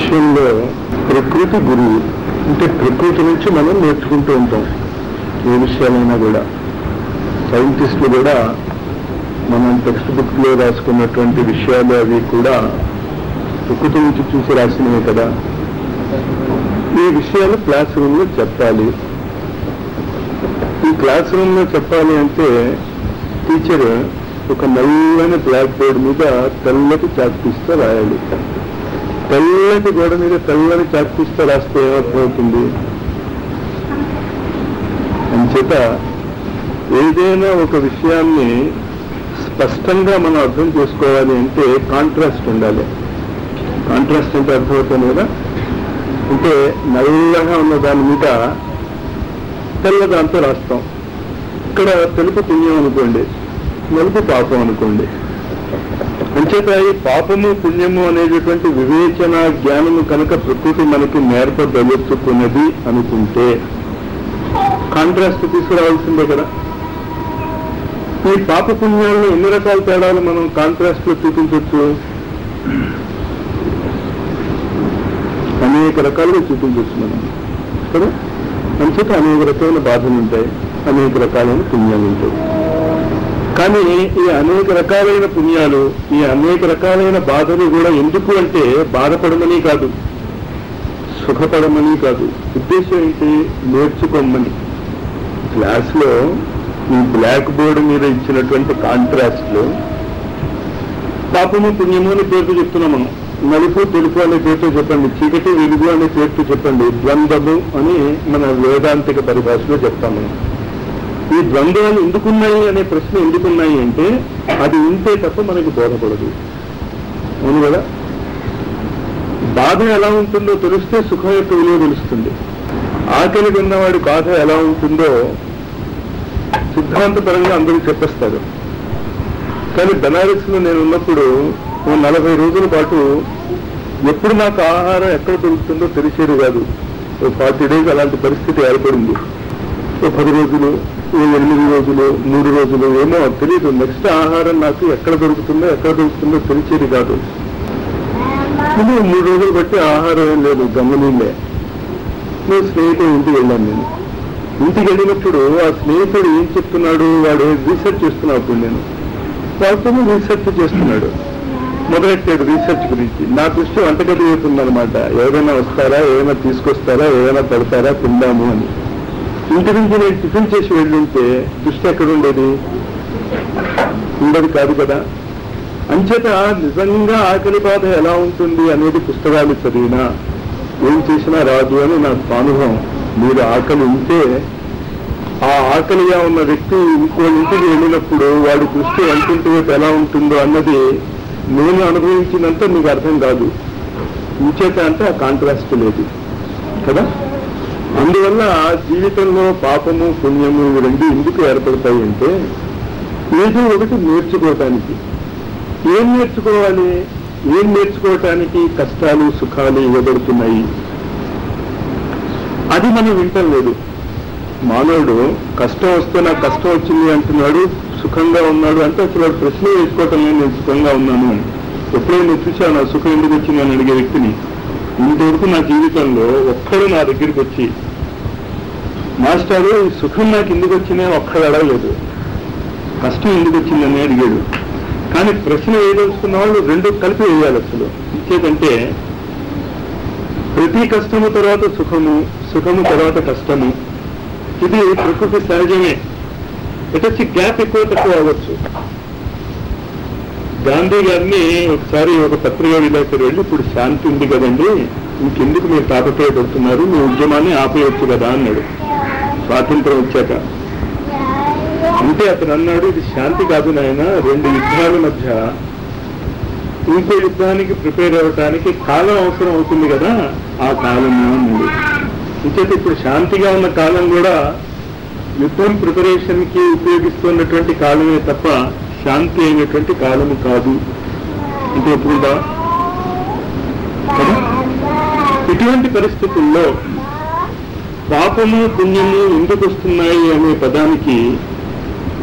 విషయంలో ప్రకృతి గురువు అంటే ప్రకృతి నుంచి మనం నేర్చుకుంటూ ఉంటాం ఏ విషయాలైనా కూడా సైంటిస్టులు కూడా మనం టెక్స్ట్ బుక్ లో రాసుకున్నటువంటి విషయాలు అవి కూడా ప్రకృతి నుంచి చూసి రాసినవి కదా ఈ విషయాలు క్లాస్ రూమ్ లో చెప్పాలి ఈ క్లాస్ రూమ్ లో చెప్పాలి అంటే టీచర్ ఒక నల్లని బ్లాక్ బోర్డ్ మీద తెల్లటి చాక్పీస్తో రాయాలి తెల్లటి గోడ మీద తెల్లని చాక్పీస్తో రాస్తే ఏమర్థమవుతుంది అంచేత ఏదైనా ఒక విషయాన్ని స్పష్టంగా మనం అర్థం చేసుకోవాలి అంటే కాంట్రాస్ట్ ఉండాలి కాంట్రాస్ట్ అంటే అర్థమవుతుంది కదా అంటే నల్లగా ఉన్న దాని మీద తెల్ల దాంతో రాస్తాం ఇక్కడ తెలుపు పుణ్యం అనుకోండి నలుపు పాపం అనుకోండి అంచేత ఈ పాపము పుణ్యము అనేటటువంటి వివేచన జ్ఞానము కనుక ప్రకృతి మనకి నేర్పదలుచుకున్నది అనుకుంటే కాంట్రాస్ట్ తీసుకురావాల్సిందే కదా ఈ పాప పుణ్యాలను ఎన్ని రకాల తేడాలు మనం కాంట్రాస్ట్ లో చూపించవచ్చు అనేక రకాలుగా చూపించవచ్చు మనం కదా అంచేత అనేక రకమైన బాధలు ఉంటాయి అనేక రకాలైన పుణ్యాలు ఉంటాయి కానీ ఈ అనేక రకాలైన పుణ్యాలు ఈ అనేక రకాలైన బాధలు కూడా ఎందుకు అంటే బాధపడమని కాదు సుఖపడమని కాదు ఉద్దేశం ఏంటి నేర్చుకోమని క్లాస్ లో ఈ బ్లాక్ బోర్డు మీద ఇచ్చినటువంటి కాంట్రాస్ట్ లో పాపము పుణ్యము అనే పేరుతో చెప్తున్నాం మనం నలుపు తెలుపు అనే పేరుతో చెప్పండి చీకటి వెలుగు అనే పేరుతో చెప్పండి ద్వంద్వము అని మన వేదాంతిక పరిభాషలో చెప్తాం మనం ఈ ద్వంద్వాలు ఎందుకున్నాయి అనే ప్రశ్న ఎందుకున్నాయి అంటే అది ఉంటే తప్ప మనకు బోధపడదు అవును కదా బాధ ఎలా ఉంటుందో తెలిస్తే సుఖం యొక్క విలువ తెలుస్తుంది ఆకలి ఉన్నవాడి బాధ ఎలా ఉంటుందో సిద్ధాంతపరంగా అందరూ చెప్పేస్తారు కానీ బెనారస్ లో నేను ఉన్నప్పుడు ఓ నలభై రోజుల పాటు ఎప్పుడు నాకు ఆహారం ఎక్కడ దొరుకుతుందో తెలిసేది కాదు ఓ ఫార్టీ డేస్ అలాంటి పరిస్థితి ఏర్పడింది ఓ పది రోజులు ఓ ఎనిమిది రోజులు మూడు రోజులు ఏమో తెలియదు నెక్స్ట్ ఆహారం నాకు ఎక్కడ దొరుకుతుందో ఎక్కడ దొరుకుతుందో తెలిసేది కాదు ఇది మూడు రోజులు బట్టి ఆహారం ఏం లేదు గమనీలే నేను స్నేహితుడు ఇంటికి వెళ్ళాను నేను ఇంటికి వెళ్ళినప్పుడు ఆ స్నేహితుడు ఏం చెప్తున్నాడు వాడు రీసెర్చ్ చేస్తున్నప్పుడు నేను వాళ్ళతో రీసెర్చ్ చేస్తున్నాడు మొదలెట్టాడు రీసెర్చ్ గురించి నా దృష్టి వంటగది అవుతుందన్నమాట ఎవరైనా వస్తారా ఏమైనా తీసుకొస్తారా ఏమైనా పెడతారా తిందాము అని ఇంటి నుంచి నేను టిఫిన్ చేసి వెళ్ళుంటే దృష్టి ఎక్కడ ఉండేది ఉండదు కాదు కదా అంచేత నిజంగా ఆకలి బాధ ఎలా ఉంటుంది అనేది పుస్తకాలు చదివినా ఏం చేసినా రాదు అని నా అనుభవం మీరు ఆకలి ఉంటే ఆ ఆకలిగా ఉన్న వ్యక్తి ఇంకో ఇంటికి వెళ్ళినప్పుడు వాడి దృష్టి వంటింటి వైపు ఎలా ఉంటుందో అన్నది నేను అనుభవించినంత మీకు అర్థం కాదు ఇంచేత అంటే ఆ కాంట్రాస్ట్ లేదు కదా అందువల్ల జీవితంలో పాపము పుణ్యము ఇవి రెండు ఎందుకు ఏర్పడతాయి అంటే ఏదో ఒకటి నేర్చుకోవటానికి ఏం నేర్చుకోవాలి ఏం నేర్చుకోవటానికి కష్టాలు సుఖాలు ఇవ్వబడుతున్నాయి అది మనం వింటం లేదు మానవుడు కష్టం వస్తే నాకు కష్టం వచ్చింది అంటున్నాడు సుఖంగా ఉన్నాడు అంటే అసలు వాడు ప్రశ్న వేసుకోవటం లేదు నేను సుఖంగా ఉన్నాను ఎప్పుడైనా చూశాను నా సుఖం ఎందుకు వచ్చింది అని అడిగే వ్యక్తిని ఇంతవరకు నా జీవితంలో ఒక్కడు నా దగ్గరికి వచ్చి మాస్టారు ఈ సుఖం నాకు ఎందుకు వచ్చిందే ఒక్కడు అడగలేదు కష్టం ఎందుకు వచ్చిందని అడిగాడు కానీ ప్రశ్న వేయదలుచుకున్న వాళ్ళు రెండు కలిపి వేయాలి అసలు ఇంకేదంటే ప్రతి కష్టము తర్వాత సుఖము సుఖము తర్వాత కష్టము ఇది ప్రకృతి సహజమే ఇటొచ్చి గ్యాప్ ఎక్కువ తక్కువ అవ్వచ్చు గాంధీ గారిని ఒకసారి ఒక పత్రికా విలేకరు వెళ్ళి ఇప్పుడు శాంతి ఉంది కదండి ఇంకెందుకు మీరు తాపత్రయపడుతున్నారు మీ ఉద్యమాన్ని ఆపేయచ్చు కదా అన్నాడు స్వాతంత్రం వచ్చాక అంటే అతను అన్నాడు ఇది శాంతి కాదు నాయన రెండు యుద్ధాల మధ్య ఇంకో యుద్ధానికి ప్రిపేర్ అవ్వటానికి కాలం అవసరం అవుతుంది కదా ఆ కాలము అన్నాడు ఇంకైతే ఇప్పుడు శాంతిగా ఉన్న కాలం కూడా యుద్ధం ప్రిపరేషన్ కి ఉపయోగిస్తున్నటువంటి కాలమే తప్ప శాంతి అయినటువంటి కాలము కాదు అంటే ఎప్పుడుదా కదా ఇటువంటి పరిస్థితుల్లో పాపము పుణ్యము ఎందుకు వస్తున్నాయి అనే పదానికి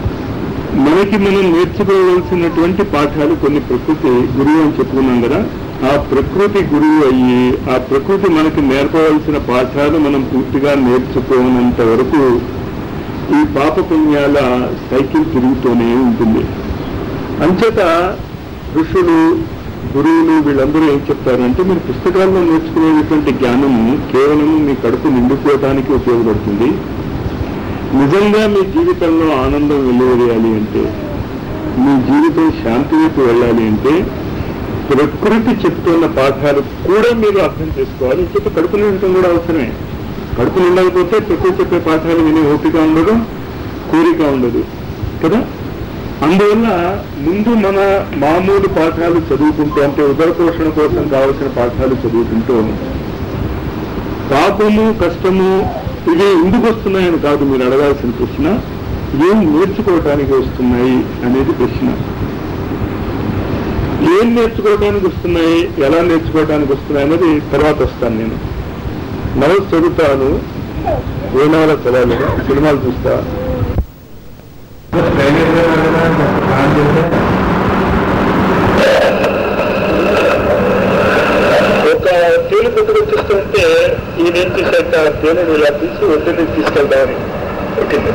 మనకి మనం నేర్చుకోవాల్సినటువంటి పాఠాలు కొన్ని ప్రకృతి గురువు అని చెప్పుకున్నాం కదా ఆ ప్రకృతి గురువు అయ్యి ఆ ప్రకృతి మనకి నేర్పవలసిన పాఠాలు మనం పూర్తిగా నేర్చుకోనంత వరకు ఈ పాప పుణ్యాల సైకిల్ తిరుగుతూనే ఉంటుంది అంచేత ఋషులు గురువులు వీళ్ళందరూ ఏం చెప్తారంటే మీరు పుస్తకాల్లో నేర్చుకునేటువంటి జ్ఞానము కేవలం మీ కడుపు నిండుకోవడానికి ఉపయోగపడుతుంది నిజంగా మీ జీవితంలో ఆనందం వెలువరేయాలి అంటే మీ జీవితం శాంతి వైపు వెళ్ళాలి అంటే ప్రకృతి చెప్తున్న పాఠాలు కూడా మీరు అర్థం చేసుకోవాలి చెప్పి కడుపు నిండటం కూడా అవసరమే కడుపు నిండకపోతే ప్రకృతి చెప్పే పాఠాలు వినే ఓపిక ఉండదు కోరిక ఉండదు కదా అందువల్ల ముందు మన మామూలు పాఠాలు చదువుకుంటూ అంటే ఉదర పోషణ కోసం కావలసిన పాఠాలు చదువుకుంటూ పాపము కష్టము ఇవి ఎందుకు వస్తున్నాయని కాదు మీరు అడగాల్సిన ప్రశ్న ఏం నేర్చుకోవటానికి వస్తున్నాయి అనేది ప్రశ్న ఏం నేర్చుకోవడానికి వస్తున్నాయి ఎలా నేర్చుకోవడానికి వస్తున్నాయి అనేది తర్వాత వస్తాను నేను నవల్స్ చదువుతాను ఏ నవల చదవాలి సినిమాలు చూస్తా ఒక తేలి కొట్టుకొచ్చేస్తుంటే ఈయన ఏం చేశాక తేనెని ఇలా తీసి ఒడ్డుని తీసుకెళ్దామని పెట్టింది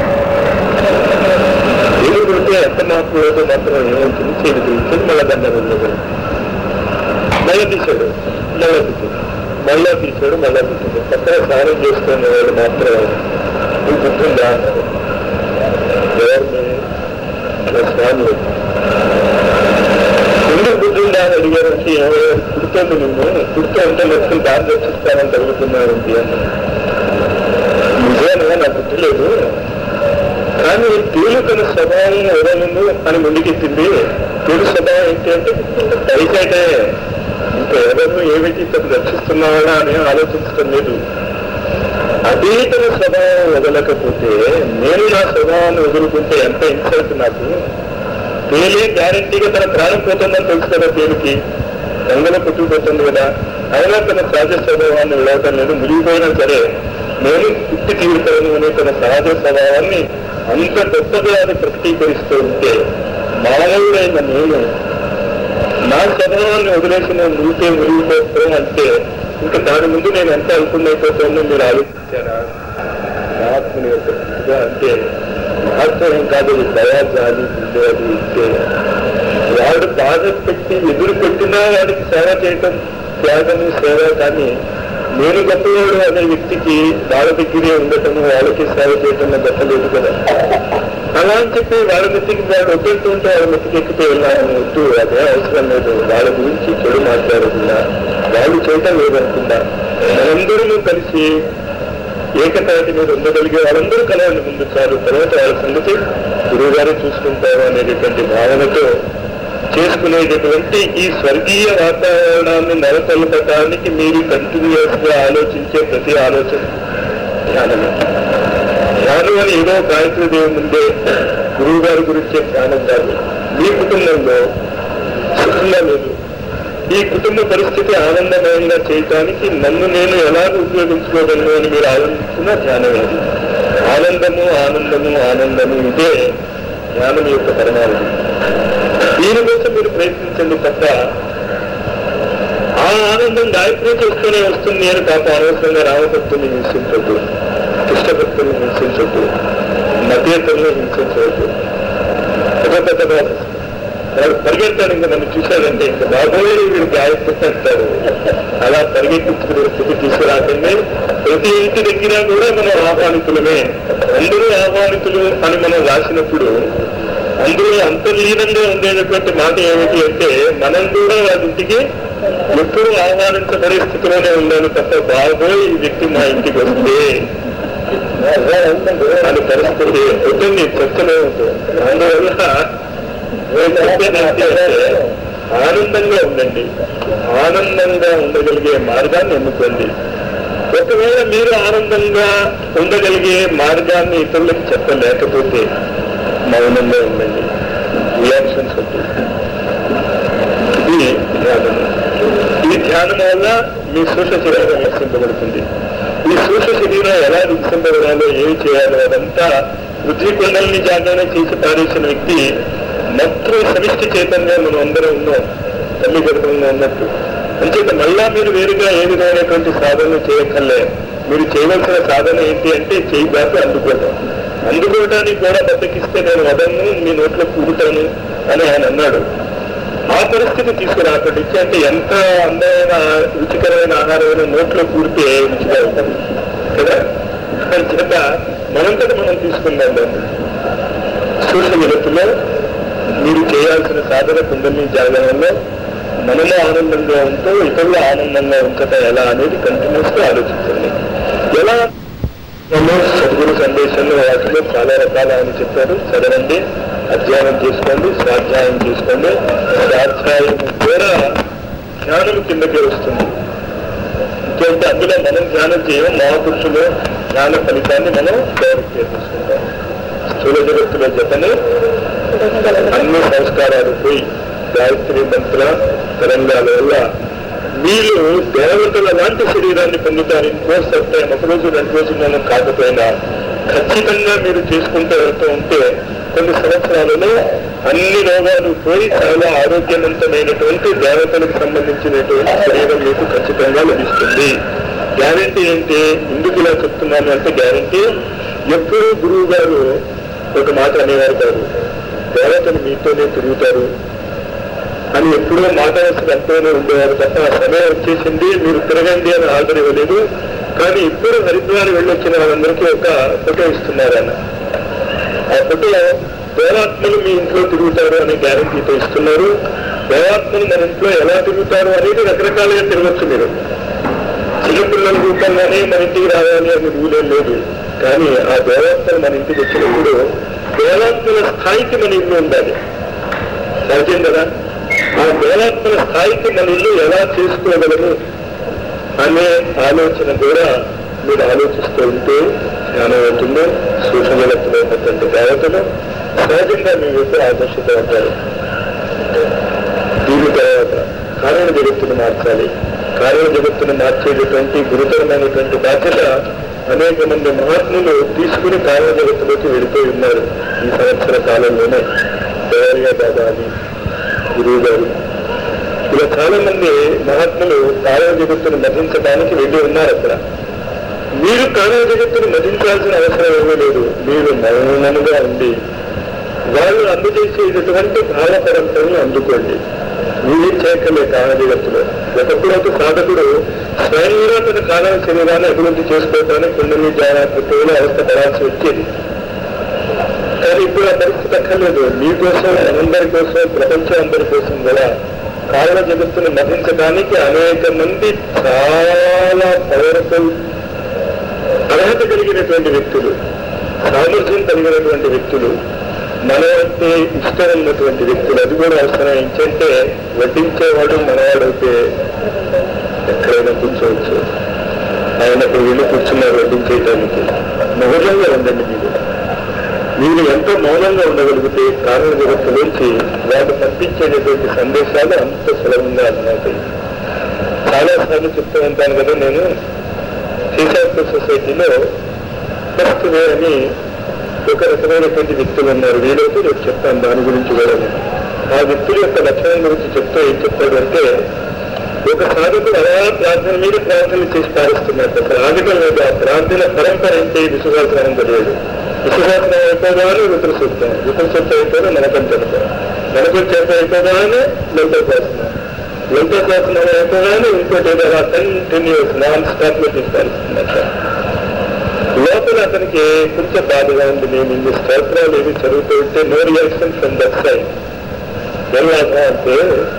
తేలి కొడితే ఎంత మార్పు లేదో మాత్రం ఏమవుతుంది చేతి తీసి మళ్ళా దండ వెళ్ళదు మళ్ళా తీశాడు మళ్ళా తీశాడు మళ్ళా తీశాడు మళ్ళా తీశాడు పక్కన స్నానం చేసుకునే వాళ్ళు మాత్రం నీకు గుర్తుందా అన్నారు ఎవరిని నా స్వామి ఎందుకు గుర్తుందా అని అడిగారంటే కుడుతోంది నిన్ను కుడుతూ ఉంటే మొత్తం దారి రక్షిస్తానని జరుగుతున్నారండి అని నిజంగా నాకు గుర్తులేదు కానీ తేలు తన స్వభావం ఎవరైంది అని ముందుకెత్తింది తేలు స్వభావం ఏంటి అంటే పైకైతే ఇంకా ఎవరు ఏమిటి తను రక్షిస్తున్నావా అని ఆలోచించడం లేదు అదే తన స్వభావం వదలకపోతే నేను నా స్వభావాన్ని వదులుకుంటే ఎంత ఇన్సల్ట్ నాకు తేలే గ్యారంటీగా తన ప్రాణం పోతుందని తెలుసు కదా తేలికి గంగలో పుట్టుకుపోతుంది కదా అయినా తన సహజ స్వభావాన్ని విడవటం లేదు మునిగిపోయినా సరే నేను పుట్టి తీరుతాను అనే తన సహజ స్వభావాన్ని అంత గొప్పగా అది ప్రకటీకరిస్తూ ఉంటే మానవుడైన నేను నా స్వభావాన్ని వదిలేసి నేను మునిగితే మునిగిపోతాను అంటే ఇంకా దాని ముందు నేను ఎంత అనుకున్నైపోతానో మీరు ఆలోచించారా మహాత్ముని యొక్క స్థితిగా అంటే మహత్వం ఏం కాదు అది దయా జాలి గుండె అది ఇస్తే వాడు బాధ పెట్టి ఎదురు పెట్టినా వాడికి సేవ చేయటం త్యాగము సేవ కానీ నేను గొప్పవాడు అనే వ్యక్తికి వాళ్ళ దగ్గరే ఉండటము వాళ్ళకి సేవ చేయటం గొప్పలేదు కదా అలా అని చెప్పి వాళ్ళ మెత్తికి వాడు వద్దెళ్తూ ఉంటే వాళ్ళ మెత్తికి ఎక్కితే వెళ్ళాలని వద్దు అదే అవసరం లేదు వాళ్ళ గురించి చెడు మాట్లాడకుండా వాళ్ళు చేయటం లేదనుకుంటా మనందరూ కలిసి ఏకతాటి మీద ఉండగలిగే వాళ్ళందరూ కలవండి ముందు చాలు తర్వాత వాళ్ళ సంగతి గురువు గారే చూసుకుంటారు అనేటటువంటి భావనతో చేసుకునేటటువంటి ఈ స్వర్గీయ వాతావరణాన్ని నెలకొల్పటానికి మీరు కంటిన్యూస్ గా ఆలోచించే ప్రతి ఆలోచన ధ్యానమే ధ్యానం అని ఏదో గాయత్రి దేవి ముందే గురువు గారి గురించే ధ్యానం కాదు మీ కుటుంబంలో సుఖంగా లేదు ఈ కుటుంబ పరిస్థితి ఆనందమయంగా చేయటానికి నన్ను నేను ఎలా ఉపయోగించుకోగలను అని మీరు ఆలోచించిన ధ్యానం ఇది ఆనందము ఆనందము ఆనందము ఇదే ధ్యానం యొక్క పరిణామం దీనికోసం మీరు ప్రయత్నించండి తప్ప ఆ ఆనందం గాయత్రి చేస్తూనే వస్తుంది అని పాప అనవసరంగా రామభక్తుల్ని హింసించొద్దు కృష్ణభక్తుల్ని హింసించొద్దు మధ్యతల్ని హింసించవద్దు ఒక పెద్ద బాధ వాడు పరిగెత్తాడు ఇంకా నన్ను చూశాడంటే ఇంకా బాబోయే వీడు గాయత్రి అంటారు అలా పరిగెత్తించుకునే స్థితి తీసుకురాకండి ప్రతి ఇంటి దగ్గర కూడా మనం ఆహ్వానితులమే అందరూ ఆహ్వానితులు అని మనం రాసినప్పుడు అందులో అంతర్లీనంగా ఉండేటటువంటి మాట ఏమిటి అంటే మనం కూడా వాళ్ళ ఇంటికి ఎప్పుడు ఆహ్వానించబడే స్థితిలోనే ఉండాలి తప్ప బాబోయ్ ఈ వ్యక్తి మా ఇంటికి వస్తే అని పరిస్థితి ఉంటుంది చర్చలో ఉంటుంది అందువల్ల నేను చెప్పేది ఏంటి అంటే ఆనందంగా ఉండండి ఆనందంగా ఉండగలిగే మార్గాన్ని ఎన్నుకోండి ఒకవేళ మీరు ఆనందంగా ఉండగలిగే మార్గాన్ని ఇతరులకు చెప్పలేకపోతే మౌనంగా ఉండండి రియాక్షన్స్ వద్దు ఇది ధ్యానం ఈ ధ్యానం వల్ల మీ సూక్ష్మ శరీరం వికసింపబడుతుంది ఈ సూక్ష్మ శరీరం ఎలా వికసింపబడాలో ఏమి చేయాలో అదంతా పృథ్వీ కుండల్ని జాగ్రత్త చేసి పారేసిన వ్యక్తి మొత్తం సమిష్టి చైతన్యం మనం అందరం ఉన్నాం తల్లి గర్భంలో ఉన్నట్టు అంచేత మళ్ళా మీరు వేరుగా ఏ విధమైనటువంటి సాధన చేయక్కర్లే మీరు చేయవలసిన సాధన ఏంటి అంటే చేయి దాకా అందుకోవటం అందుకోవడానికి కూడా బద్దకిస్తే నేను వదలను మీ నోట్లో కూడుతాను అని ఆయన అన్నాడు ఆ పరిస్థితి తీసుకురాకండి అంటే ఎంత అందమైన రుచికరమైన ఆహారమైన నోట్లో కూడితే రుచిగా ఉంటుంది కదా చేత మనంతట మనం తీసుకుందాం దాన్ని సూక్ష్మ జగత్తులో మీరు చేయాల్సిన సాధన కుండలి జాగరణలో మనలో ఆనందంగా ఉంటూ ఇతరుల ఆనందంగా ఉంచటం ఎలా అనేది కంటిన్యూస్ గా ఆలోచించండి ఎలా సద్గురు సందేశంలో వాటిలో చాలా రకాల అని చెప్పారు చదవండి అధ్యయనం చేసుకోండి స్వాధ్యాయం చేసుకోండి స్వాధ్యాయం ద్వారా జ్ఞానం కిందకి వస్తుంది ఇంకేంటే అందులో మనం ధ్యానం చేయం మహాపురుషులు జ్ఞాన ఫలితాన్ని మనం డైరెక్ట్ చేసుకుంటాం స్థూల జగత్తులో జతని అన్ని సంస్కారాలు పోయి గాయత్రి మంత్ర తరంగాల వల్ల మీరు దేవతల లాంటి శరీరాన్ని పొందుతారు ఇన్ కోర్స్ ఆఫ్ టైం ఒక రోజు రెండు రోజుల్లోనూ కాకపోయినా ఖచ్చితంగా మీరు చేసుకుంటూ వెళ్తూ ఉంటే కొన్ని సంవత్సరాలలో అన్ని రోగాలు పోయి చాలా ఆరోగ్యవంతమైనటువంటి దేవతలకు సంబంధించినటువంటి శరీరం మీకు ఖచ్చితంగా లభిస్తుంది గ్యారంటీ ఏంటి ఎందుకు ఇలా చెప్తున్నాను అంటే గ్యారంటీ ఎప్పుడూ గురువు గారు ఒక మాట అనేవారు కాదు దేవతలు మీతోనే తిరుగుతారు అని ఎప్పుడో మాట వస్తుంది అంటూనే ఉండేవారు తప్ప ఆ సమయం వచ్చేసింది మీరు తిరగండి అని ఆర్డర్ ఇవ్వలేదు కానీ ఇప్పుడు హరిద్వార్ వెళ్ళొచ్చిన వాళ్ళందరికీ ఒక ఫోటో ఇస్తున్నారు ఆయన ఆ ఫోటో దేవాత్మలు మీ ఇంట్లో తిరుగుతారు అనే గ్యారంటీతో ఇస్తున్నారు దేవాత్మలు మన ఇంట్లో ఎలా తిరుగుతారు అనేది రకరకాలుగా తిరగచ్చు మీరు చిన్నపిల్లల రూపంగానే మన ఇంటికి రావాలి అని రూలేం లేదు కానీ ఆ దేవాత్మలు మన ఇంటికి వచ్చినప్పుడు దేవాత్మల స్థాయికి మన ఇల్లు ఉండాలి సహజం కదా ఆ దేవాత్మల స్థాయికి మన ఇల్లు ఎలా చేసుకోగలము అనే ఆలోచన కూడా మీరు ఆలోచిస్తూ ఉంటే జ్ఞానం అవుతుంది సూచనలతో ఉన్నటువంటి దేవతలు సహజంగా మీ యొక్క ఆకర్షిత అవుతారు దీని తర్వాత కారణ జగత్తును మార్చాలి కారణ జగత్తును మార్చేటటువంటి గురుతరమైనటువంటి బాధ్యత అనేక మంది మహాత్ములు తీసుకుని కారణ జగత్తులోకి వెళ్ళిపోయి ఉన్నారు ఈ సంవత్సర కాలంలోనే దేవరిగా బాబా అని గురువు గారు ఇలా చాలా మంది మహాత్ములు కారణ జగత్తును మధించడానికి వెళ్ళి ఉన్నారు అక్కడ మీరు కారణ జగత్తును మధించాల్సిన అవసరం ఏమీ లేదు మీరు మౌనముగా ఉండి వాళ్ళు అందజేసేటటువంటి భావ పరంపరను అందుకోండి మీరేం చేయకలే కారణ జగత్తులో ఒకప్పుడు సాధకుడు స్వయంగా తన కారణ శరీరాన్ని అభివృద్ధి చేసుకోవడానికి కుండలి జాగ్రత్తలో అవస్థ పడాల్సి వచ్చేది కానీ ఇప్పుడు ఆ పరిస్థితి అక్కర్లేదు మీకోసం మనందరి కోసం ప్రపంచం అందరి కోసం కూడా కారణ జగత్తును మధించడానికి అనేక మంది చాలా పవర్ఫుల్ అర్హత కలిగినటువంటి వ్యక్తులు సామర్థ్యం కలిగినటువంటి వ్యక్తులు మనవంటే ఇష్టం ఉన్నటువంటి వ్యక్తులు అది కూడా అవసరం ఏంటంటే వడ్డించేవాడు మనవాడైతే ఎక్కడైనా కూర్చోవచ్చు ఆయన ఇప్పుడు వీళ్ళు కూర్చున్నారు వడ్డించేయటానికి మౌనంగా ఉండండి మీరు మీరు ఎంత మౌనంగా ఉండగలిగితే కారణ జగత్తులోంచి వాళ్ళు పంపించేటటువంటి సందేశాలు అంత సులభంగా అర్థమవుతాయి చాలా సార్లు చెప్తూ ఉంటాను కదా నేను శ్రీశాస్త్ర సొసైటీలో ఫస్ట్ వే అని ఒక రకమైనటువంటి వ్యక్తులు ఉన్నారు వీలైతే రేపు చెప్తాను దాని గురించి కూడా నేను. ఆ వ్యక్తుల యొక్క లక్షణం గురించి చెప్తూ ఏం చెప్తాడంటే ఒక సాధకుడు అలా ప్రార్థన మీద ప్రార్థన చేసి పారిస్తున్నారు అసలు ఆగటం లేదు ఆ ప్రార్థన పరంపర ఏంటి విశ్వశాస్త్రం తెలియదు విశ్వశాస్త్రం అయిపోగానే రుద్ర సూక్తం రుద్ర సూక్తం అయిపోయినా నరకం చెప్తాం నరకం చేత అయిపోగానే లంక శాసనం లంక శాసనం అయిపోగానే ఇంకోటి ఏదో అలా కంటిన్యూస్ నాన్ స్టాప్ లో తీసుకొస్తున్నారు లోపల అతనికి కొంచెం బాధగా ఉంది నేను ఇన్ని స్తోత్రాలు ఏవి చదువుతూ ఉంటే no reaction from that side ఎలాగా అంటే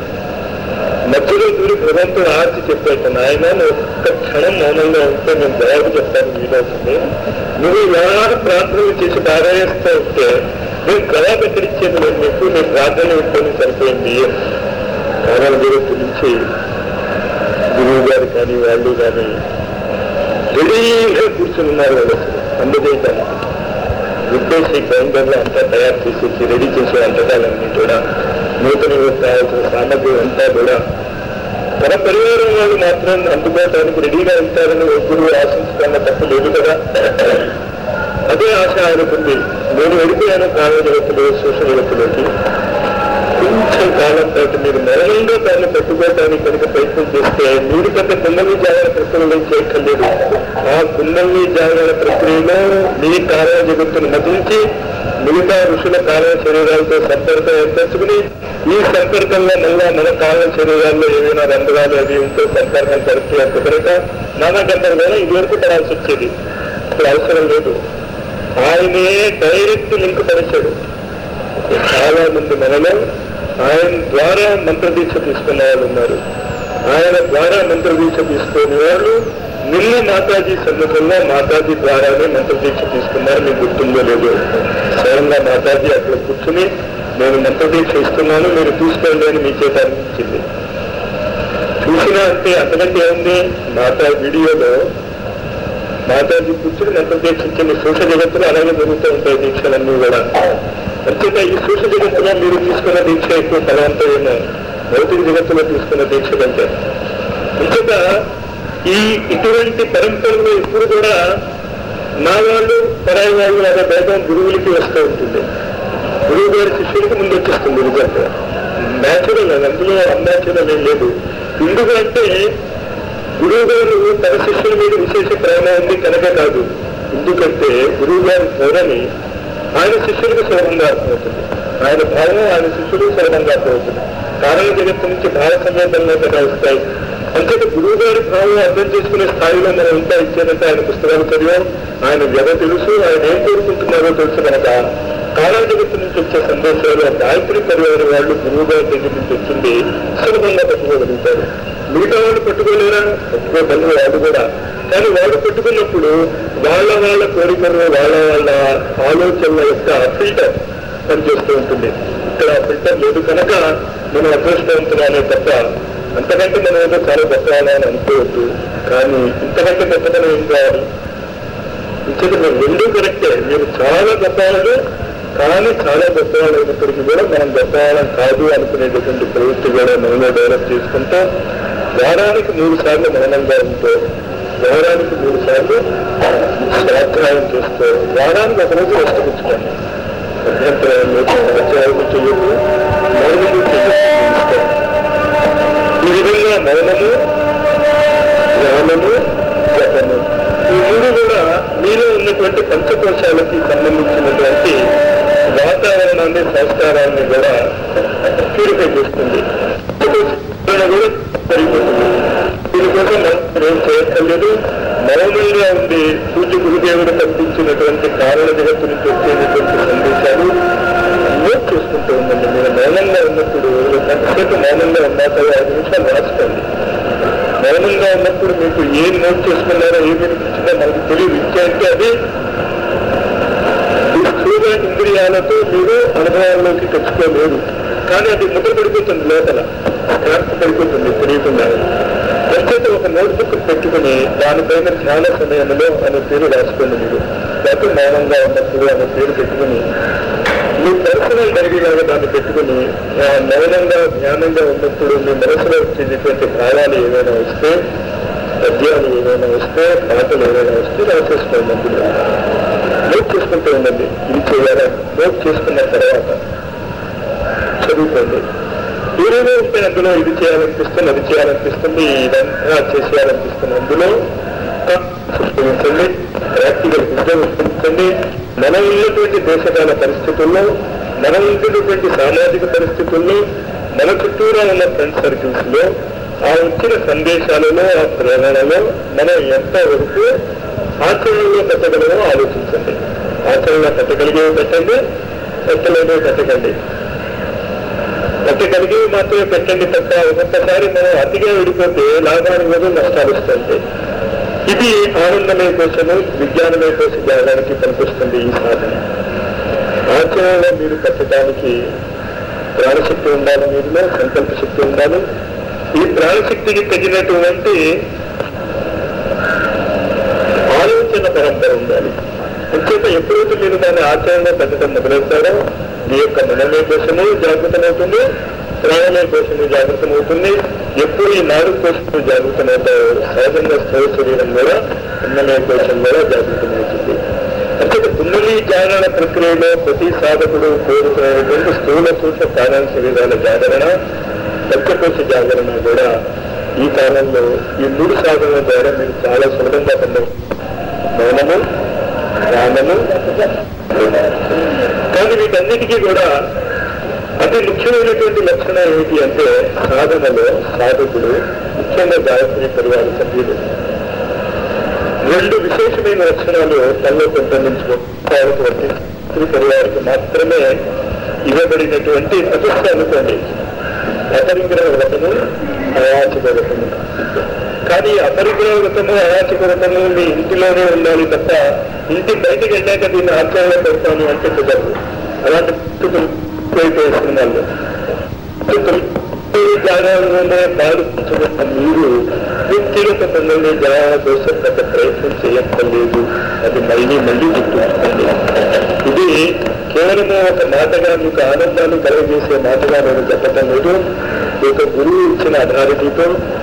మధ్యలో దూరి భగవంతుడు ఆర్చి చెప్పేట నాయన నువ్వు ఒక్క క్షణం మౌనంగా ఉంటే నేను దయాకు చెప్తాను వీలవుతుంది నువ్వు ఇలా ప్రార్థనలు చేసి బాధేస్తూ ఉంటే నేను కళా బెదిరించేది లేదు నీకు నీ ప్రార్థన ఉంటేనే సరిపోయింది కారణ జగత్తు నుంచి గురువు గారు కానీ వాళ్ళు కానీ రెడీగా కూర్చుని ఉన్నారు వాళ్ళు అసలు అందజేయటానికి ఉద్దేశి గ్రైండర్లు అంతా తయారు చేసేసి రెడీ చేసే వంటకాలన్నీ కూడా నూతన కావాల్సిన సామగ్రి అంతా కూడా తన పరివారం వాళ్ళు మాత్రం అందుకోవడానికి రెడీగా ఉంటారని ఒక్కరు ఆశించడం తప్పు లేదు కదా అదే ఆశ ఆయనకుంది నేను వెళ్ళిపోయాను కావ్య జగత్తులో సూక్ష్మ జగత్తులోకి కొంచెం కాలం పాటు మీరు మౌనంగా దాన్ని పట్టుకోవడానికి కనుక ప్రయత్నం చేస్తే మీరు పెద్ద కుండలి జాగరణ ప్రక్రియలో చేయక్కర్లేదు ఆ కుండలి జాగరణ ప్రక్రియలో మీ కాల జగత్తును మతించి మిగతా ఋషుల కాల శరీరాలతో సంపర్కం ఏర్పరచుకుని ఈ సంపర్కంలో మళ్ళా మన కాల శరీరాల్లో ఏదైనా రంధ్రాలు అవి ఉంటే సంపర్కం జరిపి అంత కనుక నానా గంటలు ఇది వరకు పడాల్సి వచ్చేది ఇప్పుడు అవసరం లేదు ఆయనే డైరెక్ట్ లింక్ పరిచాడు చాలా మంది మనలో ఆయన ద్వారా మంత్రదీక్ష తీసుకున్న వాళ్ళు ఉన్నారు ఆయన ద్వారా మంత్రదీక్ష తీసుకునే వాళ్ళు నిన్న మాతాజీ సన్నిధంలో మాతాజీ ద్వారానే మంత్రదీక్ష తీసుకున్నారు మీకు గుర్తుందో లేదు స్వయంగా మాతాజీ అక్కడ కూర్చుని నేను మంత్రదీక్ష ఇస్తున్నాను మీరు తీసుకోండి అని మీ చేత అనిపించింది చూసినా అంటే అంతకంటే ఏముంది మాతా వీడియోలో మాతాజీ కూర్చుని మంత్రదీక్ష ఇచ్చిన సూక్ష్మ జగత్తులో అలాగే జరుగుతూ ఉంటాయి దీక్షలన్నీ కూడా అంతేత ఈ సూక్ష్మ జగత్తులో మీరు తీసుకున్న దీక్ష ఎక్కువ ఫలవంతమైన భౌతిక జగత్తులో తీసుకున్న దీక్ష కంటే అంతేత ఈ ఇటువంటి పరంపరలో ఇప్పుడు కూడా నా వాళ్ళు పరాయి వాళ్ళు అదే భేదం గురువులకి వస్తూ ఉంటుంది గురువు గారి శిష్యుడికి ముందు వచ్చేస్తుంది రిజల్ట్ న్యాచురల్ అది అందులో అన్యాచురల్ ఏం లేదు ఎందుకంటే గురువు గారు తన శిష్యుల మీద విశేష ప్రేమ ఉంది కనుక కాదు ఎందుకంటే గురువు గారి ధోరణి ఆయన శిష్యులకు సులభంగా అర్థమవుతుంది ఆయన భావం ఆయన శిష్యులు సులభంగా అర్థమవుతుంది కారణ జగత్తు నుంచి భావ సంవేదనలో కదా వస్తాయి అంతేత గురువు గారి భావం అర్థం చేసుకునే స్థాయిలో మనం ఇంకా ఇచ్చేదంటే ఆయన పుస్తకాలు చదివాం ఆయన వ్యవ తెలుసు ఆయన ఏం కోరుకుంటున్నారో తెలుసు కనుక కారణ జగత్తు నుంచి వచ్చే సందేశాలు ఆ గాయత్రి పరివారం వాళ్ళు గురువు గారి దగ్గర నుంచి వచ్చింది సులభంగా పట్టుకోగలుగుతారు మిగతా వాళ్ళు పట్టుకోలేరా పట్టుకోగలరు వాళ్ళు కూడా కానీ వాళ్ళు పట్టుకున్నప్పుడు వాళ్ళ వాళ్ళ కోరికలు వాళ్ళ వాళ్ళ ఆలోచనల యొక్క ఫిల్టర్ పనిచేస్తూ ఉంటుంది ఇక్కడ ఫిల్టర్ లేదు కనుక మనం అదృష్టవంతులనే తప్ప అంతకంటే మనం ఏదో చాలా గొప్పవాళ్ళని అని అనుకోవద్దు కానీ ఇంతకంటే గొప్పతనం ఏం కావాలి ఇంకొక రెండు కరెక్టే మీరు చాలా గొప్పవాళ్ళు కానీ చాలా గొప్పవాళ్ళు అయినప్పటికీ కూడా మనం గొప్పవాళ్ళం కాదు అనుకునేటటువంటి ప్రవృత్తి కూడా మనలో డెవలప్ చేసుకుంటూ వారానికి మూడు సార్లు మౌనంగా ఉంటూ వారానికి మూడు సార్లు స్వాధ్యాయం చేస్తూ వారానికి ఒక రోజు రెస్ట్ పుచ్చుకోండి అభ్యంతరం లేదు స్వాధ్యాయం చేయొద్దు మౌనము చేయొద్దు ఈ విధంగా మౌనము జ్ఞానము జపము ఈ మూడు కూడా మీలో ఉన్నటువంటి పంచకోశాలకి సంబంధించినటువంటి వాతావరణాన్ని సంస్కారాన్ని కూడా ప్యూరిఫై చేస్తుంది పంచకోశాలను కూడా పెరిగిపోతుంది దీనికోసం మనం ఏం చేయక్కర్లేదు మౌనంగా ఉండి పూజ్య గురుదేవుడు కల్పించినటువంటి కారణ జగత్తు నుంచి వచ్చేటటువంటి సందేశాలు నోట్ చేసుకుంటూ ఉండండి మీరు మౌనంగా ఉన్నప్పుడు ఎంతసేపు మౌనంగా ఉన్నాక ఐదు నిమిషాలు రాసుకోండి మౌనంగా ఉన్నప్పుడు మీకు ఏం నోట్ చేసుకున్నారో ఏమి వినిపించిందో మనకు తెలియదు ఇచ్చేంటే అది ఈ స్థూల ఇంద్రియాలతో మీరు అనుభవాల్లోకి తెచ్చుకోలేరు కానీ అది ముద్ర పడిపోతుంది లోపల క్రాంతి పడిపోతుంది తెలియకుండా ప్రత్యేక ఒక నోట్బుక్ పెట్టుకుని దానిపైన ధ్యాన సమయంలో అనే పేరు రాసుకోండి మీరు లేకపోతే మౌనంగా ఉన్నప్పుడు అనే పేరు పెట్టుకుని మీ పర్సనల్ డైరీలాగా దాన్ని పెట్టుకుని ఆ మౌనంగా ధ్యానంగా ఉన్నప్పుడు మీ మనసులో వచ్చేటటువంటి భావాలు ఏమైనా వస్తే పద్యాలు ఏమైనా వస్తే పాటలు ఏమైనా వస్తే రాసేసుకోండి అందులో నోట్ చేసుకుంటూ ఉండండి ఇది చేయాలా నోట్ చేసుకున్న తర్వాత చదువుకోండి ఏదేదో ఉంటే అందులో ఇది చేయాలనిపిస్తుంది అది చేయాలనిపిస్తుంది ఇదంతా చేసేయాలనిపిస్తుంది అందులో సృష్టించండి ప్రాక్టికల్ ఉద్యోగం సృష్టించండి మనం ఉన్నటువంటి దేశకాల పరిస్థితుల్లో మనం ఉంటున్నటువంటి సామాజిక పరిస్థితుల్లో మన చుట్టూరా ఉన్న ఫ్రెండ్ సర్కిల్స్ లో ఆ వచ్చిన సందేశాలలో ఆ ప్రేరణలో మనం ఎంత వరకు ఆచరణలో పెట్టగలమో ఆలోచించండి ఆచరణలో పెట్టగలిగేవి పెట్టండి పెట్టలేనివి పెట్టకండి పెట్టగలిగేవి మాత్రమే పెట్టండి తప్ప ఒక్కొక్కసారి మనం అతిగా విడిపోతే లాభానికి బదులు నష్టాలు వస్తుంటాయి ఇది ఆనందమే కోసము విజ్ఞానమే కోసం జరగడానికి పనికొస్తుంది ఈ సాధన ఆచరణలో మీరు పెట్టడానికి ప్రాణశక్తి ఉండాలి మీరులో సంకల్ప శక్తి ఉండాలి ఈ ప్రాణశక్తికి తగినటువంటి ఆలోచన పరంపర ఉండాలి అంచేత ఎప్పుడైతే మీరు దాన్ని ఆచరణలో పెట్టడం మొదలెడతారో మీ యొక్క మనమే కోసము జాగృతమవుతుంది ప్రాణమే కోసము జాగృతమవుతుంది ఎప్పుడు ఈ నాలుగు కోసము జాగృతమవుతాయో సహజంగా స్థూల శరీరం కూడా అన్నమే కోసం కూడా జాగృతమవుతుంది అంచేత కుండలి జాగరణ ప్రక్రియలో ప్రతి సాధకుడు కోరుకునేటువంటి స్థూల సూక్ష్మ కాలాంశ విధాల జాగరణ పంచకోశ జాగరణ కూడా ఈ కాలంలో ఈ మూడు సాధనల ద్వారా మీరు చాలా సులభంగా పొందవచ్చు మౌనము ధ్యానము కానీ వీటన్నిటికీ కూడా అతి ముఖ్యమైనటువంటి లక్షణం ఏమిటి అంటే సాధనలో సాధకుడు ముఖ్యంగా గాయత్రి పరివార సభ్యులు రెండు విశేషమైన లక్షణాలు తనలో పెంపొందించుకోవాల్సినటువంటి స్త్రీ పరివారికి మాత్రమే ఇవ్వబడినటువంటి ప్రతిష్ట అనుకోండి అపరిగ్రహ వ్రతము అయాచిక వ్రతము కానీ అపరిగ్రహ వ్రతము అయాచిక వ్రతము మీ ఇంటిలోనే ఉండాలి తప్ప ఇంటి బయటికి వెళ్ళాక దీన్ని ఆచరణలో పెడతాను అంటే కుదరదు అలాంటి వేసిన వాళ్ళు జాగాలోనే పాల్గొంటున్న మీరు వ్యక్తిగత పనులని జాగా కోసం పెద్ద ప్రయత్నం చేయక్కర్లేదు అది మళ్ళీ మళ్ళీ గుర్తుంచుకోండి ఇది కేవలము ఒక మాటగా మీకు ఆనందాన్ని కలగజేసే మాటగా నేను చెప్పటం లేదు ఒక గురువు ఇచ్చిన అథారిటీతో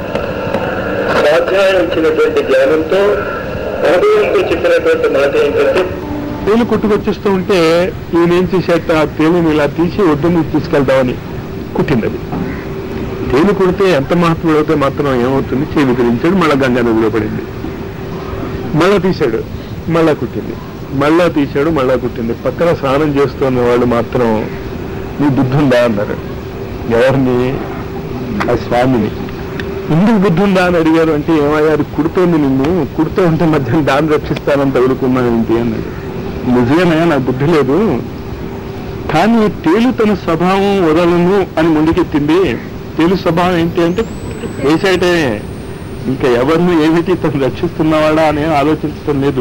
స్వాధ్యాయం ఇచ్చినటువంటి జ్ఞానంతో అనుభవంతో చెప్పినటువంటి మాట ఏంటంటే తేలు కొట్టుకొచ్చేస్తూ ఉంటే ఈయన ఏం చేసేట ఆ తేలుని ఇలా తీసి వద్దని తీసుకెళ్దామని కుట్టింది అది తేలు కొడితే ఎంత మహత్వం అయితే మాత్రం ఏమవుతుంది చేయి విదిలించాడు మళ్ళా గంగా నదిలో పడింది మళ్ళా తీశాడు మళ్ళా కుట్టింది మళ్ళా తీశాడు మళ్ళా కుట్టింది పక్కన స్నానం చేస్తున్న వాళ్ళు మాత్రం నీ బుద్ధి ఉందా అన్నారు ఎవరిని ఆ స్వామిని ఎందుకు బుద్ధి ఉందా అని అడిగారు అంటే ఏమయ్యారు కుడుతోంది నిన్ను కుడుతూ ఉంటే మధ్యాహ్నం దాన్ని రక్షిస్తానని తగులుకున్నాను ఏంటి అన్నాడు నిజమేనా నాకు బుద్ధి లేదు కానీ తేలు తన స్వభావం వదలను అని ముందుకెత్తింది తేలు స్వభావం ఏంటి అంటే వేసాటే ఇంకా ఎవరిని ఏమిటి తను రక్షిస్తున్నవాడా అని ఆలోచించడం లేదు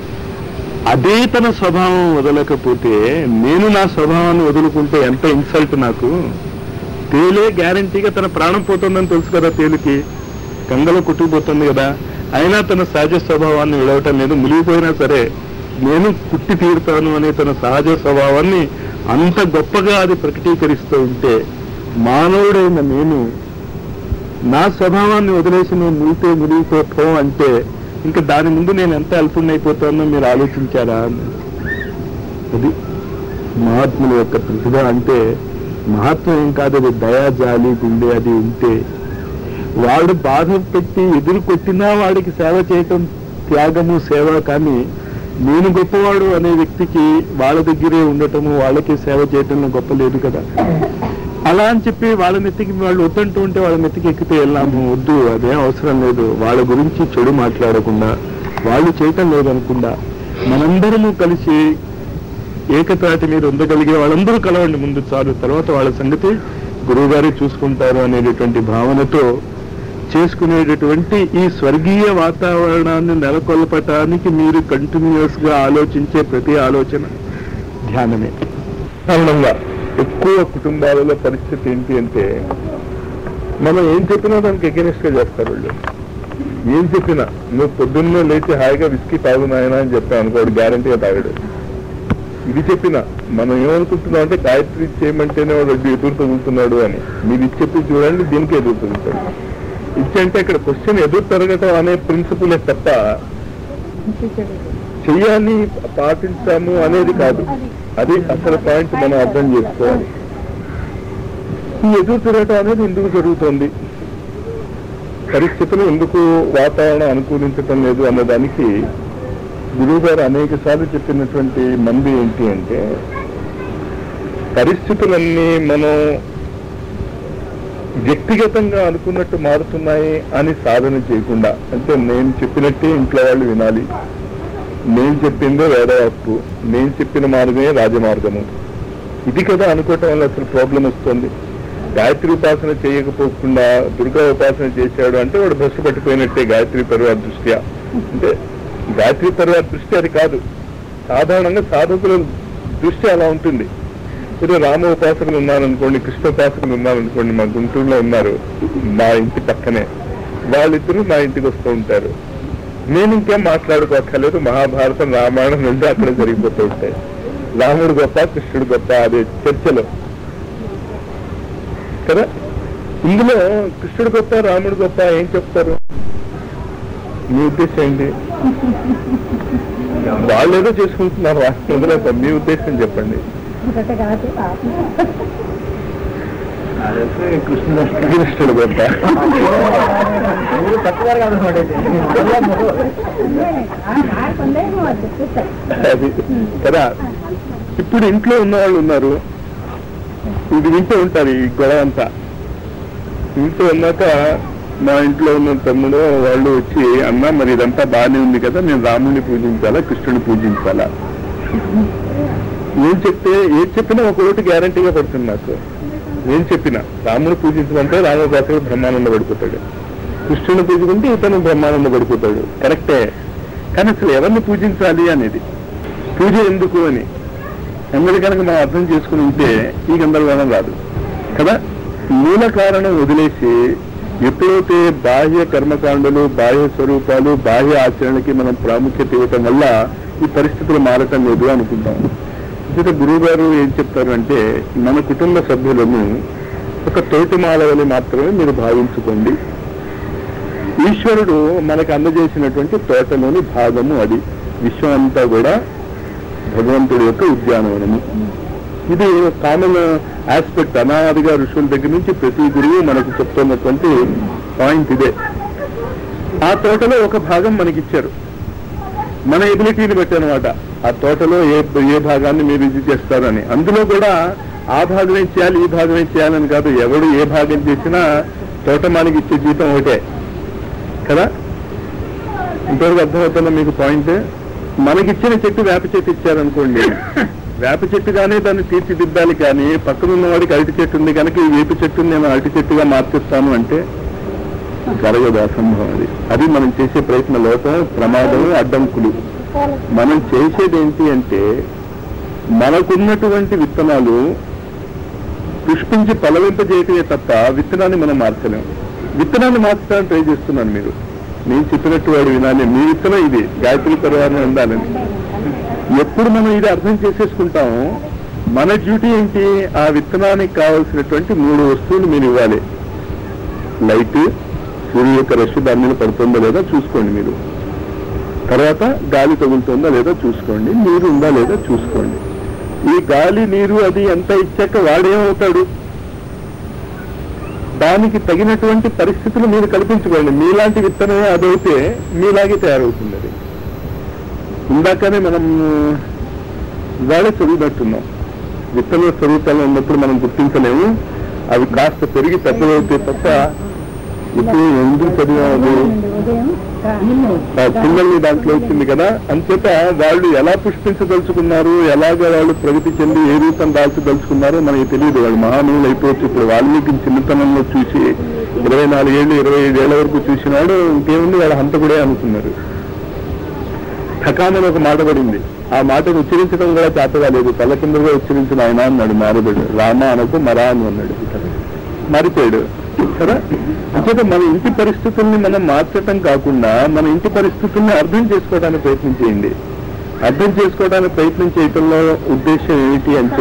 అదే తన స్వభావం వదలకపోతే నేను నా స్వభావాన్ని వదులుకుంటే ఎంత ఇన్సల్ట్ నాకు తేలే గ్యారంటీగా తన ప్రాణం పోతుందని తెలుసు కదా తేలికి గంగలో కొట్టుకుపోతుంది కదా అయినా తన సహజ స్వభావాన్ని విడవటం లేదు మునిగిపోయినా సరే నేను పుట్టి తీరుతాను అనే తన సహజ స్వభావాన్ని అంత గొప్పగా అది ప్రకటీకరిస్తూ ఉంటే మానవుడైన నేను నా స్వభావాన్ని వదిలేసి నేను మునిగితే మునిగిపోతాం అంటే ఇంకా దాని ముందు నేను ఎంత అల్పుణ్ణైపోతానో మీరు ఆలోచించారా అని అది మహాత్ముల యొక్క ప్రతిభ అంటే మహాత్మ ఏం కాదు అది దయా జాలి గుండె అది ఉంటే వాడు బాధ పెట్టి ఎదురు కొట్టినా వాడికి సేవ చేయటం త్యాగము సేవ కానీ నేను గొప్పవాడు అనే వ్యక్తికి వాళ్ళ దగ్గరే ఉండటము వాళ్ళకి సేవ చేయటంలో గొప్ప లేదు కదా అలా అని చెప్పి వాళ్ళ నెత్తికి వాళ్ళు వద్దంటూ ఉంటే వాళ్ళ నెత్తికి ఎక్కితే వెళ్ళాము వద్దు అదేం అవసరం లేదు వాళ్ళ గురించి చెడు మాట్లాడకుండా వాళ్ళు చేయటం లేదనకుండా మనందరము కలిసి ఏకతాటి మీద ఉండగలిగే వాళ్ళందరూ కలవండి ముందు చాలు తర్వాత వాళ్ళ సంగతి గురువు గారే చూసుకుంటారు అనేటటువంటి భావనతో చేసుకునేటటువంటి ఈ స్వర్గీయ వాతావరణాన్ని నెలకొల్పటానికి మీరు కంటిన్యూస్ గా ఆలోచించే ప్రతి ఆలోచన ధ్యానమే కారణంగా ఎక్కువ కుటుంబాలలో పరిస్థితి ఏంటి అంటే మనం ఏం చెప్పినా దానికి ఎగెనిస్ట్ గా చేస్తారు వాళ్ళు ఏం చెప్పినా నువ్వు పొద్దున్నే లేచి హాయిగా విస్కీ తాగునాయనా అని చెప్పాను అనుకోడు గ్యారంటీగా తాగడు ఇది చెప్పిన మనం ఏమనుకుంటున్నాం అంటే గాయత్రి చేయమంటేనే వాడు వడ్డీ ఎదురు తగులుతున్నాడు అని మీరు ఇది చెప్పి చూడండి దీనికి ఎదురు తగులుతాడు ఇచ్చంటే ఇక్కడ క్వశ్చన్ ఎదురు తరగటం అనే ప్రిన్సిపలే తప్ప చెయ్యాలి పాటించాము అనేది కాదు అది అసలు పాయింట్ మనం అర్థం చేసుకోవాలి ఈ ఎదురు తిరగటం అనేది ఎందుకు జరుగుతుంది పరిస్థితులు ఎందుకు వాతావరణం అనుకూలించటం లేదు అన్నదానికి గురువు గారు అనేక సార్లు చెప్పినటువంటి మంది ఏంటి అంటే పరిస్థితులన్నీ మనం వ్యక్తిగతంగా అనుకున్నట్టు మారుతున్నాయి అని సాధన చేయకుండా అంటే నేను చెప్పినట్టే ఇంట్లో వాళ్ళు వినాలి నేను చెప్పిందే వేదవాక్కు నేను చెప్పిన మార్గమే రాజమార్గము ఇది కదా అనుకోవటం వల్ల అసలు ప్రాబ్లం వస్తుంది గాయత్రి ఉపాసన చేయకపోకుండా దుర్గా ఉపాసన చేశాడు అంటే వాడు భ్రష్టు పట్టిపోయినట్టే గాయత్రి పరివార దృష్ట్యా అంటే గాయత్రి పరివార దృష్టి అది కాదు సాధారణంగా సాధకుల దృష్టి అలా ఉంటుంది ఇప్పుడు రామ ఉపాసకులు ఉన్నారనుకోండి కృష్ణ ఉపాసకులు ఉన్నారనుకోండి మా గుంటూరులో ఉన్నారు మా ఇంటి పక్కనే వాళ్ళిద్దరూ నా ఇంటికి వస్తూ ఉంటారు నేను ఇంకేం మాట్లాడుకోక్కర్లేదు మహాభారతం రామాయణం రెండు అక్కడ జరిగిపోతూ ఉంటాయి రాముడు గొప్ప కృష్ణుడు గొప్ప అదే చర్చలో కదా ఇందులో కృష్ణుడు గొప్ప రాముడు గొప్ప ఏం చెప్తారు మీ ఉద్దేశం ఏంటి వాళ్ళు ఏదో చేసుకుంటున్నారు వదిలేద్దాం మీ ఉద్దేశం చెప్పండి ఒకటి కాదు కృష్ణుడు గొప్ప సందేహం అది చూస్తారు అది కదా ఇప్పుడు ఇంట్లో ఉన్న వాళ్ళు ఉన్నారు ఇది వింటూ ఉంటారు ఈ గొడవ అంతా ఇంట్లో ఉన్నాక మా ఇంట్లో ఉన్న తమ్ముడు వాళ్ళు వచ్చి అన్న మరి ఇదంతా బాగానే ఉంది కదా నేను రాముడిని పూజించాలా కృష్ణుని పూజించాలా ఏం చెప్తే ఏం చెప్పినా ఒక ఒకటి గ్యారంటీగా పడుతుంది నాకు ఏం చెప్పినా రాముని పూజించమంటే రామదాసుడు బ్రహ్మానంద పడిపోతాడు కృష్ణుని పూజకుంటే ఇతను బ్రహ్మానంద పడిపోతాడు కరెక్టే కానీ అసలు ఎవరిని పూజించాలి అనేది పూజ ఎందుకు అని అందరి కనుక మనం అర్థం చేసుకుని ఉంటే ఈ గందరగోళం రాదు కదా మూల కారణం వదిలేసి ఎప్పుడైతే బాహ్య కర్మకాండలు బాహ్య స్వరూపాలు బాహ్య ఆచరణకి మనం ప్రాముఖ్యత ఇవ్వటం వల్ల ఈ పరిస్థితులు మారటం లేదు అనుకుంటాం అయితే గురువు గారు ఏం చెప్తారు అంటే మన కుటుంబ సభ్యులను ఒక తోటిమాల వలె మాత్రమే మీరు భావించుకోండి ఈశ్వరుడు మనకు అందజేసినటువంటి తోటలోని భాగము అది విశ్వం అంతా కూడా భగవంతుడి యొక్క ఉద్యానవనము ఇది కామన్ ఆస్పెక్ట్ అనాదిగా ఋషుల దగ్గర నుంచి ప్రతి గురువు మనకు చెప్తున్నటువంటి పాయింట్ ఇదే ఆ తోటలో ఒక భాగం మనకిచ్చారు మన ఎబిలిటీని బట్టి అనమాట ఆ తోటలో ఏ ఏ భాగాన్ని మీరు ఇది చేస్తారని అందులో కూడా ఆ భాగమే చేయాలి ఈ భాగమే చేయాలని కాదు ఎవడు ఏ భాగం చేసినా తోటమానికి ఇచ్చే జీతం ఒకటే కదా ఇంతవరకు అర్థమవుతున్న మీకు పాయింట్ మనకిచ్చిన చెట్టు వేప చెట్టు ఇచ్చారనుకోండి వేప చెట్టుగానే దాన్ని తీర్చిదిద్దాలి కానీ పక్కన ఉన్నవాడికి అరటి చెట్టు ఉంది కనుక ఈ వేప చెట్టుని నేను అరటి చెట్టుగా మార్చిస్తాను అంటే జరగదు అసంభవం అది అది మనం చేసే ప్రయత్న లోపం ప్రమాదం అడ్డంకులు మనం చేసేది ఏంటి అంటే మనకున్నటువంటి విత్తనాలు పుష్పించి పలవింపజేయటమే తప్ప విత్తనాన్ని మనం మార్చలేం విత్తనాన్ని మార్చడానికి ట్రై చేస్తున్నాను మీరు నేను చెప్పినట్టు వాడు వినాలి మీ విత్తనం ఇది గాయత్రి పరివారం ఉండాలని ఎప్పుడు మనం ఇది అర్థం చేసేసుకుంటామో మన డ్యూటీ ఏంటి ఆ విత్తనానికి కావాల్సినటువంటి మూడు వస్తువులు మీరు ఇవ్వాలి లైట్ సూర్యుడు యొక్క రష్ దాని మీద పడుతుందో లేదా చూసుకోండి మీరు తర్వాత గాలి తగులుతుందా లేదా చూసుకోండి నీరు ఉందా లేదా చూసుకోండి ఈ గాలి నీరు అది ఎంత ఇచ్చాక వాడేమవుతాడు దానికి తగినటువంటి పరిస్థితులు మీరు కల్పించుకోండి మీలాంటి విత్తనమే అదైతే మీలాగే తయారవుతుంది అది ఇందాకనే మనం ఇవాళ చదివినట్టున్నాం విత్తన స్వరూపాలు ఉన్నప్పుడు మనం గుర్తించలేము అవి కాస్త పెరిగి పెద్దవైతే తప్ప ఇప్పుడు ఎందుకు చదివాము ఉదయం ఆ పిల్లల్ని దాంట్లో వచ్చింది కదా అంచేత వాళ్ళు ఎలా పుష్పించదలుచుకున్నారు ఎలాగ వాళ్ళు ప్రగతి చెంది ఏ రూపం దాల్చదలుచుకున్నారో మనకి తెలియదు వాళ్ళు మహానువులు అయిపోవచ్చు ఇప్పుడు వాల్మీకి చిన్నతనంలో చూసి ఇరవై నాలుగేళ్ళు ఇరవై ఐదేళ్ల వరకు చూసినాడు ఇంకేముంది వాళ్ళ హంతకుడే అనుకున్నారు ఠకానని ఒక మాట పడింది ఆ మాటను ఉచ్చరించడం కూడా చేతగా లేదు తల కిందగా ఉచ్చరించిన ఆయన అన్నాడు నారదుడు రామ అనకు మరా అని అన్నాడు మారిపోయాడు కదా అంచేత మన ఇంటి పరిస్థితుల్ని మనం మార్చటం కాకుండా మన ఇంటి పరిస్థితుల్ని అర్థం చేసుకోవడానికి ప్రయత్నం చేయండి అర్థం చేసుకోవడానికి ప్రయత్నం చేయటంలో ఉద్దేశం ఏమిటి అంటే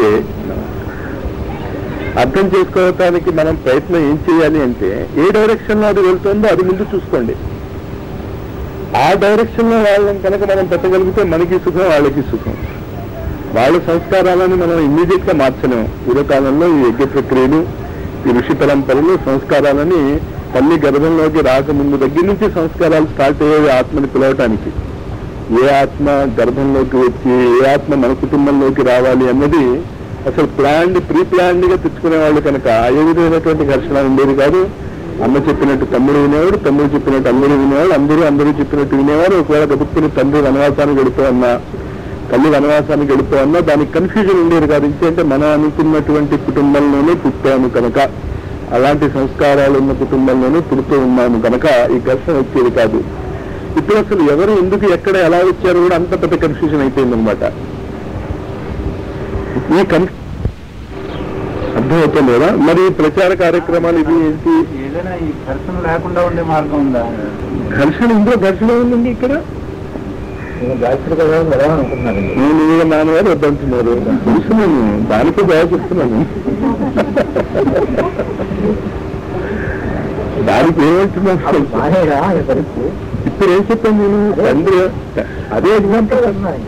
అర్థం చేసుకోవటానికి మనం ప్రయత్నం ఏం చేయాలి అంటే ఏ డైరెక్షన్ లో అది వెళ్తుందో అది ముందు చూసుకోండి ఆ డైరెక్షన్ లో వాళ్ళని కనుక మనం పెట్టగలిగితే మనకి సుఖం వాళ్ళకి సుఖం వాళ్ళ సంస్కారాలను మనం ఇమ్మీడియట్ గా మార్చలేము పూర్వకాలంలో ఈ యజ్ఞ ప్రక్రియలు ఈ ఋషి పరంపరలు సంస్కారాలని తల్లి గర్భంలోకి రాకముందు దగ్గర నుంచి సంస్కారాలు స్టార్ట్ అయ్యేవి ఆత్మని పిలవటానికి ఏ ఆత్మ గర్భంలోకి వచ్చి ఏ ఆత్మ మన కుటుంబంలోకి రావాలి అన్నది అసలు ప్లాన్డ్ ప్రీ ప్లాన్డ్ గా తెచ్చుకునే వాళ్ళు కనుక ఏ విధమైనటువంటి ఘర్షణ ఉండేది కాదు అమ్మ చెప్పినట్టు తమ్ముడు వినేవాడు తమ్ముడు చెప్పినట్టు అందరూ వినేవాడు అందరూ అందరూ చెప్పినట్టు వినేవారు ఒకవేళ గబుక్కుని తండ్రి వనవాసానికి గడుపు అన్నా తల్లి వనవాసానికి గడుపు అన్నా దానికి కన్ఫ్యూజన్ ఉండేది కాదు ఇంకేంటే మనం అనుకున్నటువంటి కుటుంబంలోనే పుట్టాము కనుక అలాంటి సంస్కారాలు ఉన్న కుటుంబంలోనే పుడుతూ ఉన్నాము కనుక ఈ ఘర్షణ వచ్చేది కాదు ఇప్పుడు అసలు ఎవరు ఎందుకు ఎక్కడ ఎలా వచ్చారో కూడా అంత పెద్ద కన్ఫ్యూజన్ అయిపోయిందనమాట ఈ కన్ అర్థమవుతుంది కదా మరి ఈ ప్రచార కార్యక్రమాలు ఇది ఏంటి ఏదైనా ఈ ఘర్షణ లేకుండా ఉండే మార్గం ఉందా ఘర్షణ ఇందులో ఘర్షణ ఉందండి ఇక్కడ గాయత్రి కదా కదా అనుకుంటున్నారండి నేను ఇక నాన్నగారు వద్దంటున్నారు తెలుసు నేను దానికే బాగా చెప్తున్నాను దానికి ఏమంటున్నాను బాగానేరా ఈ పరిస్థితి ఇప్పుడు ఏం చెప్పాను నేను తండ్రి అదే ఎగ్జాంపుల్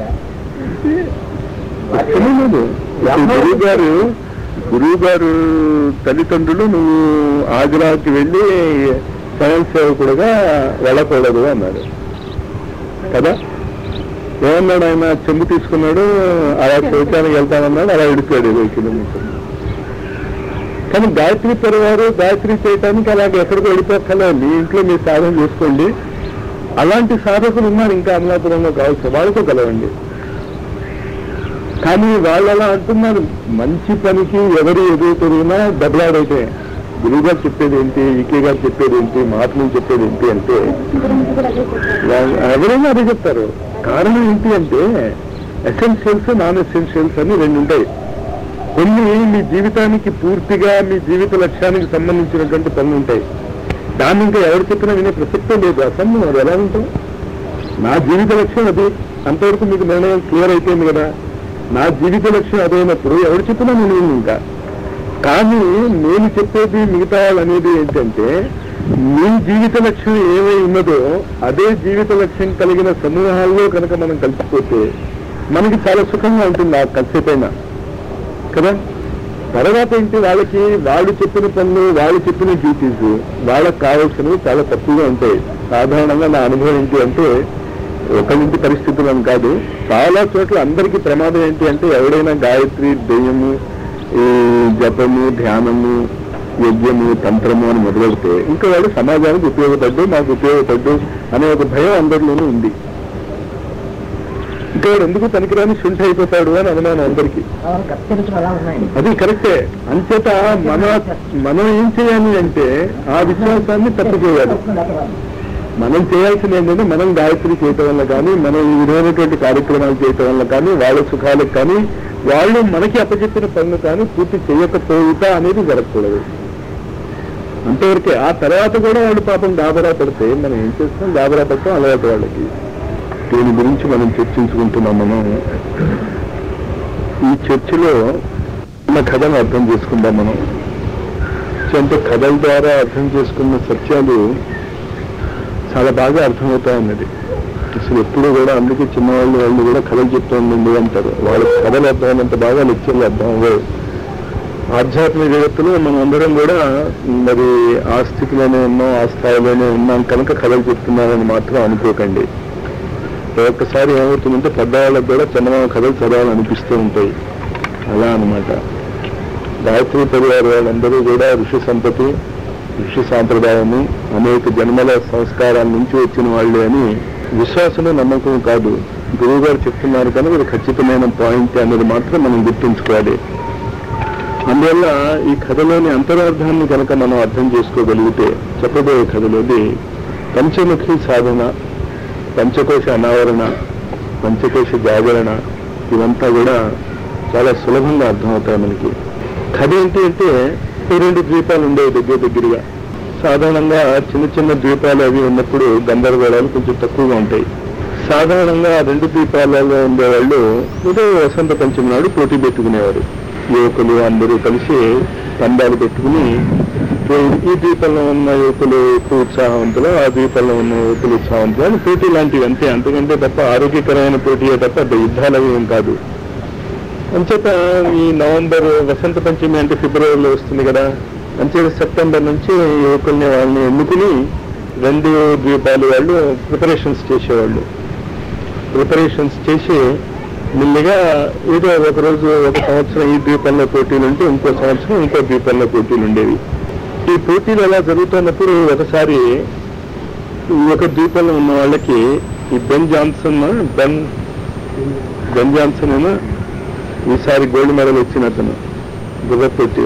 తెలియలేదు గురువు గారు గురువు గారు తల్లిదండ్రులు నువ్వు ఆగ్రాకి వెళ్ళి స్వయం సేవకుడుగా వెళ్ళకూడదు అన్నాడు కదా ఏమన్నాడు ఆయన చెంబు తీసుకున్నాడు అలా శౌచానికి వెళ్తానన్నాడు అలా విడిపోయాడు ఇరవై కిలోమీటర్లు కానీ గాయత్రి పరివారు గాయత్రి చేయటానికి అలాగే ఎక్కడికి వెళ్ళిపోక్కలే మీ ఇంట్లో మీరు సాధన చేసుకోండి అలాంటి సాధకులు ఉన్నారు ఇంకా అమలాపురంలో కావచ్చు వాళ్ళతో కలవండి కానీ వాళ్ళు అలా అంటున్నారు మంచి పనికి ఎవరు ఎదురు తిరిగినా దెబ్బలాడైతే గురువు గారు చెప్పేది ఏంటి ఈకే గారు చెప్పేది ఏంటి మహాత్ములు చెప్పేది ఏంటి అంటే గురించి కూడా అదే చెప్పారు. వా- ఎవరైనా అదే చెప్తారు కారణం ఏంటి అంటే ఎసెన్షియల్స్ నాన్ ఎసెన్షియల్స్ అని రెండు ఉంటాయి కొన్ని మీ జీవితానికి పూర్తిగా మీ జీవిత లక్ష్యానికి సంబంధించినటువంటి పనులు ఉంటాయి దాన్ని ఇంకా ఎవరు చెప్పినా వినే ప్రసక్తే లేదు అసలు అది ఎలా ఉంటాం నా జీవిత లక్ష్యం అది అంతవరకు మీకు నిర్ణయం క్లియర్ అయిపోయింది కదా నా జీవిత లక్ష్యం అదైనప్పుడు ఎవరు చెప్పినా నేను విన్ను ఇంకా కానీ నేను చెప్పేది మిగతా వాళ్ళు అనేది ఏంటంటే మీ జీవిత లక్ష్యం ఏమై ఉన్నదో అదే జీవిత లక్ష్యం కలిగిన సమూహాల్లో కనుక మనం కలిసిపోతే మనకి చాలా సుఖంగా ఉంటుంది ఆ కలిసిపోయినా కదా తర్వాత ఏంటి వాళ్ళకి వాళ్ళు చెప్పిన పనులు వాళ్ళు చెప్పిన డ్యూటీస్ వాళ్ళకి కావాల్సినవి చాలా తక్కువగా ఉంటాయి సాధారణంగా నా అనుభవం ఏంటి అంటే ఒకరింటి పరిస్థితులు అని కాదు చాలా చోట్ల అందరికీ ప్రమాదం ఏంటి అంటే ఎవడైనా గాయత్రి దెయ్యము ఈ జపము ధ్యానము యజ్ఞము తంత్రము అని మొదలెడితే ఇంకా వాడు సమాజానికి ఉపయోగపడ్డు నాకు ఉపయోగపడ్డు అనే ఒక భయం అందరిలోనూ ఉంది ఇంకా వాడు ఎందుకు పనికిరాని శుంఠ అయిపోతాడు అని అనుమానం అందరికీ కత్తిరించడం అలా ఉన్నాయి అది కరెక్టే అంచేత మన మనం ఏం చేయాలి అంటే ఆ విశ్వాసాన్ని తప్పిపోయాలి మనం చేయాల్సింది ఏంటంటే మనం గాయత్రి చేయటం వల్ల కానీ మనం ఈ విధమైనటువంటి కార్యక్రమాలు చేయటం వల్ల కానీ వాళ్ళ సుఖాలకు కానీ వాళ్ళు మనకి అప్పచెప్పిన పనులు కానీ పూర్తి చేయకపోవుట అనేది జరగకూడదు అంతవరకే ఆ తర్వాత కూడా వాళ్ళు పాపం గాబరా పడితే మనం ఏం చేస్తాం గాబరా పడటం అలవాటు వాళ్ళకి దీని గురించి మనం చర్చించుకుంటున్నాం మనం ఈ చర్చలో ఉన్న కథను అర్థం చేసుకుందాం మనం అంటే కథల ద్వారా అర్థం చేసుకున్న సత్యాలు చాలా బాగా అర్థమవుతా ఉన్నది అసలు ఎప్పుడు కూడా అందుకే చిన్నవాళ్ళు వాళ్ళు కూడా కథలు చెప్తూ ఉండండి అంటారు వాళ్ళ కథలు అర్థమైనంత బాగా లెక్చర్లు అర్థం అవ్వవు ఆధ్యాత్మిక జగత్తులో మనం అందరం కూడా మరి ఆ స్థితిలోనే ఉన్నాం ఆ స్థాయిలోనే ఉన్నాం కనుక కథలు చెప్తున్నారని మాత్రం అనుకోకండి ఒక్కసారి ఏమవుతుందంటే పెద్దవాళ్ళకు కూడా చందమామ కథలు చదవాలనిపిస్తూ ఉంటాయి అలా అన్నమాట గాయత్రి పరివార వాళ్ళందరూ కూడా ఋషి సంతతి ఋషి సాంప్రదాయము అనేక జన్మల సంస్కారాల నుంచి వచ్చిన వాళ్ళే అని విశ్వాసమే నమ్మకం కాదు గురువు గారు చెప్తున్నారు కనుక ఇది ఖచ్చితమైన పాయింట్ అనేది మాత్రం మనం గుర్తుంచుకోవాలి అందువల్ల ఈ కథలోని అంతరార్థాన్ని కనుక మనం అర్థం చేసుకోగలిగితే చెప్పబోయే కథలోది పంచముఖి సాధన పంచకోశ అనావరణ పంచకోశ జాగరణ ఇవంతా కూడా చాలా సులభంగా అర్థమవుతాయి మనకి కథ ఏంటి అంటే ఈ రెండు ద్వీపాలు ఉండేవి దగ్గర దగ్గరగా సాధారణంగా చిన్న చిన్న ద్వీపాలు అవి ఉన్నప్పుడు గందరగోళాలు కొంచెం తక్కువగా ఉంటాయి సాధారణంగా ఆ రెండు ద్వీపాలలో ఉండేవాళ్ళు ఏదో వసంత పంచమి నాడు పోటీ పెట్టుకునేవారు యువకులు అందరూ కలిసి పందాలు పెట్టుకుని ఈ ద్వీపంలో ఉన్న యువకులు ఎక్కువ ఉత్సాహవంతులు ఆ ద్వీపంలో ఉన్న యువకులు ఉత్సాహవంతులు అని పోటీ లాంటివి అంతే అంతకంటే తప్ప ఆరోగ్యకరమైన పోటీయే తప్ప పెద్ద యుద్ధాలు అవి ఏం కాదు అంచేత ఈ నవంబర్ వసంత పంచమి అంటే ఫిబ్రవరిలో వస్తుంది కదా అంచేత సెప్టెంబర్ నుంచి యువకుల్ని వాళ్ళని ఎన్నుకుని రెండు ద్వీపాలు వాళ్ళు ప్రిపరేషన్స్ చేసేవాళ్ళు ప్రిపరేషన్స్ చేసి మెల్లిగా ఏదో ఒక రోజు ఒక సంవత్సరం ఈ ద్వీపంలో పోటీలు ఉంటే ఇంకో సంవత్సరం ఇంకో ద్వీపంలో పోటీలు ఉండేవి ఈ పోటీలు అలా జరుగుతున్నప్పుడు ఒకసారి ఈ ఒక ద్వీపంలో ఉన్న వాళ్ళకి ఈ Ben Johnson Ben Ben Johnson ఏమో ఈసారి గోల్డ్ మెడల్ వచ్చిన అతను గుర్రపెట్టి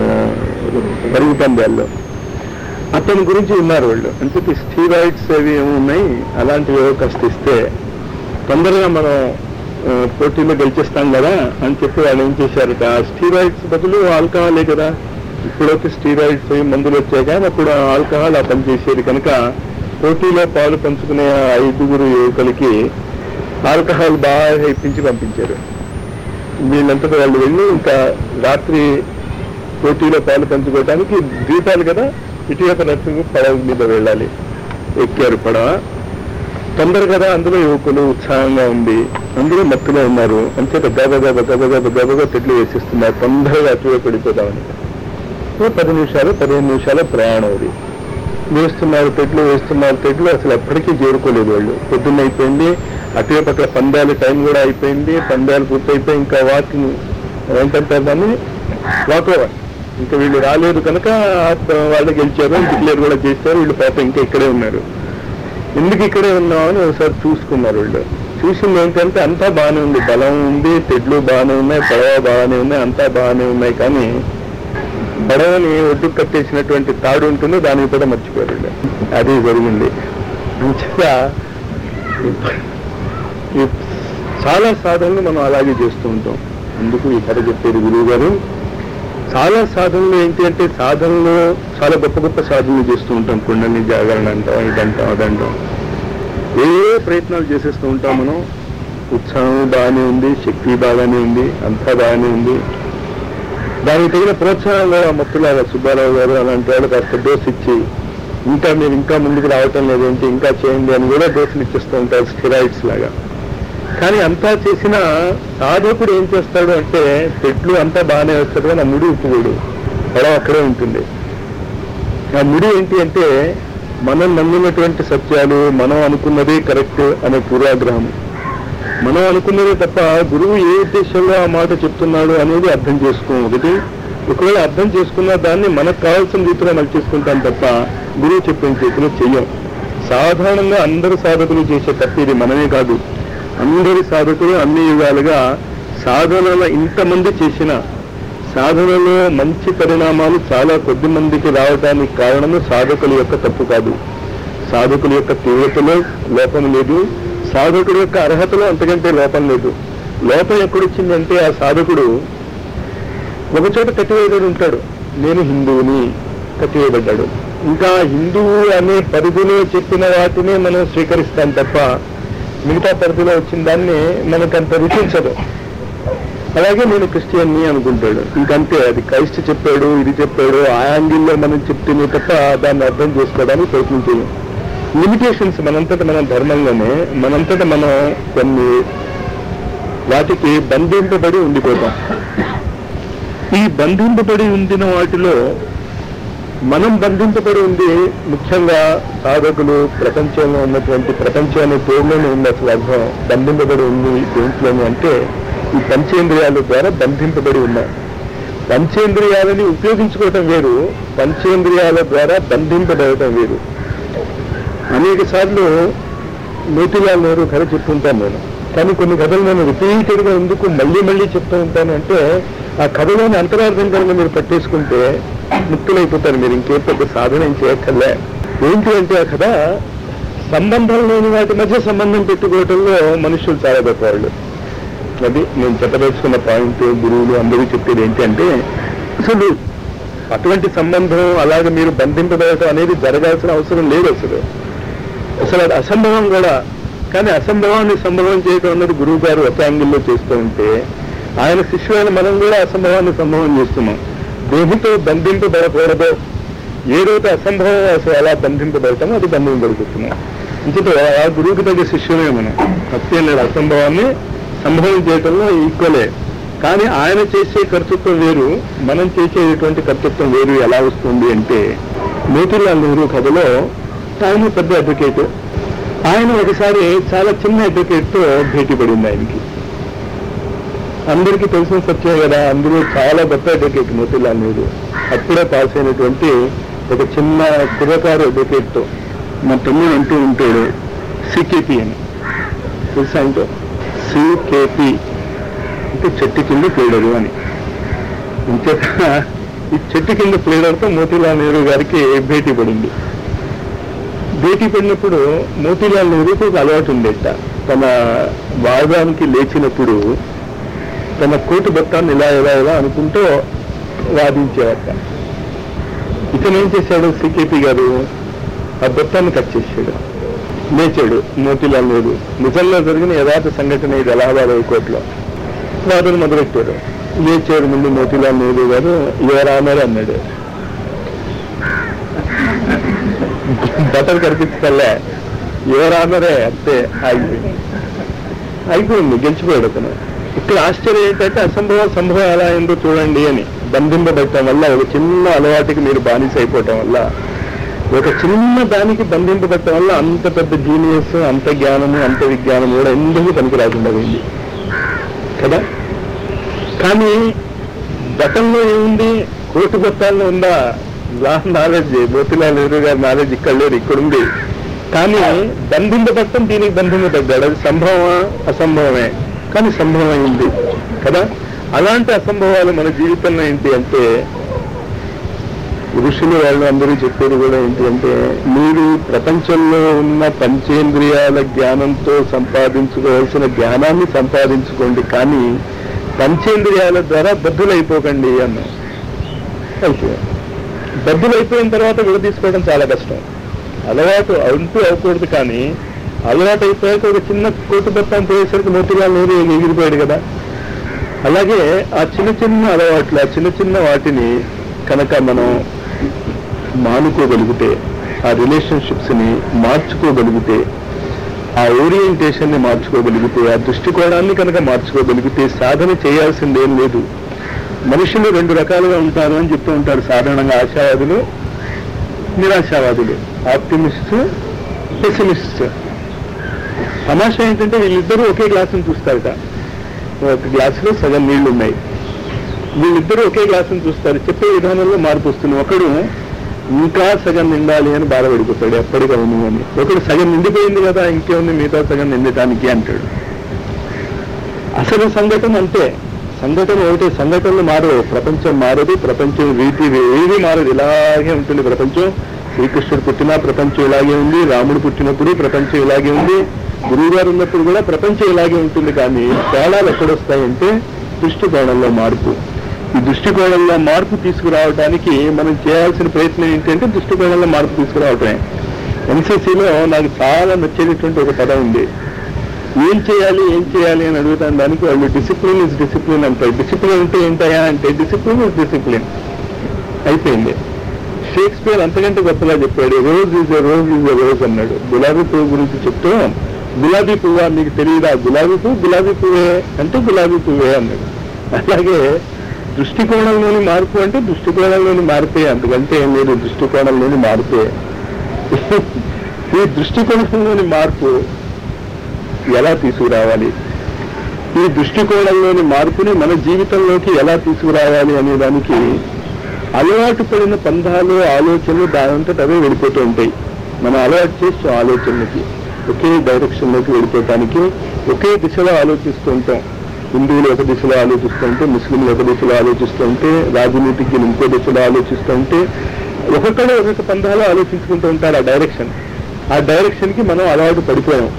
పరుగు పందాల్లో అతని గురించి ఉన్నారు వాళ్ళు అంటే స్టీరాయిడ్స్ అవి ఏమి ఉన్నాయి అలాంటివి ఏవో కాస్త ఇస్తే తొందరగా మనం ఆ, పోటీలో గెలిచేస్తాం కదా అని చెప్పి వాళ్ళు ఏం చేశారట ఆ స్టీరాయిడ్స్ బదులు ఆల్కహాలే కదా ఇప్పుడైతే స్టీరాయిడ్స్ అవి మందులు వచ్చాయి కానీ అప్పుడు ఆల్కహాల్ ఆ పని చేసేది కనుక పోటీలో పాలు పంచుకునే ఆ ఐదుగురు యువకులకి ఆల్కహాల్ బాగా ఇప్పించి పంపించారు వీళ్ళంతటా వాళ్ళు వెళ్ళి ఇంకా రాత్రి పోటీలో పాలు పంచుకోవడానికి ద్వీపాలు కదా ఇటీవల నర్సింగ్ పడవ మీద వెళ్ళాలి ఎక్కారు పడవ తొందర కదా అందులో యువకులు ఉత్సాహంగా ఉంది అందులో మత్తులో ఉన్నారు అంతే గబ గబ గబ గబ గబగా తెడ్లు వేసిస్తున్నారు తొందరగా అటువైపు పడిపోదామని ఓ పది నిమిషాలు పదిహేను నిమిషాల ప్రయాణం అది వేస్తున్నారు తెడ్లు వేస్తున్నారు తెడ్లు అసలు ఎప్పటికీ చేరుకోలేదు వాళ్ళు పొద్దున్న అయిపోయింది అటువైపు పక్కల పందాల టైం కూడా అయిపోయింది పందాలు పూర్తయిపోయి ఇంకా వాకింగ్ ఏంటంటే దాన్ని వాకోవర్ ఇంకా వీళ్ళు రాలేదు కనుక వాళ్ళు గెలిచారు డిక్లేర్ కూడా చేశారు వీళ్ళు పాప ఇంకా ఇక్కడే ఉన్నారు ఎందుకు ఇక్కడే ఉన్నామని ఒకసారి చూసుకున్నారు వీళ్ళు చూసింది ఏంటంటే అంతా బాగానే ఉంది బలం ఉంది తెడ్లు బాగానే ఉన్నాయి పడవ బాగానే ఉన్నాయి అంతా బాగానే ఉన్నాయి కానీ పడవని ఒడ్డుకు కట్టేసినటువంటి తాడు ఉంటుంది దానికి కూడా మర్చిపోయారు వీళ్ళు. అది జరిగింది మంచిగా ఈ చాలా సాధనలు మనం అలాగే చేస్తూ ఉంటాం అందుకు ఈ కథ చెప్పేది గురువు గారు చాలా సాధనలు ఏంటి అంటే సాధనలు చాలా గొప్ప గొప్ప సాధనలు చేస్తూ ఉంటాం కుండని జాగరణ అంటాం ఇదంటాం అదంటాం ఏ ప్రయత్నాలు చేసేస్తూ ఉంటాం మనం ఉత్సాహం బాగానే ఉంది శక్తి బాగానే ఉంది అంతా బాగానే ఉంది దానికి తగిన ప్రోత్సాహం కూడా మత్తులాగా సుబ్బారావు గారు అలాంటి వాళ్ళు కాస్త డోస్ ఇచ్చి ఇంకా మీరు ఇంకా ముందుకు రావటం లేదేంటి ఇంకా చేయండి అని కూడా డోసులు ఇచ్చేస్తూ ఉంటారు స్టిరాయిడ్స్ లాగా కానీ అంతా చేసిన సాధకుడు ఏం చేస్తాడు అంటే తెట్లు అంతా బాగానే వస్తాడు కానీ ఆ ముడి ఉప్పుకోడు పడవ అక్కడే ఉంటుంది ఆ ముడి ఏంటి అంటే మనం నమ్మినటువంటి సత్యాలు మనం అనుకున్నదే కరెక్ట్ అనే పూర్వాగ్రహం మనం అనుకున్నదే తప్ప గురువు ఏ ఉద్దేశంలో ఆ మాట చెప్తున్నాడు అనేది అర్థం చేసుకోం ఒకటి ఒకవేళ అర్థం చేసుకున్న దాన్ని మనకు కావాల్సిన రీతిలో మలిచేసుకుంటాం తప్ప గురువు చెప్పిన చేతిలో చెయ్యం సాధారణంగా అందరు సాధకులు చేసే తప్పు ఇది మనమే కాదు అందరి సాధకులు అన్ని యుగాలుగా సాధనల ఇంతమంది చేసిన సాధనలో మంచి పరిణామాలు చాలా కొద్ది మందికి రావడానికి కారణము సాధకుల యొక్క తప్పు కాదు సాధకుల యొక్క తీవ్రతలో లోపం లేదు సాధకుడి యొక్క అర్హతలో అంతకంటే లోపం లేదు లోపం ఎక్కడొచ్చిందంటే ఆ సాధకుడు ఒక చోట కట్టివేయబడి ఉంటాడు నేను హిందువుని కట్టివేయబడ్డాడు ఇంకా హిందువు అనే పరిధిలో చెప్పిన వాటినే మనం స్వీకరిస్తాం తప్ప మిగతా పరిధిలో వచ్చిన దాన్ని మనకు అంత రుచించదు అలాగే నేను క్రిస్టియన్ని అనుకుంటాడు ఇంకంతే అది క్రైస్ట్ చెప్పాడు ఇది చెప్పాడు ఆ యాంగిల్లో మనం చెప్తేనే తప్ప దాన్ని అర్థం చేసుకోవడానికి ప్రయత్నం చేయం లిమిటేషన్స్ మనంతట మన ధర్మంలోనే మనంతట మనం కొన్ని వాటికి బంధింపబడి ఉండిపోతాం ఈ బంధింపబడి ఉండిన వాటిలో మనం బంధింపబడి ఉంది ముఖ్యంగా సాధకులు ప్రపంచంలో ఉన్నటువంటి ప్రపంచం అనే పేరులోనే ఉంది అసలు అర్థం బంధింపబడి ఉంది దేంట్లోనే అంటే ఈ పంచేంద్రియాల ద్వారా బంధింపబడి ఉన్నాయి పంచేంద్రియాలని ఉపయోగించుకోవటం వేరు పంచేంద్రియాల ద్వారా బంధింపబడటం వేరు అనేక సార్లు మోతిలాల్ నెహ్రూ కథ చెప్తుంటాను నేను కానీ కొన్ని కథలు నేను రిపీటెడ్ గా ఎందుకు మళ్ళీ మళ్ళీ చెప్తూ ఉంటాను అంటే ఆ కథలోని అంతరార్థం కనుక మీరు పట్టేసుకుంటే ముక్తులైపోతారు మీరు ఇంకే పెద్ద సాధన ఏం చేయక్కర్లే ఏంటి అంటే ఆ కథ సంబంధం లేని వాటి మధ్య సంబంధం పెట్టుకోవటంలో మనుషులు చాలా గొప్పవాళ్ళు అది నేను చెప్పదలుచుకున్న పాయింట్ గురువులు అందరూ చెప్పేది ఏంటి అంటే అసలు అటువంటి సంబంధం అలాగే మీరు బంధింపబడటం అనేది జరగాల్సిన అవసరం లేదు అసలు అసలు అది అసంభవం కూడా కానీ అసంభవాన్ని సంభవం చేయటం అన్నది గురువు గారు ఒక యాంగిల్లో చేస్తూ ఉంటే ఆయన శిష్యులైన మనం కూడా అసంభవాన్ని సంభవం చేస్తున్నాం దేనితో బంధింపబడకూడదో ఏదైతే అసంభవం అసలు ఎలా బంధింపబడతామో అది బంధింపబడుతున్నాం ఇంకటి ఆ గురువుకి తగ్గ శిష్యులే మనం తప్పేం లేదు అసంభవాన్ని సంభవం చేయటంలో ఈక్వలే కానీ ఆయన చేసే కర్తృత్వం వేరు మనం చేసేటువంటి కర్తృత్వం వేరు ఎలా వస్తుంది అంటే మోతిలాల్ నెహ్రూ కథలో ఆయన పెద్ద అడ్వకేట్ ఆయన ఒకసారి చాలా చిన్న అడ్వకేట్ తో భేటీ పడింది ఆయనకి అందరికీ తెలిసిన సత్యం కదా అందరూ చాలా గొప్ప అడ్వకేట్ మోతిలాల్ నెహ్రూ అప్పుడే పాస్ అయినటువంటి ఒక చిన్న కుర్రకారు అడ్వకేట్ తో మా తమ్ముడు అంటూ ఉంటాడు సికేపీ అని తెలుసా అంటే సికేపీ అంటే చెట్టు కింద ప్లేడరు అని ఇంచేత ఈ చెట్టు కింద ప్లేడర్తో మోతీలాల్ నెహ్రూ గారికి భేటీ పడింది భేటీ పడినప్పుడు మోతీలాల్ నెహ్రూకి ఒక అలవాటు ఉండేట తన వాదానికి లేచినప్పుడు తన కోటు బొత్తాన్ని ఇలా ఇలా ఇలా అనుకుంటూ వాదించేవాట ఇతను ఏం చేశాడు సికేపీ గారు ఆ బొత్తాన్ని కట్ చేశాడు లేచాడు మోతీలాల్ నెహ్రూ నిజంగా జరిగిన యథార్థ సంఘటన ఇది అలహాబాద్ హైకోర్టులో వాదన మొదలెట్టారు లేచాడు ముందు మోతీలాల్ నెహ్రూ గారు యువరానర్ అన్నాడు బటర్ కనిపించలే ఎవరన్నారే అంతే ఆగిపోయింది అయిపోయింది గెలిచిపోయాడు అతను ఇక్కడ ఆశ్చర్యం ఏంటంటే అసంభవ సంభవం ఎలా అయిందో చూడండి అని బంధింపబడటం వల్ల ఒక చిన్న అలవాటుకి మీరు బానిస అయిపోవటం వల్ల ఒక చిన్న దానికి బంధింపబడటం వల్ల అంత పెద్ద జీనియస్ అంత జ్ఞానము అంత విజ్ఞానం కూడా ఎందుకు పనికి రాకుండా పోయింది కదా కానీ గతంలో ఏముంది కోటి గొట్టాల్లో ఉందా లా నాలెడ్జ్ మోతిలాల్ నెహ్రూ గారి నాలెడ్జ్ ఇక్కడ లేదు ఇక్కడ ఉంది కానీ బంధింపబట్టం దీనికి బంధింపబడ్డాడు అది సంభవమా అసంభవమే కానీ సంభవం అయింది కదా అలాంటి అసంభవాలు మన జీవితంలో ఏంటి అంటే ఋషులు వాళ్ళు అందరూ చెప్పేది కూడా ఏంటి అంటే మీరు ప్రపంచంలో ఉన్న పంచేంద్రియాల జ్ఞానంతో సంపాదించుకోవాల్సిన జ్ఞానాన్ని సంపాదించుకోండి కానీ పంచేంద్రియాల ద్వారా బద్దులైపోకండి అన్న అయితే బద్దులైపోయిన తర్వాత విడదీసుకోవడం చాలా కష్టం అలవాటు అంటూ అవ్వకూడదు కానీ అలవాటు అయిపోయాక ఒక చిన్న కోటు బత్తం పోయేసరికి మొత్తిగా లేదు ఎగిరిపోయాడు కదా అలాగే ఆ చిన్న చిన్న అలవాట్లు ఆ చిన్న చిన్న వాటిని కనుక మనం మానుకోగలిగితే ఆ రిలేషన్షిప్స్ ని మార్చుకోగలిగితే ఆ ఓరియంటేషన్ ని మార్చుకోగలిగితే ఆ దృష్టికోణాన్ని కనుక మార్చుకోగలిగితే సాధన చేయాల్సిందేం లేదు మనుషులు రెండు రకాలుగా ఉంటారు అని చెప్తూ ఉంటారు సాధారణంగా ఆశావాదులు నిరాశావాదులు ఆప్టిమిస్ట్ పెసిమిస్ట్ తమాషా ఏంటంటే వీళ్ళిద్దరూ ఒకే గ్లాసును చూస్తారట ఒక గ్లాసులో సగం నీళ్లు ఉన్నాయి వీళ్ళిద్దరూ ఒకే గ్లాసును చూస్తారు చెప్పే విధానంలో మార్పు వస్తుంది ఒకడు ఇంకా సగం నిండాలి అని బాధపడిపోతాడు ఎప్పటికీ అవును అని ఒకడు సగం నిండిపోయింది కదా ఇంకేముంది మిగతా సగం నిండటానికి అంటాడు అసలు సంఘటన అంతే సంఘటన ఒకటే సంఘటనలు మారవు ప్రపంచం మారదు ప్రపంచం రీతి ఏది మారదు ఇలాగే ఉంటుంది ప్రపంచం శ్రీకృష్ణుడు పుట్టినా ప్రపంచం ఇలాగే ఉంది రాముడు పుట్టినప్పుడు ప్రపంచం ఇలాగే ఉంది గురువు గారు ఉన్నప్పుడు కూడా ప్రపంచం ఇలాగే ఉంటుంది కానీ తేడాలు ఎక్కడొస్తాయంటే దృష్టికోణంలో మార్పు ఈ దృష్టికోణంలో మార్పు తీసుకురావడానికి మనం చేయాల్సిన ప్రయత్నం ఏంటంటే దృష్టికోణంలో మార్పు తీసుకురావటమే ఎన్సీసీలో నాకు చాలా నచ్చేటటువంటి ఒక పదం ఉంది ఏం చేయాలి ఏం చేయాలి అని అడుగుతాను దానికి వాళ్ళు డిసిప్లిన్ ఇస్ డిసిప్లిన్ అంటారు డిసిప్లిన్ అంటే ఏంటయా అంటే డిసిప్లిన్ ఇస్ డిసిప్లిన్ అయిపోయింది షేక్స్పియర్ అంతకంటే గొప్పగా చెప్పాడు rose is a rose is a rose అన్నాడు గులాబీ పువ్వు గురించి చెప్తూ గులాబీ పువ్వా మీకు తెలియదా గులాబీ పువ్వు గులాబీ పువ్వే అంటే గులాబీ పువ్వే అన్నాడు అలాగే దృష్టికోణంలోని మార్పు అంటే దృష్టికోణంలోని మార్పే అందుకంటే మీరు దృష్టికోణంలోని మార్పే ఈ దృష్టికోణంలోని మార్పు ఎలా తీసుకురావాలి ఈ దృష్టికోణంలోని మార్పుని మన జీవితంలోకి ఎలా తీసుకురావాలి అనే దానికి అలవాటు పడిన పంధాలు ఆలోచనలు దానంతట అవే వెళ్ళిపోతూ ఉంటాయి మనం అలవాటు చేస్తాం ఆలోచనలకి ఒకే డైరెక్షన్లోకి వెళ్ళిపోవటానికి ఒకే దిశలో ఆలోచిస్తూ ఉంటాం హిందువులు ఒక దిశలో ఆలోచిస్తూ ఉంటే ముస్లింలు ఒక దిశలో ఆలోచిస్తూ ఉంటే రాజనీతిజ్ఞులు ఇంకో దిశలో ఆలోచిస్తూ ఉంటే ఒక్కొక్కడు ఒక్కొక్క పంధాలు ఆలోచించుకుంటూ ఉంటారు ఆ డైరెక్షన్ ఆ డైరెక్షన్ కి మనం అలవాటు పడిపోయాం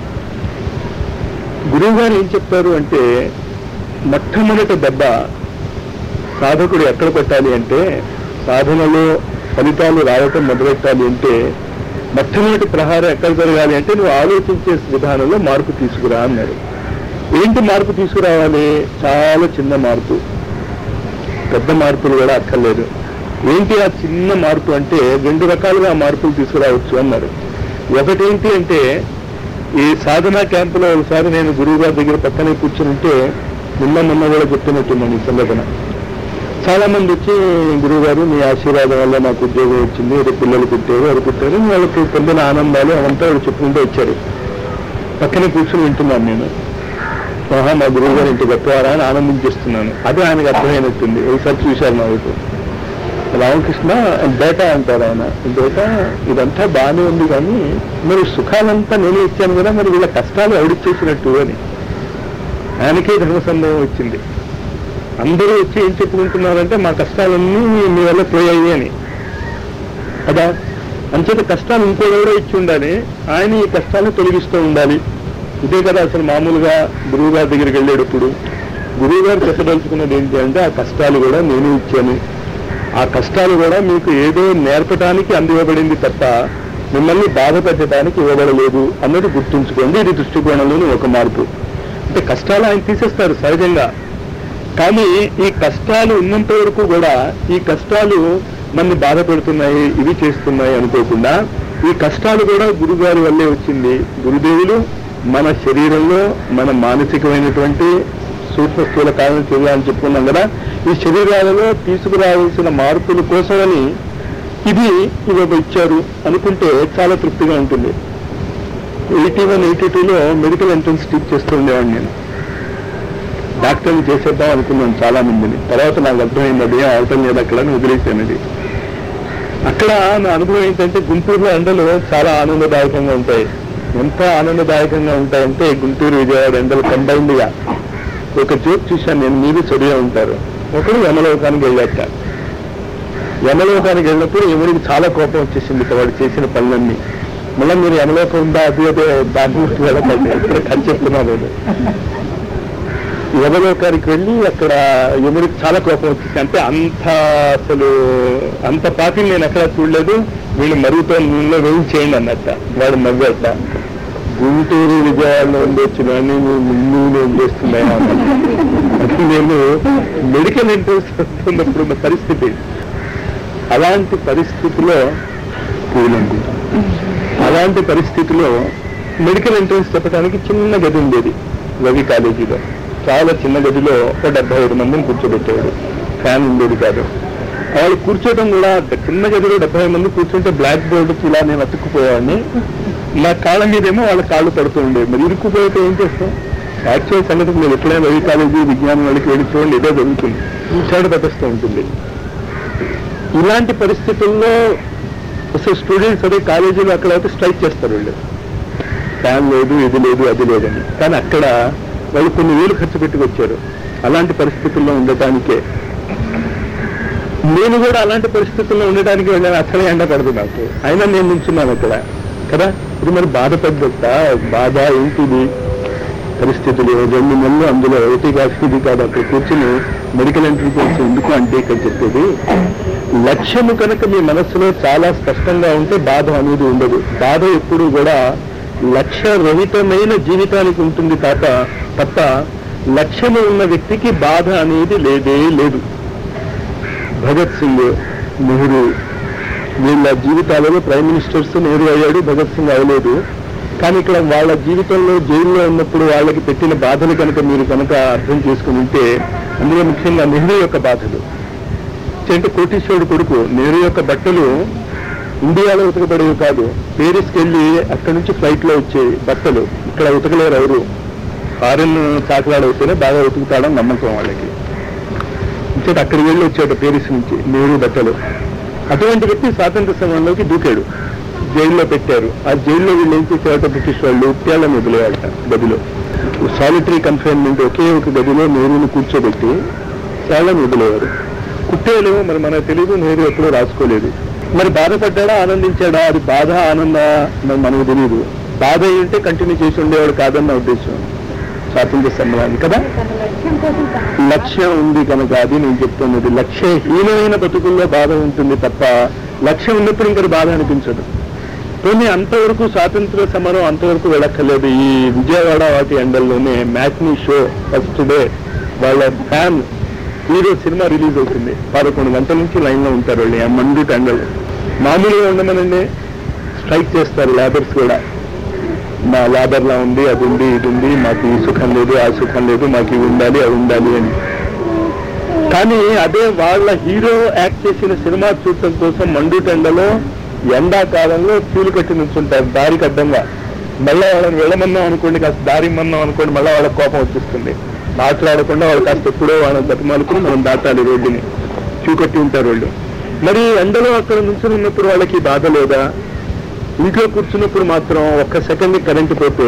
గురువు గారు ఏం చెప్తారు అంటే మొట్టమొదటి దెబ్బ సాధకుడు ఎక్కడ పెట్టాలి అంటే సాధనలో ఫలితాలు రావటం మొదలెట్టాలి అంటే మొట్టమొదటి ప్రహారం ఎక్కడ జరగాలి అంటే నువ్వు ఆలోచించే విధానంలో మార్పు తీసుకురా అన్నాడు ఏంటి మార్పు తీసుకురావాలి చాలా చిన్న మార్పు పెద్ద మార్పులు కూడా అక్కర్లేదు ఏంటి ఆ చిన్న మార్పు అంటే రెండు రకాలుగా ఆ మార్పులు తీసుకురావచ్చు అన్నారు ఒకటేంటి అంటే ఈ సాధనా క్యాంపులో ఒకసారి నేను గురువు గారి దగ్గర పక్కనే కూర్చుని ఉంటే నిన్న మొన్న కూడా చెప్తున్నట్టున్నాను ఈ సంఘటన చాలా మంది వచ్చి గురువు గారు మీ ఆశీర్వాదం వల్ల నాకు ఉద్యోగం వచ్చింది ఏదో పిల్లలు పుట్టారు అది పుట్టారు వాళ్ళకి పొందిన ఆనందాలు అవంతా వాళ్ళు చెప్పుకుంటూ వచ్చారు పక్కనే కూర్చుని వింటున్నాను నేను ఆహా మా గురువు గారు ఇంటి గొప్పవారా అని ఆనందించేస్తున్నాను అదే ఆయనకు అర్థమైనట్టుంది ఒకసారి చూశారు నా వైపు రామకృష్ణ డేటా అంటారు ఆయన డేటా ఇదంతా బాగానే ఉంది కానీ మరి సుఖాలంతా నేనే ఇచ్చాను కదా మరి వీళ్ళ కష్టాలు ఎవడిచ్చేసినట్టు అని ఆయనకే ధర్మ సందేహం వచ్చింది అందరూ వచ్చి ఏం చెప్పుకుంటున్నారంటే మా కష్టాలన్నీ మీ వల్ల పోయాయి అని కదా అంచేత కష్టాలు ఇంకోడెవరో ఇచ్చి ఉండాలి ఆయన ఈ కష్టాలను తొలగిస్తూ ఉండాలి ఇదే కదా అసలు మామూలుగా గురువు గారి దగ్గరికి వెళ్ళేటప్పుడు గురువు గారు చెప్పదలుచుకున్నది ఏంటి అంటే ఆ కష్టాలు కూడా నేను ఇచ్చాను ఆ కష్టాలు కూడా మీకు ఏదో నేర్పడానికి అందివ్వబడింది తప్ప మిమ్మల్ని బాధ పెట్టడానికి ఇవ్వబడలేదు అన్నది గుర్తుంచుకోండి ఇది దృష్టికోణంలోని ఒక మార్పు అంటే కష్టాలు ఆయన తీసేస్తారు సహజంగా కానీ ఈ కష్టాలు ఉన్నంత వరకు కూడా ఈ కష్టాలు మనని బాధ పెడుతున్నాయి ఇవి చేస్తున్నాయి అనుకోకుండా ఈ కష్టాలు కూడా గురుగారి వల్లే వచ్చింది గురుదేవులు మన శరీరంలో మన మానసికమైనటువంటి సూక్ష్మ స్థూల కారణం చేయాలని చెప్పుకున్నాం కదా ఈ శరీరాలలో తీసుకురావాల్సిన మార్పుల కోసమని ఇది ఇవ్వ ఇచ్చారు అనుకుంటే చాలా తృప్తిగా ఉంటుంది ఎయిటీ వన్ ఎయిటీ టూలో మెడికల్ ఎంట్రన్స్ టీచ్ చేస్తూ ఉండేవాడిని నేను డాక్టర్ని చేసేద్దాం అనుకున్నాను చాలా మందిని తర్వాత నాకు అర్థమైంది అది అవసరం లేదు అక్కడ అని వదిలేసానది అక్కడ నా అనుభవం ఏంటంటే గుంటూరులో ఎండలు చాలా ఆనందదాయకంగా ఉంటాయి ఎంత ఆనందదాయకంగా ఉంటాయంటే గుంటూరు విజయవాడ ఎండలు కంబైన్డ్ గా ఒక జోక్ చూశాను నేను మీరు చదివే ఉంటారు ఒకడు యమలోకానికి వెళ్ళాక యమలోకానికి వెళ్ళినప్పుడు ఎవరికి చాలా కోపం వచ్చేసింది ఇక వాడు చేసిన పనులన్నీ మళ్ళీ మీరు యమలోకం ఉందా అది అదే దాని వెళ్ళకండి ఇక్కడ కని చెప్తున్నాను నేను యమలోకానికి వెళ్ళి అక్కడ యముడికి చాలా కోపం వచ్చింది అంటే అంత అసలు అంత పాపి నేను ఎక్కడ చూడలేదు వీళ్ళు మరుగుతో నూనెలో వేయి చేయండి అన్నట్ట వాడు నవ్వట గుంటూరు విజయవాడలో ఉండి వచ్చిన ముందు నేను చేస్తున్నాయా అది నేను మెడికల్ ఇంట్రెస్ట్ వస్తున్నప్పుడు ఉన్న పరిస్థితి అలాంటి పరిస్థితిలో పూలండి అలాంటి పరిస్థితిలో మెడికల్ ఎంట్రన్స్ చెప్పడానికి చిన్న గది ఉండేది రవి కాలేజీలో చాలా చిన్న గదిలో ఒక డెబ్బై ఐదు మందిని కూర్చోబెట్టేవాడు ఫ్యాన్ ఉండేది కాదు వాళ్ళు కూర్చోవడం కూడా చిన్న గదిలో డెబ్బై ఐదు మంది కూర్చుంటే బ్లాక్ బోర్డుకి ఇలా నేను అతుక్కుపోయేవాడిని నా కాళ్ళ మీదేమో వాళ్ళ కాళ్ళు పడుతూ ఉండేవి మరి ఇరుక్కుపోయితే ఏం చేస్తాం యాక్చువల్ సంగతి మీరు ఎట్లయినా రవి కాలేజీ విజ్ఞానం వాళ్ళకి వెళ్ళి చూడండి ఇదే జరుగుతుంది చెడు తప్పిస్తూ ఉంటుంది ఇలాంటి పరిస్థితుల్లో అసలు స్టూడెంట్స్ అదే కాలేజీలో అక్కడ అయితే స్ట్రైక్ చేస్తారు వీళ్ళు ఫ్యాన్ లేదు ఇది లేదు అది లేదని కానీ అక్కడ వాళ్ళు కొన్ని వేలు ఖర్చు పెట్టుకొచ్చారు అలాంటి పరిస్థితుల్లో ఉండటానికే నేను కూడా అలాంటి పరిస్థితుల్లో ఉండడానికి వెళ్ళాను అసలే ఎండ పడదు నాకు అయినా నేను నిల్చున్నాను అక్కడ కదా ఇది మరి బాధపడ్డట బాధ ఏంటిది పరిస్థితులు రెండు నెలలు అందులో ఒకటి కాదు ఇది కాదు అక్కడ కూర్చుని మెడికల్ ఎంట్రీ కోసం ఎందుకు అంటే ఇక్కడ చెప్పేది లక్ష్యము కనుక మీ మనస్సులో చాలా స్పష్టంగా ఉంటే బాధ అనేది ఉండదు బాధ ఎప్పుడు కూడా లక్ష్యరహితమైన జీవితానికి ఉంటుంది కాక తప్ప లక్ష్యము ఉన్న వ్యక్తికి బాధ అనేది లేదే లేదు భగత్ సింగ్ నెహ్రూ వీళ్ళ జీవితాలలో ప్రైమ్ మినిస్టర్స్ నెహ్రూ అయ్యాడు భగత్ సింగ్ అవ్వలేదు కానీ ఇక్కడ వాళ్ళ జీవితంలో జైల్లో ఉన్నప్పుడు వాళ్ళకి పెట్టిన బాధలు కనుక మీరు కనుక అర్థం చేసుకుని ఉంటే అందులో ముఖ్యంగా నెహ్రూ యొక్క బాధలు అంటే కోటీశ్వరుడు కొడుకు నెహ్రూ యొక్క బట్టలు ఇండియాలో ఉతకబడేవి కాదు పేరిస్కి వెళ్ళి అక్కడి నుంచి ఫ్లైట్ లో వచ్చేవి బట్టలు ఇక్కడ ఉతకలేరు ఎవరు ఫారెన్ చాకలాడవుతేనే బాగా ఉతుకుతాడని నమ్మకం వాళ్ళకి అంటే అక్కడికి వెళ్ళి వచ్చాడు పేరిస్ నుంచి నెహ్రూ బట్టలు అటువంటి వ్యక్తి స్వాతంత్ర సమయంలోకి దూకాడు జైల్లో పెట్టారు ఆ జైల్లో వీళ్ళు ఏం చేసేవాట బ్రిటిష్ వాళ్ళు ఉత్యాలను వదిలేవాట గదిలో సాలిటరీ కన్ఫైన్మెంట్ ఒకే ఒక గదిలో నెహ్రూని కూర్చోబెట్టి చాలని వదిలేవారు కుట్టేలు మరి మనకు తెలియదు నెహ్రూ ఎప్పుడూ రాసుకోలేదు మరి బాధపడ్డాడా ఆనందించాడా అది బాధ ఆనంద మరి మనకు తెలియదు బాధ అయి ఉంటే కంటిన్యూ చేసి ఉండేవాడు కాదన్న ఉద్దేశం స్వాతంత్ర సమయాన్ని కదా తన లక్ష్యం కోసం తన లక్ష్యం ఉంది కనుక అది నేను చెప్తున్నది లక్ష్యహీనమైన బతుకుల్లో బాధ ఉంటుంది తప్ప లక్ష్యం ఉన్నప్పుడు ఇంకా బాధ అనిపించదు కొన్ని అంతవరకు స్వాతంత్ర సమరం అంతవరకు వెళ్ళక్కర్లేదు ఈ విజయవాడ వాటి ఎండల్లోనే మ్యాట్నీ షో ఫస్ట్ డే వాళ్ళ ఫ్యాన్ హీరో సినిమా రిలీజ్ అవుతుంది పదకొండు గంటల నుంచి లైన్ లో ఉంటారు వాళ్ళు ఆ మండు ఎండలు మామూలుగా ఉండమనండి స్ట్రైక్ చేస్తారు లేబర్స్ కూడా మా లేబర్ లా ఉంది అది ఉంది ఇది ఉంది మాకు ఈ సుఖం లేదు ఆ సుఖం లేదు మాకు ఇవి ఉండాలి అది ఉండాలి అని కానీ అదే వాళ్ళ హీరో యాక్ట్ చేసిన సినిమా చూడటం కోసం మండు టెండలో ఎండాకాలంలో క్యూలు కట్టి నుంచుంటారు దారికి అడ్డంగా మళ్ళీ వాళ్ళని వెళ్ళమన్నాం అనుకోండి కాస్త దారి ఇమ్మన్నాం అనుకోండి మళ్ళీ వాళ్ళకి కోపం వచ్చేస్తుంది మాట్లాడకుండా వాళ్ళు కాస్త ఎప్పుడో వాళ్ళని బతిమాలుకుని మనం దాటాలి రోడ్డుని క్యూ కట్టి ఉంటారు వాళ్ళు మరి ఎండలో అక్కడ నుంచుని ఉన్నప్పుడు వాళ్ళకి బాధ లేదా ఇంట్లో కూర్చున్నప్పుడు మాత్రం ఒక్క సెకండ్ కరెంటు పోతే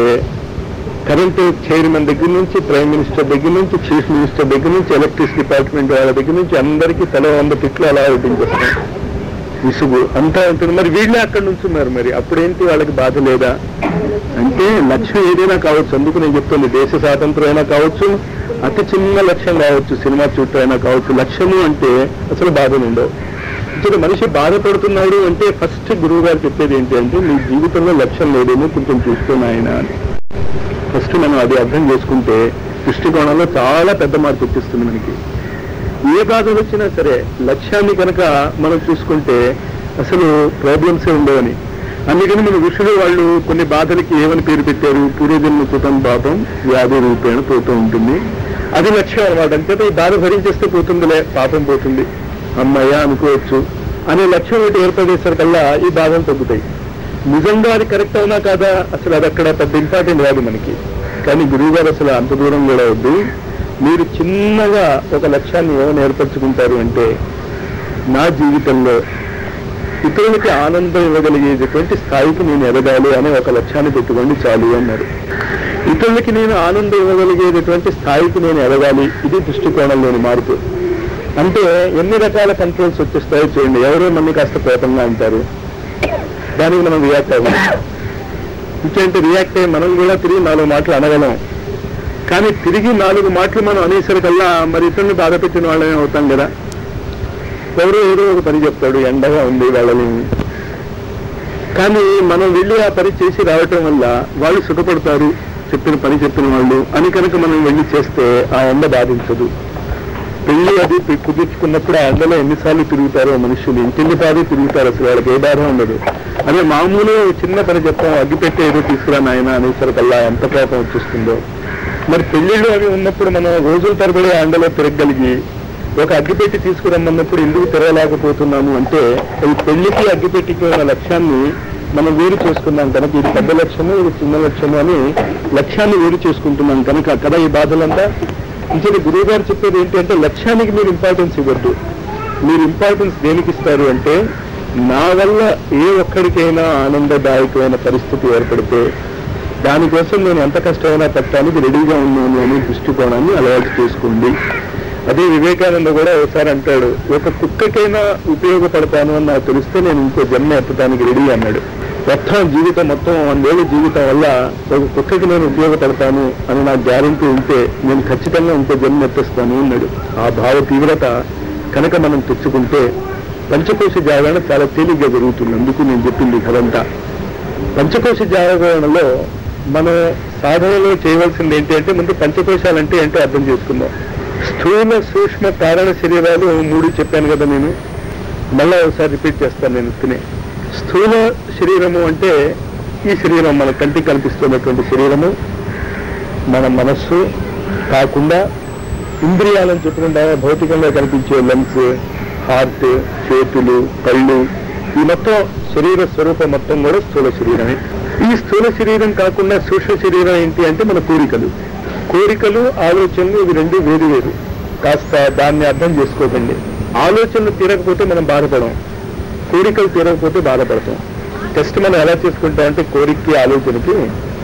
కరెంటు చైర్మన్ దగ్గర నుంచి ప్రైమ్ మినిస్టర్ దగ్గర నుంచి చీఫ్ మినిస్టర్ దగ్గర నుంచి ఎలక్ట్రిసిటీ డిపార్ట్మెంట్ వాళ్ళ దగ్గర నుంచి అందరికీ తల వంద తిట్లు అలా వడ్డించేస్తాం విసుగు అంతా ఉంటుంది మరి వీళ్ళే అక్కడ నుంచున్నారు మరి అప్పుడేంటి వాళ్ళకి బాధ లేదా అంటే లక్ష్యం ఏదైనా కావచ్చు అందుకు నేను చెప్తుంది దేశ స్వాతంత్రం అయినా కావచ్చు అతి చిన్న లక్ష్యం కావచ్చు సినిమా చుట్టూ అయినా కావచ్చు లక్ష్యము అంటే అసలు బాధలు ఉండవు ఇప్పుడు మనిషి బాధపడుతున్నాడు అంటే ఫస్ట్ గురువు గారు చెప్పేది ఏంటి అంటే మీ జీవితంలో లక్ష్యం లేదేమో కొంచెం చూస్తున్నా ఆయన అని ఫస్ట్ మనం అది అర్థం చేసుకుంటే దృష్టికోణంలో చాలా పెద్ద మార్పు వచ్చేస్తుంది మనకి ఏ బాధ వచ్చినా సరే లక్ష్యాన్ని కనుక మనం చూసుకుంటే అసలు ప్రాబ్లమ్సే ఉండవని అందుకని మన ఋషులు వాళ్ళు కొన్ని బాధలకి ఏమని పేరు పెట్టారు పూర్వజన్మ కృతం పాపం వ్యాధి రూపేణ పోతూ ఉంటుంది అది లక్ష్యం అనమాట అంతేత ఈ బాధ భరించేస్తే పోతుందిలే పాపం పోతుంది అమ్మయ్య అనుకోవచ్చు అనే లక్ష్యం ఒకటి ఏర్పడేసరికల్లా ఈ బాధలు తగ్గుతాయి నిజంగా అది కరెక్ట్ అవునా కాదా అసలు అది అక్కడ పెద్ద ఇంపార్టెంట్ కాదు మనకి కానీ గురువు గారు అసలు అంత దూరం కూడా వద్దు మీరు చిన్నగా ఒక లక్ష్యాన్ని ఏమైనా ఏర్పరచుకుంటారు అంటే నా జీవితంలో ఇతరులకి ఆనందం ఇవ్వగలిగేటటువంటి స్థాయికి నేను ఎదగాలి అనే ఒక లక్ష్యాన్ని పెట్టుకోండి చాలు అన్నారు ఇతరులకి నేను ఆనందం ఇవ్వగలిగేటటువంటి స్థాయికి నేను ఎదగాలి ఇది దృష్టికోణంలోని మార్పు అంటే ఎన్ని రకాల కంట్రోల్స్ వచ్చేస్తాయో చూడండి ఎవరో నన్ను కాస్త కోపంగా అంటారు దానికి మనం రియాక్ట్ అవ్వం ఇంకేంటి రియాక్ట్ అయ్యి మనం కూడా తిరిగి నాలుగు మాటలు అనగలం కానీ తిరిగి నాలుగు మాటలు మనం అనేసరికల్లా మరి ఇతరుని బాధ పెట్టిన వాళ్ళమే అవుతాం కదా ఎవరో ఏదో ఒక పని చెప్తాడు ఎండగా ఉంది వాళ్ళని కానీ మనం వెళ్ళి ఆ పని చేసి రావటం వల్ల వాళ్ళు సుఖపడతారు చెప్పిన పని చెప్పిన వాళ్ళు అని కనుక మనం వెళ్ళి చేస్తే ఆ ఎండ బాధించదు పెళ్లి అది పి- కుదుర్చుకున్నప్పుడు ఆ ఎండలో ఎన్నిసార్లు తిరుగుతారో మనుషులు ఇంటిని పాది తిరుగుతారు అసలు వాళ్ళకి ఏ బాధ ఉండదు అదే మామూలుగా ఒక చిన్న పని చెప్తాం అగ్గిపెట్టి ఏదో తీసుకురా నాయన అనేసరికల్లా ఎంత కోపం వచ్చేస్తుందో మరి పెళ్లిళ్ళు అవి ఉన్నప్పుడు మనం రోజుల తరబడి ఆ ఎండలో తిరగలిగి ఒక అగ్గిపెట్టి తీసుకురమ్మన్నప్పుడు ఎందుకు తిరగలేకపోతున్నాము అంటే ఈ పెళ్లికి అగ్గిపెట్టికి ఉన్న లక్ష్యాన్ని మనం వేరు చేసుకున్నాం కనుక ఇది పెద్ద లక్ష్యము ఇది చిన్న లక్ష్యము అని లక్ష్యాన్ని వేరు చేసుకుంటున్నాం కనుక కదా ఈ బాధలంతా ఇంకే గురువు గారు చెప్పేది ఏంటి అంటే లక్ష్యానికి మీరు ఇంపార్టెన్స్ ఇవ్వద్దు మీరు ఇంపార్టెన్స్ దేనికి ఇస్తారు అంటే నా వల్ల ఏ ఒక్కడికైనా ఆనందదాయకమైన పరిస్థితి ఏర్పడితే దానికోసం నేను ఎంత కష్టమైనా పట్టడానికి రెడీగా ఉన్నాను అనే దృష్టికోణాన్ని అలవాటు చేసుకోండి అదే వివేకానంద కూడా ఒకసారి అంటాడు ఒక కుక్కకైనా ఉపయోగపడతాను అని నాకు తెలిస్తే నేను ఇంకో జన్మ ఎత్తడానికి రెడీ అన్నాడు మొత్తం జీవితం మొత్తం వందేళ్ళ జీవితం వల్ల ఒక కుక్కకి నేను ఉపయోగపడతాను అని నాకు గ్యారంటీ ఉంటే నేను ఖచ్చితంగా ఇంకో జన్మ ఎత్తేస్తాను అన్నాడు ఆ భావ తీవ్రత కనుక మనం తెచ్చుకుంటే పంచకోశ జాగరణ చాలా తేలిగ్గా జరుగుతుంది అందుకు నేను చెప్పింది కదంతా పంచకోశ జాగరణలో మనం సాధనలో చేయవలసింది ఏంటి అంటే ముందు పంచకోశాలు అంటే ఏంటో అర్థం చేసుకుందాం స్థూల సూక్ష్మ కారణ శరీరాలు మూడు చెప్పాను కదా నేను మళ్ళా ఒకసారి రిపీట్ చేస్తాను నేను తినే స్థూల శరీరము అంటే ఈ శరీరం మన కంటికి కనిపిస్తున్నటువంటి శరీరము మన మనస్సు కాకుండా ఇంద్రియాలను చుట్టకుండా భౌతికంగా కనిపించే లెన్స్ హార్ట్ చేతులు కళ్ళు ఈ మొత్తం శరీర స్వరూపం మొత్తం కూడా స్థూల శరీరమే ఈ స్థూల శరీరం కాకుండా సూక్ష్మ శరీరం ఏంటి అంటే మన కోరికలు కోరికలు ఆలోచనలు ఇవి రెండు వేరు వేరు కాస్త దాన్ని అర్థం చేసుకోకండి ఆలోచనలు తీరకపోతే మనం బాధపడం కోరికలు తీరకపోతే బాధపడతాం టెస్ట్ మనం ఎలా చేసుకుంటాం అంటే కోరికకి ఆలోచనకి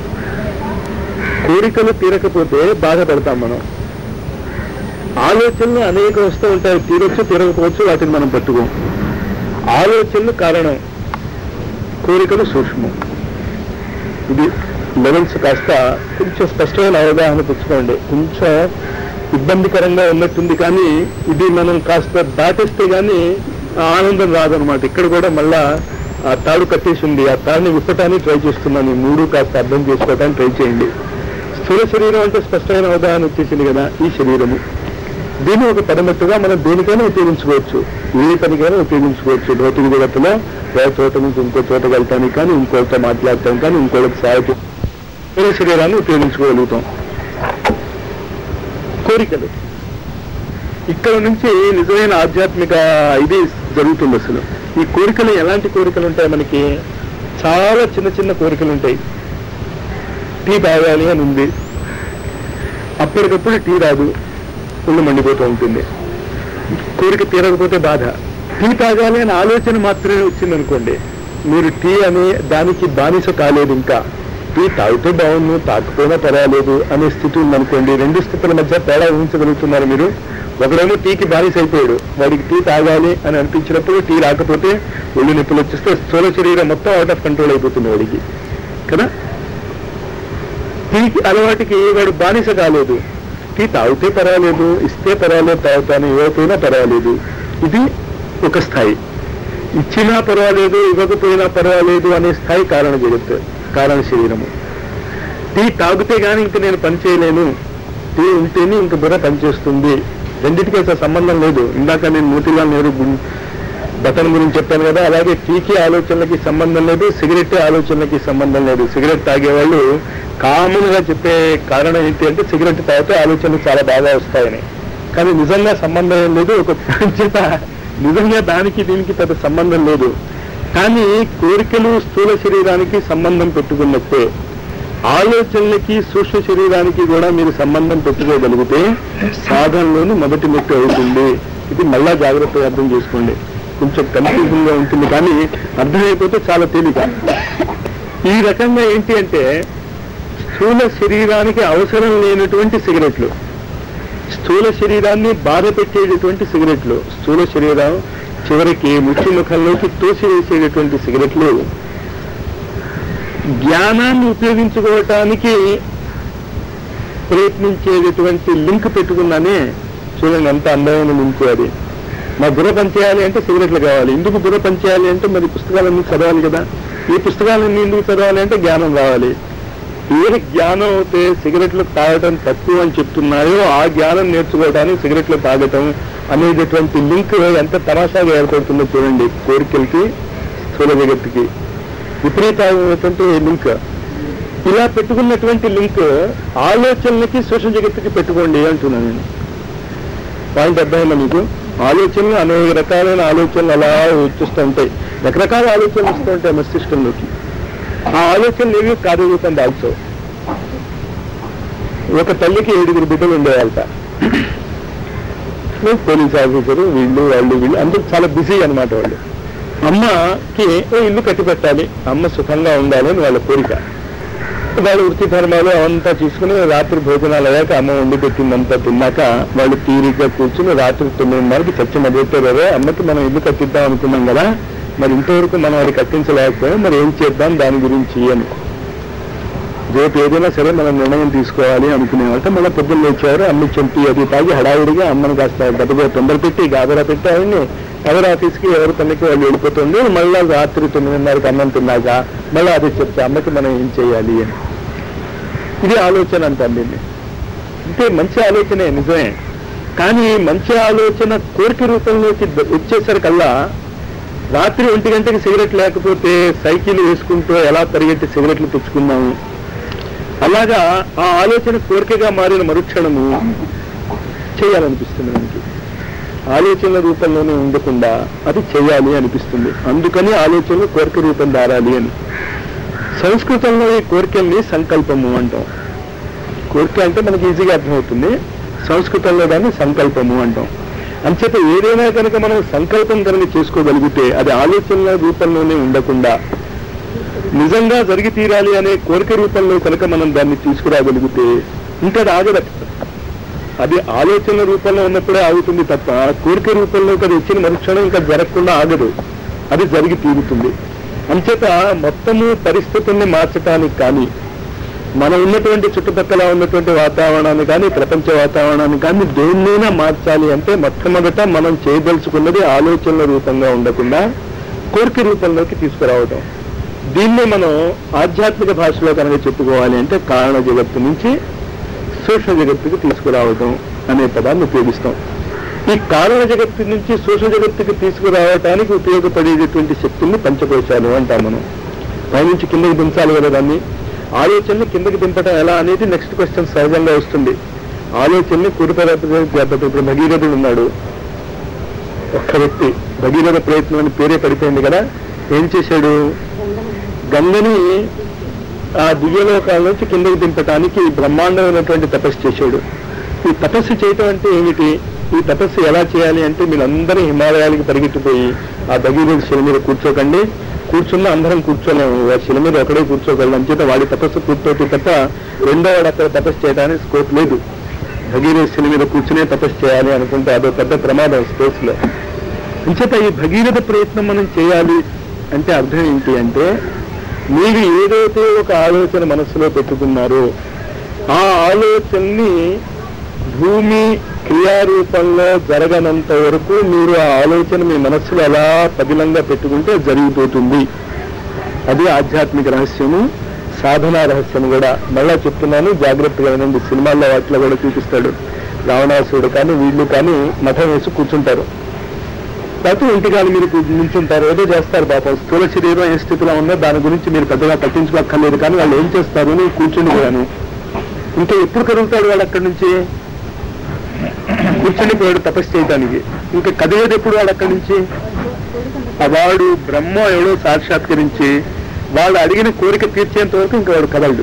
కోరికలు తీరకపోతే బాధపడతాం మనం ఆలోచనలు అనేక వస్తూ ఉంటాయి తీరొచ్చు తీరకపోవచ్చు వాటిని మనం పట్టుకోం ఆలోచనలు కారణం కోరికలు సూక్ష్మం ఇది లెవెల్స్ కాస్త కొంచెం స్పష్టమైన అవగాహన తెచ్చుకోండి కొంచెం ఇబ్బందికరంగా ఉన్నట్టుంది కానీ ఇది మనం కాస్త దాటేస్తే గానీ ఆ ఆనందం రాదనమాట ఇక్కడ కూడా మళ్ళా ఆ తాడు కట్టేసి ఉంది ఆ తాడుని విప్పటానికి ట్రై చేస్తున్నాను ఈ మూడు కాస్త అర్థం చేసుకోవడానికి ట్రై చేయండి స్థూల శరీరం అంటే స్పష్టమైన అవగాహన వచ్చేసింది కదా ఈ శరీరము దీన్ని ఒక పదమట్టుగా మనం దేనికైనా ఉపయోగించుకోవచ్చు ఏ పనికైనా ఉపయోగించుకోవచ్చు భౌతిక జగత్తులో ఒక చోట నుంచి ఇంకో చోట వెళ్తానికి కానీ ఇంకోటితో మాట్లాడటం కానీ ఇంకోటికి సహాయపడి స్థూల శరీరాన్ని ఉపయోగించుకోగలుగుతాం కోరికలు ఇక్కడ నుంచి నిజమైన ఆధ్యాత్మిక ఇది జరుగుతుంది అసలు ఈ కోరికలు ఎలాంటి కోరికలు ఉంటాయి మనకి చాలా చిన్న చిన్న కోరికలు ఉంటాయి టీ తాగాలి అని ఉంది అప్పటికప్పుడు టీ రాదు ఒళ్ళు మండిపోతూ ఉంటుంది కోరిక తీరకపోతే బాధ టీ తాగాలి అనే ఆలోచన మాత్రమే వచ్చిందనుకోండి మీరు టీ అని దానికి బానిస కాలేదు ఇంకా టీ తాగితే బాగుండు తాకపోయినా పర్వాలేదు అనే స్థితి ఉందనుకోండి రెండు స్థితుల మధ్య తేడా ఊహించగలుగుతున్నారు మీరు ఒకడేమో టీకి బానిస అయిపోయాడు వాడికి టీ తాగాలి అని అనిపించినప్పుడు టీ రాకపోతే ఒళ్ళు నొప్పులు వచ్చేస్తే స్థూల శరీరం మొత్తం అవుట్ ఆఫ్ కంట్రోల్ అయిపోతుంది వాడికి కదా టీకి అలవాటుకి వాడు బానిస కాలేదు టీ తాగితే పర్వాలేదు ఇస్తే పర్వాలేదు తాగుతాను ఇవ్వకపోయినా పర్వాలేదు ఇది ఒక స్థాయి ఇచ్చినా పర్వాలేదు ఇవ్వకపోయినా పర్వాలేదు అనే స్థాయి కారణ జగత్ కారణ శరీరము టీ తాగితే గానీ ఇంక నేను పని చేయలేను టీ ఉంటేనే ఇంక బుర్ర పనిచేస్తుంది రెండింటికి అసలు సంబంధం లేదు ఇందాక నేను మోతిలాల్ నెహ్రూ గుం- బటన్ గురించి చెప్పాను కదా అలాగే టీకి ఆలోచనలకి సంబంధం లేదు సిగరెట్ ఆలోచనలకి సంబంధం లేదు సిగరెట్ తాగేవాళ్ళు కామన్ గా చెప్పే కారణం ఏంటి అంటే సిగరెట్ తాగితే ఆలోచనలు చాలా బాగా వస్తాయని కానీ నిజంగా సంబంధం ఏం లేదు ఒక చేత నిజంగా దానికి దీనికి పెద్ద సంబంధం లేదు కానీ కోరికలు స్థూల శరీరానికి సంబంధం పెట్టుకున్నట్టే ఆలోచనలకి సూక్ష్మ శరీరానికి కూడా మీరు సంబంధం పెట్టుకోగలిగితే సాధనలోని మొదటి మెట్టు అవుతుంది ఇది మళ్ళా జాగ్రత్తగా అర్థం చేసుకోండి కొంచెం కన్ఫ్యూజన్ గా ఉంటుంది కానీ అర్థమైపోతే చాలా తేలిక ఈ రకంగా ఏంటి అంటే స్థూల శరీరానికి అవసరం లేనటువంటి సిగరెట్లు స్థూల శరీరాన్ని బాధ పెట్టేటటువంటి సిగరెట్లు స్థూల శరీరం చివరికి ముచ్చి ముఖంలోకి తోసివేసేటటువంటి సిగరెట్లు జ్ఞానాన్ని ఉపయోగించుకోవటానికి ప్రయత్నించేటటువంటి లింక్ పెట్టుకున్నానే చూడండి ఎంత అందమైన లింక్ అది మా బుర్ర పనిచేయాలి అంటే సిగరెట్లు కావాలి ఎందుకు బుర్ర పనిచేయాలి అంటే మరి పుస్తకాలన్నీ చదవాలి కదా ఈ పుస్తకాలన్నీ ఎందుకు చదవాలి అంటే జ్ఞానం రావాలి ఏ జ్ఞానం అయితే సిగరెట్లు తాగటం తప్పు అని చెప్తున్నాయో ఆ జ్ఞానం నేర్చుకోవడానికి సిగరెట్లు తాగటం అనేటటువంటి లింక్ ఎంత తమాషాగా ఏర్పడుతుందో చూడండి కోరికలకి స్థూల జగత్తుకి విపరీతమైనటువంటి లింక్ ఇలా పెట్టుకున్నటువంటి లింక్ ఆలోచనలకి సూక్ష్మ జగత్తుకి పెట్టుకోండి అంటున్నాను నేను పాయింట్ అర్థమైందా మీకు ఆలోచనలు అనేక రకాలైన ఆలోచనలు అలా వచ్చేస్తూ ఉంటాయి రకరకాల ఆలోచనలు వస్తూ ఉంటాయి మస్తిష్కంలోకి ఆ ఆలోచనలు ఏవి కార్యరూపం దాల్చో ఒక తల్లికి ఏడుగురు బిడ్డలు ఉండేవాళ్ళట పోలీస్ ఆఫీసరు వీళ్ళు వాళ్ళు వీళ్ళు అందరూ చాలా బిజీ అన్నమాట వాళ్ళు అమ్మకి ఓ ఇల్లు కట్టి పెట్టాలి అమ్మ సుఖంగా ఉండాలి అని వాళ్ళ కోరిక వాళ్ళు వృత్తి ధర్మాలు అవంతా చూసుకుని రాత్రి భోజనాలు అయ్యాక అమ్మ వండి పెట్టిందంతా తిన్నాక వాళ్ళు తీరిగ్గా కూర్చుని రాత్రి తొమ్మిదిన్నరకి చర్చ మొదలెట్టారు అమ్మకి మనం ఇల్లు కట్టిద్దాం అనుకున్నాం కదా మరి ఇంతవరకు మనం అది కట్టించలేకపోయాం మరి ఏం చేద్దాం దాని గురించి అని రేపు ఏదైనా సరే మనం నిర్ణయం తీసుకోవాలి అనుకునేవాళ్ళ మళ్ళీ పొద్దున్న లేచారు అమ్మ చెంపి అది తాగి హడావుడిగా అమ్మని కాస్త గబగబా తొందర పెట్టి గాబరా పెట్టి ఆవిడ్ని ఎవరి ఆఫీస్కి ఎవరి పనికి వాళ్ళు వెళ్ళిపోతుంది మళ్ళీ రాత్రి తొమ్మిదిన్నరకి అన్నం తిన్నాక మళ్ళీ అది చెప్తే అమ్మకి మనం ఏం చేయాలి అని ఇది ఆలోచన అంటాను దీన్ని అంటే మంచి ఆలోచనే నిజమే కానీ మంచి ఆలోచన కోరిక రూపంలోకి ద- వచ్చేసరికల్లా రాత్రి ఒంటి గంటకి సిగరెట్ లేకపోతే సైకిల్ వేసుకుంటూ ఎలా పరిగెట్టి సిగరెట్లు తెచ్చుకున్నాము అలాగా ఆ ఆలోచన కోరికగా మారిన మరుక్షణము చేయాలనిపిస్తుంది మనకి ఆలోచనల రూపంలోనే ఉండకుండా అది చేయాలి అనిపిస్తుంది అందుకని ఆలోచనలు కోరిక రూపం దారాలి అని సంస్కృతంలో ఈ కోరికల్ని సంకల్పము అంటాం కోరిక అంటే మనకి ఈజీగా అర్థమవుతుంది సంస్కృతంలో దాన్ని సంకల్పము అంటాం అంచేత ఏదైనా కనుక మనం సంకల్పం కనుక చేసుకోగలిగితే అది ఆలోచనల రూపంలోనే ఉండకుండా నిజంగా జరిగి తీరాలి అనే కోరిక రూపంలో కనుక మనం దాన్ని తీసుకురాగలిగితే ఇంకా అది ఆగదు అది ఆలోచన రూపంలో ఉన్నప్పుడే ఆగుతుంది తప్ప కోరిక రూపంలోకి అది వచ్చిన మరుక్షణం ఇంకా జరగకుండా ఆగదు అది జరిగి తీరుతుంది అంచేత మొత్తము పరిస్థితుల్ని మార్చడానికి కానీ మనం ఉన్నటువంటి చుట్టుపక్కల ఉన్నటువంటి వాతావరణాన్ని కానీ ప్రపంచ వాతావరణాన్ని కానీ దేన్నైనా మార్చాలి అంటే మొట్టమొదట మనం చేయదలుచుకున్నది ఆలోచనల రూపంగా ఉండకుండా కోరిక రూపంలోకి తీసుకురావడం దీన్ని మనం ఆధ్యాత్మిక భాషలో కనుక చెప్పుకోవాలి అంటే కారణ జగత్తు నుంచి సూక్ష్మ జగత్తుకి తీసుకురావడం అనే పదాన్ని ఉపయోగిస్తాం ఈ కారణ జగత్తు నుంచి సూక్ష్మ జగత్తుకి తీసుకురావటానికి ఉపయోగపడేటటువంటి శక్తుల్ని పంచకోశాలు అంటాం మనం పైనుంచి కిందకి దించాలి కదా దాన్ని ఆలోచనని కిందకి దింపడం ఎలా అనేది నెక్స్ట్ క్వశ్చన్ సహజంగా వస్తుంది ఆలోచనని కుడిపద ఇప్పుడు భగీరథుడు ఉన్నాడు ఒక్క వ్యక్తి భగీరథ ప్రయత్నం అని పేరే పడిపోయింది కదా ఏం చేశాడు గంగని ఆ దివ్యలోకాల నుంచి కిందకి దింపటానికి బ్రహ్మాండమైనటువంటి తపస్సు చేశాడు ఈ తపస్సు చేయటం అంటే ఏమిటి ఈ తపస్సు ఎలా చేయాలి అంటే మీరందరూ హిమాలయాలకి పరిగెత్తిపోయి ఆ భగీరథ శిల మీద కూర్చోకండి కూర్చున్న అందరం కూర్చోలేము ఆ శిల మీద ఒకడే కూర్చోగలం అంచేత వాడి తపస్సు పూర్తవుతే తప్ప రెండో వాడు అక్కడ తపస్సు చేయడానికి స్కోప్ లేదు భగీరథ శిల మీద కూర్చునే తపస్సు చేయాలి అనుకుంటే అదో పెద్ద ప్రమాదం స్పేస్ లో అంచేత ఈ భగీరథ ప్రయత్నం మనం చేయాలి అంటే అర్థం ఏంటి అంటే మీరు ఏదైతే ఒక ఆలోచన మనసులో పెట్టుకున్నారో ఆ ఆలోచనని భూమి క్రియారూపంలో జరగనంత వరకు మీరు ఆ ఆలోచన మీ మనస్సులో అలా పదిలంగా పెట్టుకుంటే జరిగిపోతుంది అది ఆధ్యాత్మిక రహస్యము సాధనా రహస్యం కూడా మళ్ళా చెప్తున్నాను జాగ్రత్తగా వినండి సినిమాల్లో వాటిలో కూడా చూపిస్తాడు రావణాసుడు కానీ వీళ్ళు కానీ మఠం వేసి కూర్చుంటారు లేకపోతే ఒంటికాలు మీరు నించుంటారు ఏదో చేస్తారు పాపం స్థూల శరీరం ఏ స్థితిలో ఉందో దాని గురించి మీరు పెద్దగా పట్టించుకోక్కర్లేదు కానీ వాళ్ళు ఏం చేస్తారు అని కూర్చుని పోయాను ఇంకా ఎప్పుడు కదులుతాడు వాడు అక్కడి నుంచి కూర్చుని పోయాడు తపస్సు చేయడానికి ఇంకా కదిలేది ఎప్పుడు వాడు అక్కడి నుంచి ఆ వాడు బ్రహ్మ ఎవడో సాక్షాత్కరించి వాడు అడిగిన కోరిక తీర్చేంత వరకు ఇంకా వాడు కదలడు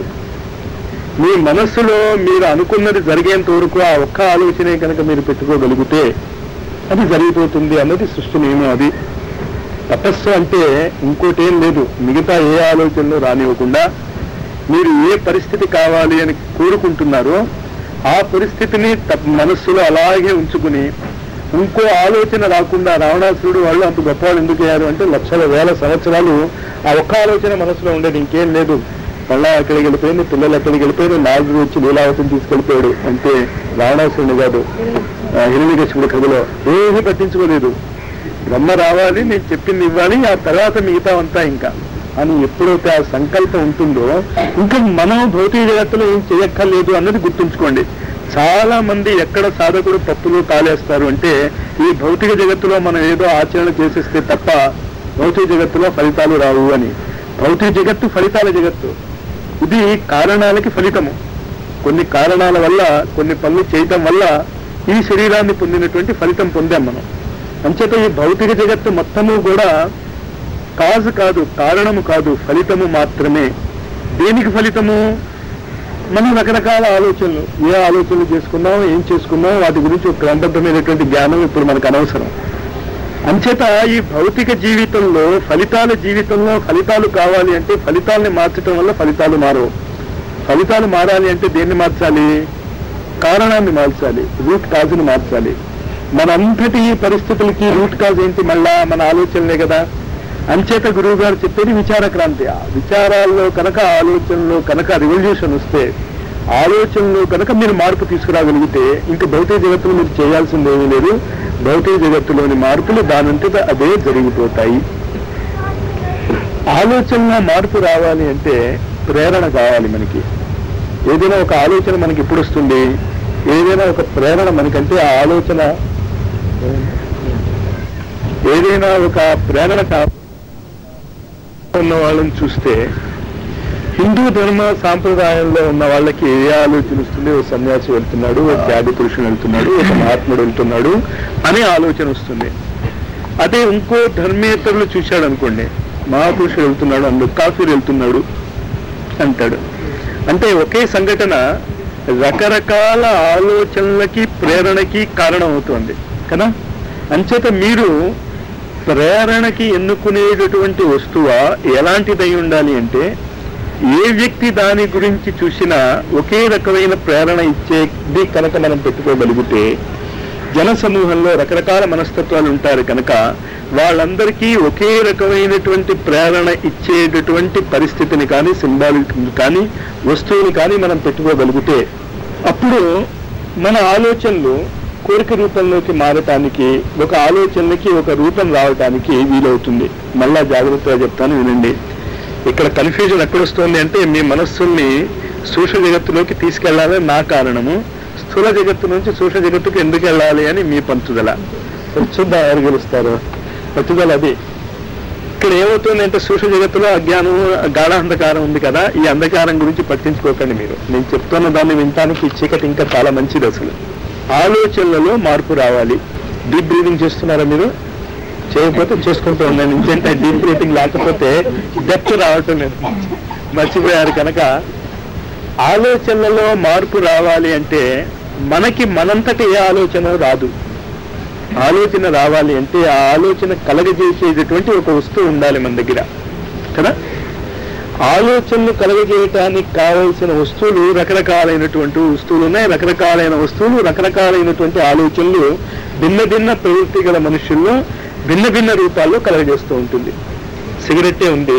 మీ మనస్సులో మీరు అనుకున్నది జరిగేంత వరకు ఆ ఒక్క ఆలోచనే కనుక మీరు పెట్టుకోగలిగితే అది జరిగిపోతుంది అన్నది సృష్టి నియమం అది తపస్సు అంటే ఇంకోటి ఏం లేదు మిగతా ఏ ఆలోచనలు రానివ్వకుండా మీరు ఏ పరిస్థితి కావాలి అని కోరుకుంటున్నారో ఆ పరిస్థితిని తప్- మనస్సులో అలాగే ఉంచుకుని ఇంకో ఆలోచన రాకుండా రావణాసురుడు వాళ్ళు అంత గొప్పవాళ్ళు ఎందుకు అయ్యారు అంటే లక్షల వేల సంవత్సరాలు ఆ ఒక్క ఆలోచన మనసులో ఉండేది ఇంకేం లేదు మళ్ళా ఎక్కడికి వెళ్ళిపోయింది పిల్లలు ఎక్కడికి వెళ్ళిపోయారు నాలుగు వచ్చి లీలావతిని తీసుకెళ్ళిపోయాడు అంటే రావణాసురుడు కాదు హిరణ్యకశిపుడు కథలో ఏమీ పట్టించుకోలేదు బ్రహ్మ రావాలి నేను చెప్పింది ఇవ్వాలి ఆ తర్వాత మిగతా అంతా ఇంకా అని ఎప్పుడైతే ఆ సంకల్పం ఉంటుందో ఇంకా మనం భౌతిక జగత్తులో ఏం చేయక్కర్లేదు అన్నది గుర్తుంచుకోండి చాలా మంది ఎక్కడ సాధకుడు తప్పులు కాలేస్తారు అంటే ఈ భౌతిక జగత్తులో మనం ఏదో ఆచరణ చేసేస్తే తప్ప భౌతిక జగత్తులో ఫలితాలు రావు అని భౌతిక జగత్తు ఫలితాల జగత్తు ఇది కారణాలకి ఫలితము కొన్ని కారణాల వల్ల కొన్ని పనులు చేయటం వల్ల ఈ శరీరాన్ని పొందినటువంటి ఫలితం పొందాం మనం అంచేత ఈ భౌతిక జగత్తు మొత్తము కూడా కాజు కాదు కారణము కాదు ఫలితము మాత్రమే దేనికి ఫలితము మనం రకరకాల ఆలోచనలు ఏ ఆలోచనలు చేసుకున్నాం ఏం చేసుకున్నాం వాటి గురించి ఒక క్రమబద్ధమైనటువంటి జ్ఞానం ఇప్పుడు మనకు అనవసరం అంచేత ఈ భౌతిక జీవితంలో ఫలితాల జీవితంలో ఫలితాలు కావాలి అంటే ఫలితాలని మార్చడం వల్ల ఫలితాలు మారవు ఫలితాలు మారాలి అంటే దేన్ని మార్చాలి కారణాన్ని మార్చాలి రూట్ కాజుని మార్చాలి మనంతటి ఈ పరిస్థితులకి రూట్ కాజ్ ఏంటి మళ్ళా మన ఆలోచనలే కదా అంచేత గురువు గారు చెప్పేది విచార క్రాంతి ఆ విచారాల్లో కనుక ఆలోచనలో కనుక రివల్యూషన్ వస్తే ఆలోచనలో కనుక మీరు మార్పు తీసుకురాగలిగితే ఇంకా భౌతిక జగత్తులో మీరు చేయాల్సింది ఏమీ లేదు భౌతిక జగత్తులోని మార్పులు దానంతట అదే జరిగిపోతాయి ఆలోచనలో మార్పు రావాలి అంటే ప్రేరణ కావాలి మనకి ఏదైనా ఒక ఆలోచన మనకి ఎప్పుడు వస్తుంది ఏదైనా ఒక ప్రేరణ మనకంటే ఆ ఆలోచన ఏదైనా ఒక ప్రేరణ కా ఉన్న వాళ్ళని చూస్తే హిందూ ధర్మ సాంప్రదాయంలో ఉన్న వాళ్ళకి ఏ ఆలోచన వస్తుంది ఓ సన్యాసి వెళ్తున్నాడు ఓ త్యాగి పురుషుడు వెళ్తున్నాడు ఒక మహాత్ముడు వెళ్తున్నాడు అనే ఆలోచన వస్తుంది అదే ఇంకో ధర్మేతరులు చూశాడు అనుకోండి మహాపురుషుడు వెళ్తున్నాడు అందులో కాఫీర్ వెళ్తున్నాడు అంటాడు అంటే ఒకే సంఘటన రకరకాల ఆలోచనలకి ప్రేరణకి కారణం అవుతుంది కదా అంచేత మీరు ప్రేరణకి ఎన్నుకునేటటువంటి వస్తువా ఎలాంటిదై ఉండాలి అంటే ఏ వ్యక్తి దాని గురించి చూసినా ఒకే రకమైన ప్రేరణ ఇచ్చేది కనుక మనం పెట్టుకోగలిగితే జన సమూహంలో రకరకాల మనస్తత్వాలు ఉంటారు కనుక వాళ్ళందరికీ ఒకే రకమైనటువంటి ప్రేరణ ఇచ్చేటటువంటి పరిస్థితిని కానీ సింబాలిక్ కానీ వస్తువుని కానీ మనం పెట్టుకోగలిగితే అప్పుడు మన ఆలోచనలు కోరిక రూపంలోకి మారటానికి ఒక ఆలోచనలకి ఒక రూపం రావటానికి వీలవుతుంది మళ్ళా జాగ్రత్తగా చెప్తాను వినండి ఇక్కడ కన్ఫ్యూజన్ ఎక్కడొస్తుంది అంటే మీ మనస్సుల్ని సూక్ష్మ జగత్తులోకి తీసుకెళ్లాలని నా కారణము స్థూల జగత్తు నుంచి సూక్ష్మ జగత్తుకు ఎందుకు వెళ్ళాలి అని మీ పంచుదల మరి చూద్దాం ఎవరు గెలుస్తారు పట్టుదల అది ఇక్కడ ఏమవుతుందంటే సూక్ష్మ జగత్తులో అజ్ఞానం గాఢ అంధకారం ఉంది కదా ఈ అంధకారం గురించి పట్టించుకోకండి మీరు నేను చెప్తున్న దాన్ని వినటానికి ఈ చీకటి ఇంకా చాలా మంచిది అసలు ఆలోచనలలో మార్పు రావాలి డీప్ బ్రీదింగ్ చేస్తున్నారా మీరు చేయకపోతే చేసుకుంటూ ఉన్నాను ఇంకేంటే డీప్ బ్రీతింగ్ లేకపోతే డెప్త్ రావటం లేదు మర్చిపోయారు కనుక ఆలోచనలలో మార్పు రావాలి అంటే మనకి మనంతటి ఏ ఆలోచన రాదు ఆలోచన రావాలి అంటే ఆ ఆలోచన కలగజేసేటటువంటి ఒక వస్తువు ఉండాలి మన దగ్గర కదా ఆలోచనలు కలగజేయటానికి కావలసిన వస్తువులు రకరకాలైనటువంటి వస్తువులు ఉన్నాయి రకరకాలైన వస్తువులు రకరకాలైనటువంటి ఆలోచనలు భిన్న భిన్న ప్రవృత్తి గల మనుషుల్లో భిన్న భిన్న రూపాల్లో కలగజేస్తూ ఉంటుంది సిగరెట్టే ఉంది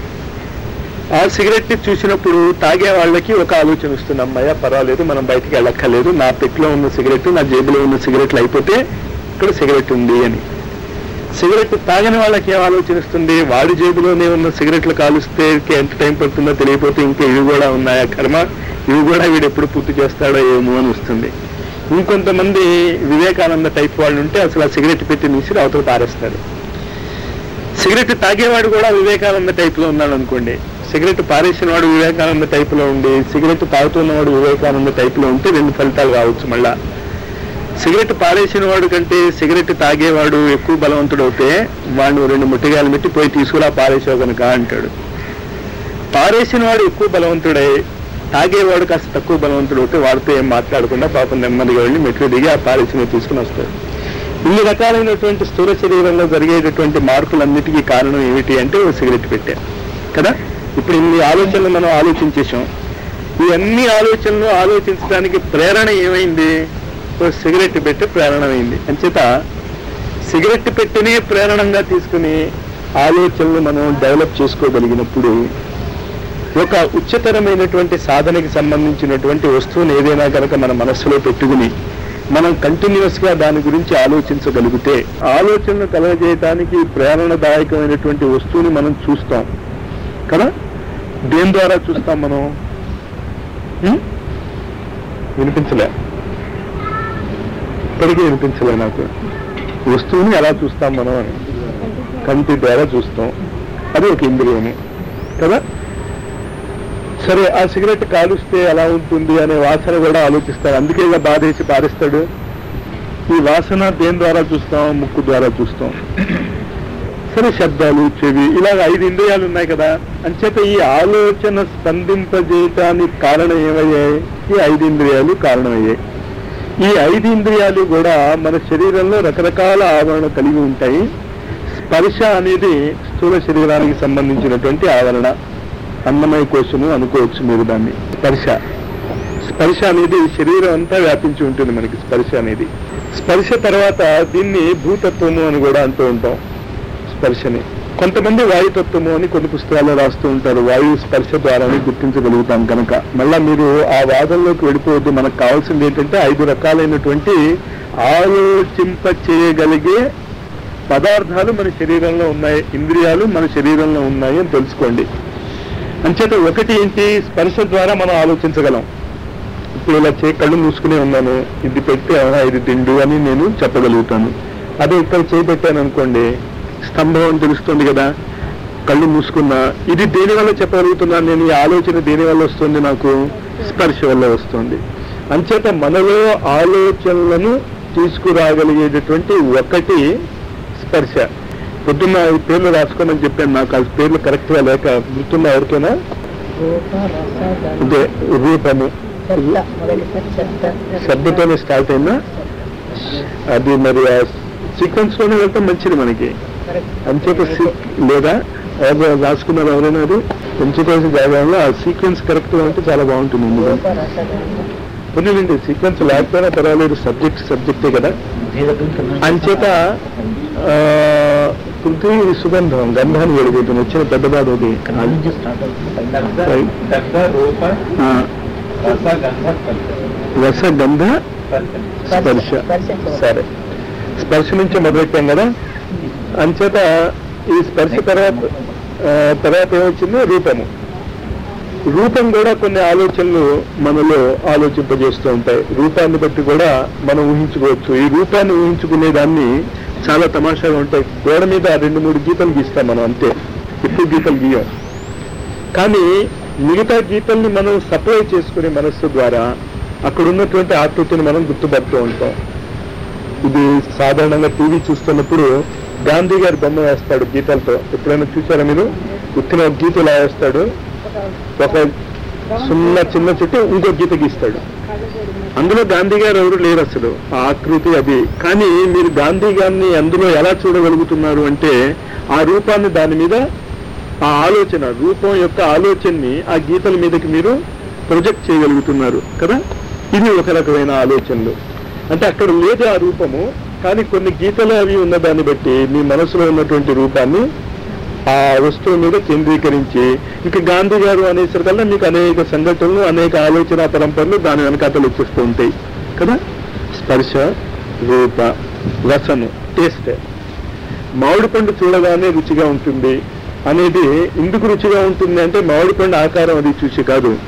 ఆ సిగరెట్ ని చూసినప్పుడు తాగే వాళ్ళకి ఒక ఆలోచన వస్తుంది అమ్మాయ పర్వాలేదు మనం బయటికి వెళ్ళక్కర్లేదు నా పెట్లో ఉన్న సిగరెట్ నా జేబులో ఉన్న సిగరెట్లు అయిపోతే ఇక్కడ సిగరెట్ ఉంది అని సిగరెట్ తాగని వాళ్ళకి ఏం ఆలోచనిస్తుంది వాడి జేబులోనే ఉన్న సిగరెట్లు కాలుస్తే ఎంత టైం పడుతుందో తెలియకపోతే ఇంకా ఇవి కూడా ఉన్నాయా కర్మ ఇవి కూడా వీడు ఎప్పుడు పూర్తి చేస్తాడో ఏమో అని వస్తుంది ఇంకొంతమంది వివేకానంద టైప్ వాళ్ళు ఉంటే అసలు ఆ సిగరెట్ పెట్టి తీసి అవతల పారేస్తారు సిగరెట్ తాగేవాడు కూడా వివేకానంద టైప్ లో ఉన్నాడు అనుకోండి సిగరెట్ పారేసిన వాడు వివేకానంద టైప్ లో ఉండి సిగరెట్ తాగుతున్నవాడు వివేకానంద టైప్ లో ఉంటే రెండు ఫలితాలు కావచ్చు మళ్ళా సిగరెట్ పారేసిన వాడు కంటే సిగరెట్ తాగేవాడు ఎక్కువ బలవంతుడు అవుతే వాడు రెండు ముట్టిగాలు పెట్టి పోయి తీసుకురా పారేసావు కనుక అంటాడు పారేసిన వాడు ఎక్కువ బలవంతుడై తాగేవాడు కాస్త తక్కువ బలవంతుడు అవుతే వాడితో ఏం మాట్లాడకుండా పాపం నెమ్మదిగా వెళ్ళి మెట్లు దిగి ఆ పారేసిన తీసుకుని వస్తాడు ఇన్ని రకాలైనటువంటి స్థూల శరీరంలో జరిగేటటువంటి మార్పులన్నిటికీ కారణం ఏమిటి అంటే ఓ సిగరెట్ పెట్టా కదా ఇప్పుడు ఇన్ని ఆలోచనలు మనం ఆలోచించేసాం ఇవన్నీ ఆలోచనలు ఆలోచించడానికి ప్రేరణ ఏమైంది ఓ సిగరెట్ పెట్టి ప్రేరణమైంది అంచేత సిగరెట్ పెట్టినే ప్రేరణంగా తీసుకుని ఆలోచనలు మనం డెవలప్ చేసుకోగలిగినప్పుడు ఒక ఉच्चతరమైనటువంటి సాధనకి సంబంధించినటువంటి వస్తువుని ఏదైనా కనుక మన మనస్సులో పెట్టుకుని మనం కంటిన్యూస్ గా దాని గురించి ఆలోచించగలిగితే ఆలోచనలు కలగజేయటానికి ప్రేరణదాయకమైనటువంటి వస్తువుని మనం చూస్తాం కదా దేని ద్వారా చూస్తాం మనం ఉం? వినిపించలే ఇప్పటికీ వినిపించలే నాకు వస్తువుని ఎలా చూస్తాం మనం అని కంటి ద్వారా చూస్తాం అది ఒక ఇంద్రియము కదా సరే ఆ సిగరెట్ కాలుస్తే ఎలా ఉంటుంది అనే వాసన కూడా ఆలోచిస్తాడు అందుకే ఇలా బాధేసి పారేస్తాడు ఈ వాసన దేని ద్వారా చూస్తాం ముక్కు ద్వారా చూస్తాం సరే శబ్దాలు చెవి ఇలాగ ఐదు ఇంద్రియాలు ఉన్నాయి కదా అంచేత ఈ ఆలోచన స్పందింపజేయటానికి కారణం ఏమయ్యాయి ఈ ఐదు ఇంద్రియాలు కారణమయ్యాయి ఈ ఐదు ఇంద్రియాలు కూడా మన శరీరంలో రకరకాల ఆవరణ కలిగి ఉంటాయి స్పర్శ అనేది స్థూల శరీరానికి సంబంధించినటువంటి ఆవరణ అన్నమయ కోశము అనుకోవచ్చు మీరు దాన్ని స్పర్శ స్పర్శ అనేది శరీరం అంతా వ్యాపించి ఉంటుంది మనకి స్పర్శ అనేది స్పర్శ తర్వాత దీన్ని భూతత్వము అని కూడా అంటూ ఉంటాం స్పర్శని కొంతమంది వాయుతత్వము అని కొన్ని పుస్తకాల్లో రాస్తూ ఉంటారు వాయు స్పర్శ ద్వారానే గుర్తించగలుగుతాం కనుక మళ్ళా మీరు ఆ వాదంలోకి వెళ్ళిపోవద్దు మనకు కావాల్సింది ఏంటంటే ఐదు రకాలైనటువంటి ఆలోచింప చేయగలిగే పదార్థాలు మన శరీరంలో ఉన్నాయి ఇంద్రియాలు మన శరీరంలో ఉన్నాయి అని తెలుసుకోండి అంచేత ఒకటి ఏంటి స్పర్శ ద్వారా మనం ఆలోచించగలం ఇప్పుడు ఇలా చే కళ్ళు మూసుకునే ఉన్నాను ఇది పెట్టి అవునా ఇది దిండు అని నేను చెప్పగలుగుతాను అదే ఇక్కడ చేపెట్టాను అనుకోండి స్తంభం అని తెలుస్తుంది కదా కళ్ళు మూసుకున్నా ఇది దేని వల్ల చెప్పగలుగుతున్నాను నేను ఈ ఆలోచన దేని వల్ల వస్తుంది నాకు స్పర్శ వల్ల వస్తుంది అంచేత మనలో ఆలోచనలను తీసుకురాగలిగేటటువంటి ఒకటి స్పర్శ పొద్దున్న ఈ పేర్లు రాసుకోమని చెప్పాను నాకు ఆ పేర్లు కరెక్ట్ గా లేక గుర్తున్న ఎవరికైనా రూప రస గంధ అదే రూపము శబ్ద మొదటి శబ్ద శబ్దతోనే స్టార్ట్ అయిందా అది మరి ఆ సీక్వెన్స్ లోనే వెళ్తాం మంచిది మనకి అంచేత సీ- లేదా ఎవరు రాసుకున్నారు ఎవరైనా అది పెంచుకోవాల్సిన జాగాలో ఆ సీక్వెన్స్ కరెక్ట్ గా ఉంటే చాలా బాగుంటుంది ఇందులో రూప రస గంధ పొందింది సీక్వెన్స్ లేకపోయినా పర్వాలేదు సబ్జెక్ట్ సబ్జెక్టే కదా అంచేత ఆ, పృథ్వీ సుగంధం గంధాన్ని వెలుగుతుంది వచ్చిన పెద్ద బాధ అది Right. రూప ఆ, రస గంధ రస గంధ స్పర్శ సరే స్పర్శ నుంచి మొదలెట్టాం కదా అంచేత ఈ స్పర్శ తర్వాత ఆ, తర్వాత ఏమొచ్చింది రూపము రూపం కూడా కొన్ని ఆలోచనలు మనలో ఆలోచింపజేస్తూ ఉంటాయి రూపాన్ని బట్టి కూడా మనం ఊహించుకోవచ్చు ఈ రూపాన్ని ఊహించుకునే దాన్ని చాలా తమాషాగా ఉంటాయి గోడ మీద రెండు మూడు గీతలు గీస్తాం మనం అంతే ఎక్కువ గీతలు గీయం కానీ మిగతా గీతల్ని మనం సప్లై చేసుకునే మనస్సు ద్వారా అక్కడ ఉన్నటువంటి ఆకృతిని మనం గుర్తుపడుతూ ఉంటాం ఇది సాధారణంగా టీవీ చూస్తున్నప్పుడు గాంధీ గారి బొమ్మ వేస్తాడు గీతలతో ఎప్పుడైనా చూసారా మీరు ఉత్తిన గీత ఇలా వేస్తాడు ఒక సున్న చిన్న చెట్టు ఇంకో గీత గీస్తాడు అందులో గాంధీ గారు ఎవరు లేరు అసలు ఆ ఆకృతి అది కానీ మీరు గాంధీ గారిని అందులో ఎలా చూడగలుగుతున్నారు అంటే ఆ రూపాన్ని దాని మీద ఆ ఆలోచన రూపం యొక్క ఆలోచనని ఆ గీతల మీదకి మీరు ప్రొజెక్ట్ చేయగలుగుతున్నారు కదా ఇది ఒక రకమైన ఆలోచనలు అంటే అక్కడ లేదు ఆ రూపము కానీ కొన్ని గీతలు అవి ఉన్న దాన్ని బట్టి మీ మనసులో ఉన్నటువంటి రూపాన్ని ఆ వస్తువు మీద కేంద్రీకరించి ఇక గాంధీ గారు అనేసరికల్లా మీకు అనేక సంఘటనలు అనేక ఆలోచన పరంపరలు దాని వెనకాతలు వచ్చేస్తూ ఉంటాయి కదా స్పర్శ రూప రసము టేస్ట్ మామిడి పండు చూడగానే రుచిగా ఉంటుంది అనేది ఎందుకు రుచిగా ఉంటుంది అంటే మామిడి పండు ఆకారం అది చూసి కాదు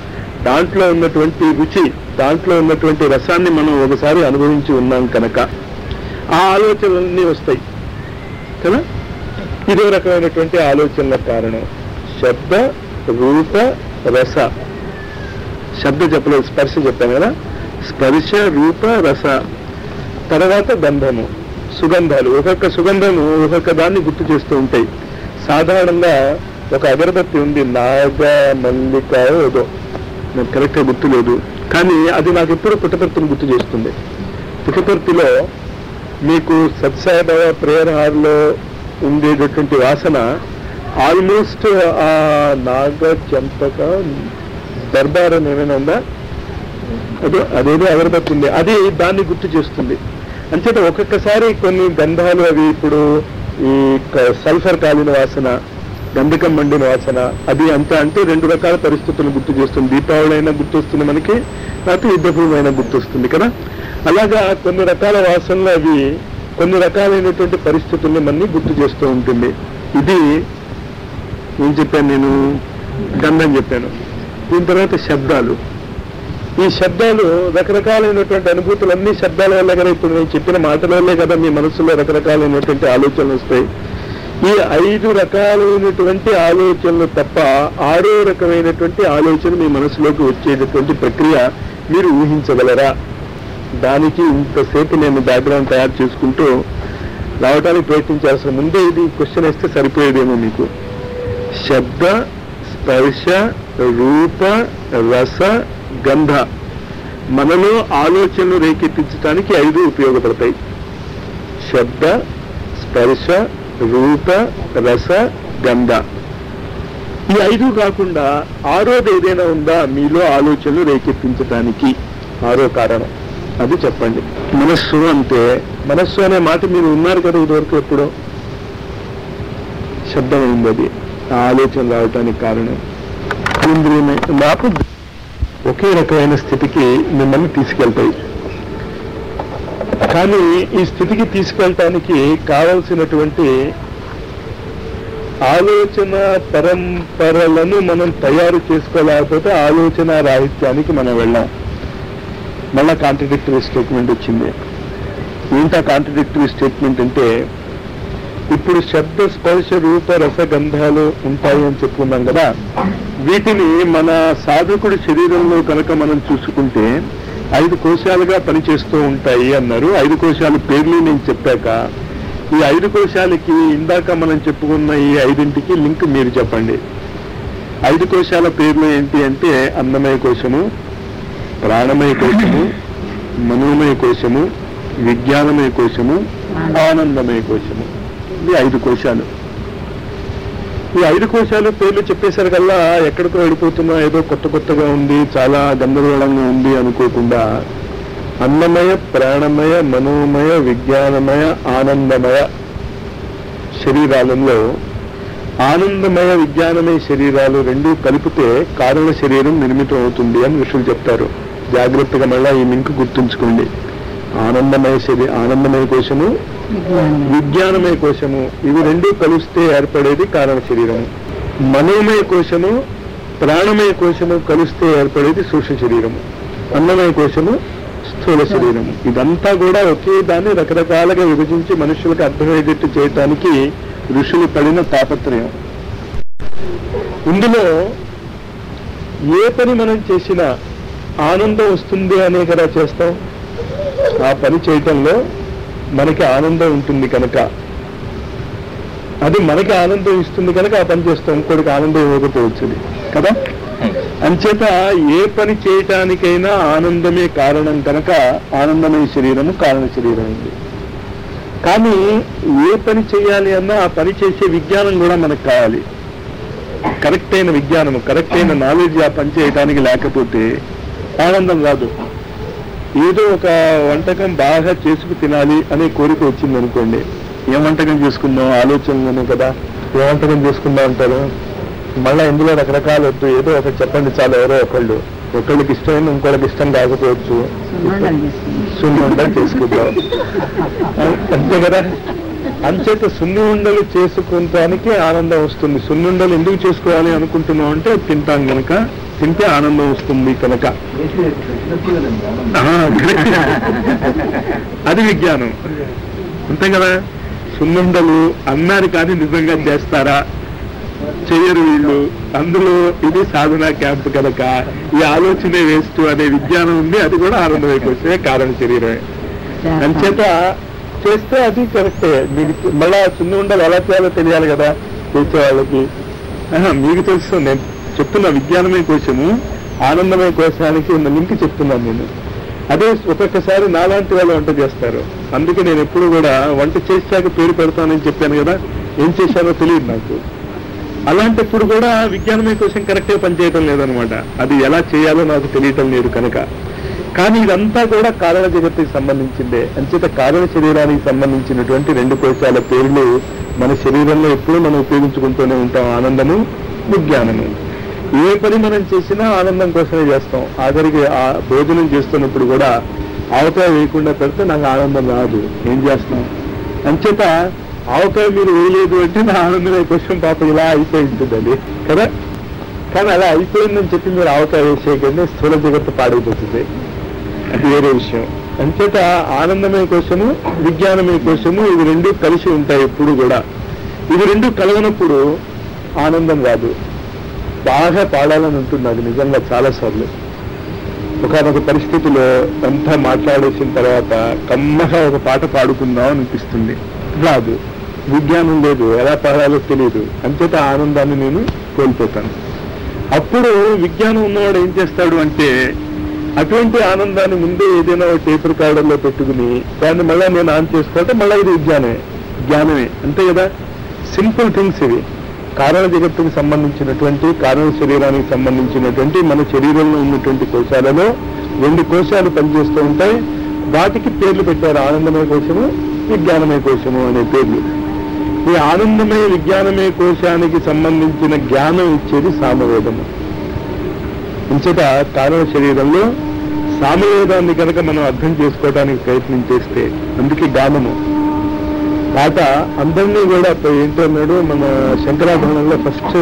దాంట్లో ఉన్నటువంటి రుచి దాంట్లో ఉన్నటువంటి రసాన్ని మనం ఒకసారి అనుభవించి ఉన్నాం కనుక ఆ ఆలోచనలన్నీ వస్తాయి కదా ఇదో రకమైనటువంటి ఆలోచనల కారణం శబ్ద రూప రస శబ్ద చెప్పలేదు స్పర్శ చెప్పాను కదా స్పర్శ రూప రస తర్వాత గంధము సుగంధాలు ఒక్కొక్క సుగంధము ఒక్కొక్క దాన్ని గుర్తు చేస్తూ ఉంటాయి సాధారణంగా ఒక అగరబత్తి ఉంది నాగ మల్లిక ఏదో నాకు కరెక్ట్గా గుర్తు లేదు కానీ అది నాకు ఎప్పుడు పుట్టపర్తిని గుర్తు చేస్తుంది పుట్టపర్తిలో మీకు సత్సాయిబాబా ప్రేయర్ హాల్లో ఉండేటటువంటి వాసన ఆల్మోస్ట్ ఆ నాగ చెంపక దర్బార్ అని ఏమైనా ఉందా అదే అదేదో అగరబత్తి ఉంది అది దాన్ని గుర్తు చేస్తుంది అంచేత ఒక్కొక్కసారి కొన్ని గంధాలు అవి ఇప్పుడు ఈ క- సల్ఫర్ కాలిన వాసన గంధకం మండిన వాసన అది అంత అంటే రెండు రకాల పరిస్థితులను గుర్తు చేస్తుంది దీపావళి అయినా గుర్తొస్తుంది మనకి లేకపోతే యుద్ధభూమి అయినా గుర్తొస్తుంది కదా అలాగా కొన్ని రకాల వాసనలు అవి కొన్ని రకాలైనటువంటి పరిస్థితుల్ని మనని గుర్తు చేస్తూ ఉంటుంది ఇది ఏం చెప్పాను నేను గంధం చెప్పాను దీని తర్వాత శబ్దాలు ఈ శబ్దాలు రకరకాలైనటువంటి అనుభూతులన్నీ శబ్దాల వల్ల కదా ఇప్పుడు నేను చెప్పిన మాటల వల్లే కదా మీ మనసులో రకరకాలైనటువంటి ఆలోచనలు వస్తాయి ఈ ఐదు రకాలైనటువంటి ఆలోచనలు తప్ప ఆరో రకమైనటువంటి ఆలోచన మీ మనసులోకి వచ్చేటటువంటి ప్రక్రియ మీరు ఊహించగలరా దానికి ఇంతసేపు నేను బ్యాక్గ్రౌండ్ తయారు చేసుకుంటూ రావడానికి ప్రయత్నించాల్సిన ముందే ఇది క్వశ్చన్ వేస్తే సరిపోయేదేమో మీకు శబ్ద స్పర్శ రూప రస గంధ మనలో ఆలోచనలు రేకెత్తించడానికి ఐదు ఉపయోగపడతాయి శబ్ద స్పర్శ రూప రస గంధ ఈ ఐదు కాకుండా ఆరోది ఏదైనా ఉందా మీలో ఆలోచనలు రేకెత్తించడానికి ఆరో కారణం అది చెప్పండి మనస్సు అంటే మనస్సు అనే మాట మీరు ఉన్నారు కదా ఇదివరకు ఎప్పుడో శబ్దమైంది అది ఆ ఆలోచన రావటానికి కారణం ఇంద్రియమే నాకు ఒకే రకమైన స్థితికి మిమ్మల్ని తీసుకెళ్తాయి కానీ ఈ స్థితికి తీసుకెళ్ళటానికి కావలసినటువంటి ఆలోచన పరంపరలను మనం తయారు చేసుకోలేకపోతే ఆలోచన రాహిత్యానికి మనం వెళ్ళాం మళ్ళా కాంట్రడిక్టరీ స్టేట్మెంట్ వచ్చింది ఏంటా కాంట్రడిక్టరీ స్టేట్మెంట్ అంటే ఇప్పుడు శబ్ద స్పర్శ రూప రసగంధాలు ఉంటాయి అని చెప్పుకున్నాం కదా వీటిని మన సాధకుడి శరీరంలో కనుక మనం చూసుకుంటే ఐదు కోశాలుగా పనిచేస్తూ ఉంటాయి అన్నారు ఐదు కోశాల పేర్లు నేను చెప్పాక ఈ ఐదు కోశాలకి ఇందాక మనం చెప్పుకున్న ఈ ఐదింటికి లింక్ మీరు చెప్పండి ఐదు కోశాల పేర్లు ఏంటి అంటే అన్నమయ కోశము ప్రాణమయ కోశము మనోమయ కోశము విజ్ఞానమయ కోశము ఆనందమయ కోశము ఇది ఐదు కోశాలు ఈ ఐదు కోశాలు పేర్లు చెప్పేసరి కల్లా ఎక్కడికో వెళ్ళిపోతున్నా ఏదో కొత్త కొత్తగా ఉంది చాలా గందరగోళంగా ఉంది అనుకోకుండా అన్నమయ ప్రాణమయ మనోమయ విజ్ఞానమయ ఆనందమయ శరీరాలలో ఆనందమయ విజ్ఞానమయ శరీరాలు రెండు కలిపితే కారణ శరీరం నిర్మితం అవుతుంది అని ఋషులు చెప్తారు జాగ్రత్తగా మళ్ళా ఈ లింక్ గుర్తుంచుకోండి ఆనందమయ శరీ ఆనందమయ కోశము విజ్ఞానమయ కోశము ఇవి రెండు కలిస్తే ఏర్పడేది కారణ శరీరము మనోమయ కోశము ప్రాణమయ కోశము కలిస్తే ఏర్పడేది సూక్ష్మ శరీరము అన్నమయ కోశము స్థూల శరీరము ఇదంతా కూడా ఒకే దాన్ని రకరకాలుగా విభజించి మనుషులకు అర్థమయ్యేటట్టు చేయటానికి ఋషులు పడిన తాపత్రయం ఇందులో ఏ పని మనం చేసినా ఆనందం వస్తుంది అనే కదా చేస్తాం ఆ పని చేయటంలో మనకి ఆనందం ఉంటుంది కనుక అది మనకి ఆనందం ఇస్తుంది కనుక ఆ పని చేస్తాం ఇంకోటికి ఆనందం ఇవ్వకపోవచ్చు కదా అంచేత ఏ పని చేయటానికైనా ఆనందమే కారణం కనుక ఆనందమయ శరీరము కారణ శరీరం ఉంది కానీ ఏ పని చేయాలి అన్నా ఆ పని చేసే విజ్ఞానం కూడా మనకు కావాలి కరెక్ట్ అయిన విజ్ఞానము కరెక్ట్ అయిన నాలెడ్జ్ ఆ పని చేయడానికి లేకపోతే ఆనందం రాదు ఏదో ఒక వంటకం బాగా చేసుకు తినాలి అనే కోరిక వచ్చింది అనుకోండి ఏం వంటకం చేసుకుందాం ఆలోచనలోనే కదా ఏ వంటకం చేసుకుందాం అంటారు మళ్ళీ ఇందులో రకరకాలు వద్దు ఏదో ఒకటి చెప్పండి చాలు ఎవరో ఒకళ్ళు ఒకళ్ళకి ఇష్టమైన ఇంకోళ్ళకి ఇష్టం కాకపోవచ్చు సున్ని ఉండలు చేసుకుందాం అంతే కదా అంచేత సున్ని ఉండలు చేసుకుంటానికి ఆనందం వస్తుంది సున్ని ఉండలు ఎందుకు చేసుకోవాలి అనుకుంటున్నాం అంటే తింటాం కనుక తింటే ఆనందం వస్తుంది కనుక ఆ, correct. అది విజ్ఞానం అంతే కదా సున్నుండలు అన్నారు కానీ నిజంగా చేస్తారా చెయ్యరు వీళ్ళు అందులో ఇది సాధన క్యాంప్ కనుక ఈ ఆలోచనే వేస్ట్ అనే విజ్ఞానం ఉంది అది కూడా ఆనందమే కోసమే కారణ శరీరమే అంచేత చేస్తే అది కరెక్టే మీకు మళ్ళా సున్ని ఉండాలి ఎలా చేయాలో తెలియాలి కదా చేసే వాళ్ళకి ఆహా, మీకు తెలుసు నేను చెప్తున్న విజ్ఞానమే కోసము ఆనందమే కోశానికి ఉన్న లింక్ చెప్తున్నాను నేను అదే ఒక్కొక్కసారి నాలాంటి వాళ్ళు వంట చేస్తారు అందుకే నేను ఎప్పుడు కూడా వంట చేశాక పేరు పెడతానని చెప్పాను కదా ఏం చేశానో తెలియదు నాకు అలాంటప్పుడు కూడా విజ్ఞానమే కోసం కరెక్ట్గా పనిచేయటం లేదనమాట అది ఎలా చేయాలో నాకు తెలియటం లేదు కనుక కానీ ఇదంతా కూడా కారణ జగత్తుకి సంబంధించిందే అంచేత కారణ శరీరానికి సంబంధించినటువంటి రెండు కోశాల పేర్లు మన శరీరంలో ఎప్పుడూ మనం ఉపయోగించుకుంటూనే ఉంటాం ఆనందము విజ్ఞానము ఏ పని మనం చేసినా ఆనందం కోసమే చేస్తాం ఆఖరికి ఆ భోజనం చేస్తున్నప్పుడు కూడా ఆవకాయ వేయకుండా పెడితే నాకు ఆనందం రాదు ఏం చేస్తాం అంచేత ఆవకాయ మీరు వేయలేదు అంటే నా ఆనందమే కోసం పాపం ఇలా అయిపోయి ఉంటుంది అది కదా కానీ అలా అయిపోయిందని చెప్పి మీరు ఆవకాయ వేసేయకండి స్థూల జగత్తు పాడైపోతుంది అది వేరే విషయం అంచేత ఆనందమే కోసము విజ్ఞానమే కోసము ఇవి రెండు కలిసి ఉంటాయి ఎప్పుడు కూడా ఇవి రెండు కలగనప్పుడు ఆనందం రాదు బాగా పాడాలని ఉంటుంది నాకు నిజంగా చాలా సార్లు ఒకనొక పరిస్థితిలో అంతా మాట్లాడేసిన తర్వాత కమ్మగా ఒక పాట పాడుకుందాం అనిపిస్తుంది రాదు విజ్ఞానం లేదు ఎలా పాడాలో తెలియదు అంచేత ఆ ఆనందాన్ని నేను కోల్పోతాను అప్పుడు విజ్ఞానం ఉన్నవాడు ఏం చేస్తాడు అంటే అటువంటి ఆనందాన్ని ముందే ఏదైనా ఒక టేప్ రికార్డర్లో పెట్టుకుని దాన్ని మళ్ళీ నేను ఆన్ చేసుకోవాలంటే మళ్ళీ ఇది విజ్ఞానమే జ్ఞానమే అంతే కదా సింపుల్ థింగ్స్ ఇవి కారణ జగత్తుకు సంబంధించినటువంటి కారణ శరీరానికి సంబంధించినటువంటి మన శరీరంలో ఉన్నటువంటి కోశాలలో రెండు కోశాలు పనిచేస్తూ ఉంటాయి వాటికి పేర్లు పెట్టారు ఆనందమయ కోశము విజ్ఞానమయ కోశము అనే పేర్లు ఈ ఆనందమయ విజ్ఞానమయ కోశానికి సంబంధించిన జ్ఞానం ఇచ్చేది సామవేదము ఇంచట కారణ శరీరంలో సామవేదాన్ని కనుక మనం అర్థం చేసుకోవడానికి ప్రయత్నం చేస్తే అందుకే గానము పాట అందరినీ కూడా ఇప్పుడు ఏంటన్నాడు మన శంకరాభరణంలో ఫస్ట్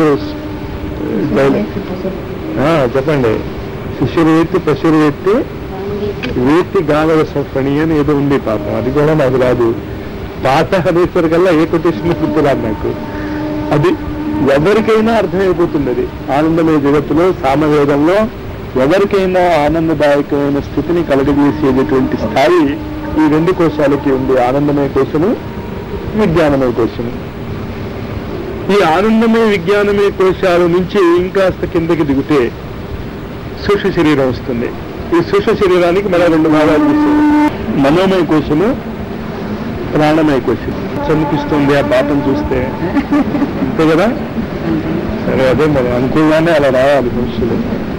చెప్పండి శిష్యురేత్తి పశురేత్తి వేత్తి గానవ సంఫణి అని ఏదో ఉంది పాపం అది కూడా నాకు రాదు పాట అనేసరికల్లా ఏ కొటేషన్ గుర్తురాదు నాకు అది ఎవరికైనా అర్థమైపోతుంది అది ఆనందమయ జగత్తులో సామవేదంలో ఎవరికైనా ఆనందదాయకమైన స్థితిని కలగజేసేటటువంటి స్థాయి ఈ రెండు కోశాలకి ఉంది ఆనందమయ కోశము విజ్ఞానమయ కోశము ఈ ఆనందమయ విజ్ఞానమయ కోశాల నుంచి ఇంకాస్త కిందకి దిగితే సూక్ష్మ శరీరం వస్తుంది ఈ సూక్ష్మ శరీరానికి మన రెండు భాగాలు చూస్తాం మనోమయ కోశము ప్రాణమయ కోశం చనిపిస్తుంది ఆ పాపం చూస్తే అంతే కదా సరే అదే మనం అనుకున్నానే అలా రావాలి మనుషులు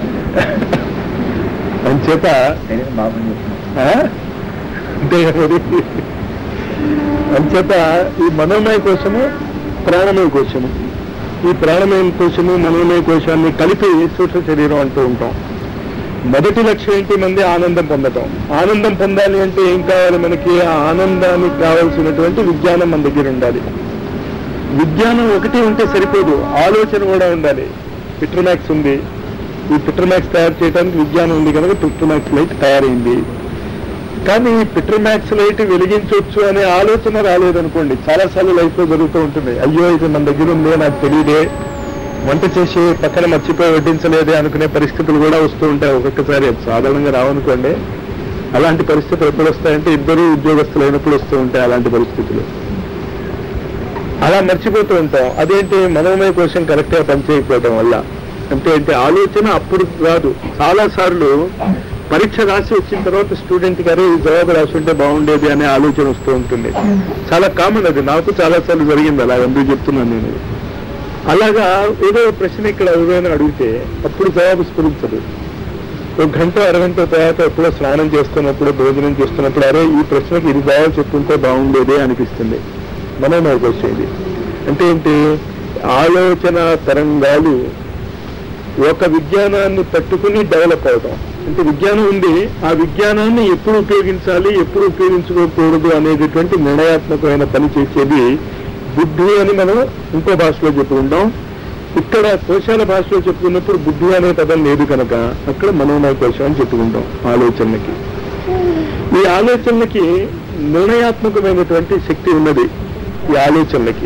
అంచేత ఆ? అంతే కదా మరి. అంచేత ఈ మనోమయ కోశము ప్రాణమయ కోశము ఈ ప్రాణమయ కోశము మనోమయ కోశాన్ని కలిపి సూక్ష్మ శరీరం అంటూ ఉంటాం మొదటి లక్ష్యం ఏంటి మంది ఆనందం పొందటం ఆనందం పొందాలి అంటే ఏం కావాలి మనకి ఆ ఆనందానికి కావాల్సినటువంటి విజ్ఞానం మన దగ్గర ఉండాలి విజ్ఞానం ఒకటి ఉంటే సరిపోదు ఆలోచన కూడా ఉండాలి పిట్రమాక్స్ ఉంది ఈ పిట్రమాక్స్ తయారు చేయడానికి విజ్ఞానం ఉంది కనుక పిట్రమాక్స్ లైట్ తయారైంది కానీ ఈ పిట్రమాక్స్ లైట్ వెలిగించవచ్చు అనే ఆలోచన రాలేదనుకోండి చాలాసార్లు లైఫ్ లో జరుగుతూ ఉంటుంది అయ్యో ఇది మన దగ్గర ఉందే నాకు తెలియదే వంట చేసి పక్కన మర్చిపోయి వడ్డించలేదే అనుకునే పరిస్థితులు కూడా వస్తూ ఉంటాయి ఒక్కొక్కసారి అది సాధారణంగా రావనుకోండి అలాంటి పరిస్థితులు ఎప్పుడు వస్తాయంటే ఇద్దరు ఉద్యోగస్తులు అయినప్పుడు వస్తూ ఉంటాయి అలాంటి పరిస్థితులు అలా మర్చిపోతూ ఉంటాం అదేంటి మనోమయ కోసం కరెక్ట్ గా పనిచేయకపోవడం వల్ల అంటే ఏంటి ఆలోచన అప్పుడు రాదు చాలా సార్లు పరీక్ష రాసి వచ్చిన తర్వాత స్టూడెంట్ గారు ఈ జవాబు రాసి ఉంటే బాగుండేది అనే ఆలోచన వస్తూ ఉంటుంది చాలా కామన్ అది నాకు చాలా సార్లు జరిగింది అలా ఎందుకు చెప్తున్నాను నేను ఇది. అలాగా ఏదో ఒక ప్రశ్న ఇక్కడ ఎవరైనా అడిగితే అప్పుడు జవాబు స్ఫురించదు ఒక గంట అరగంట తర్వాత ఎప్పుడో స్నానం చేస్తున్నప్పుడు భోజనం చేస్తున్నప్పుడు అరే ఈ ప్రశ్నకి ఇది జవాబు చెప్పుంటే బాగుండేదే అనిపిస్తుంది మనోమయ క్వశ్చన్ ఇది అంటే ఏంటి ఆలోచన తరంగాలు ఒక విజ్ఞానాన్ని పట్టుకుని డెవలప్ అవడం అంటే విజ్ఞానం ఉంది ఆ విజ్ఞానాన్ని ఎప్పుడు ఉపయోగించాలి ఎప్పుడు ఉపయోగించుకోకూడదు అనేటటువంటి నిర్ణయాత్మకమైన పని చేసేది బుద్ధి అని మనం ఇంకో భాషలో చెప్పుకుంటాం ఇక్కడ కోశాల భాషలో చెప్పుకున్నప్పుడు బుద్ధి అనే పదం లేదు కనుక అక్కడ మనోమయ కోశం అని చెప్పుకుంటాం ఆలోచనకి ఈ ఆలోచనలకి నిర్ణయాత్మకమైనటువంటి శక్తి ఉన్నది ఈ ఆలోచనలకి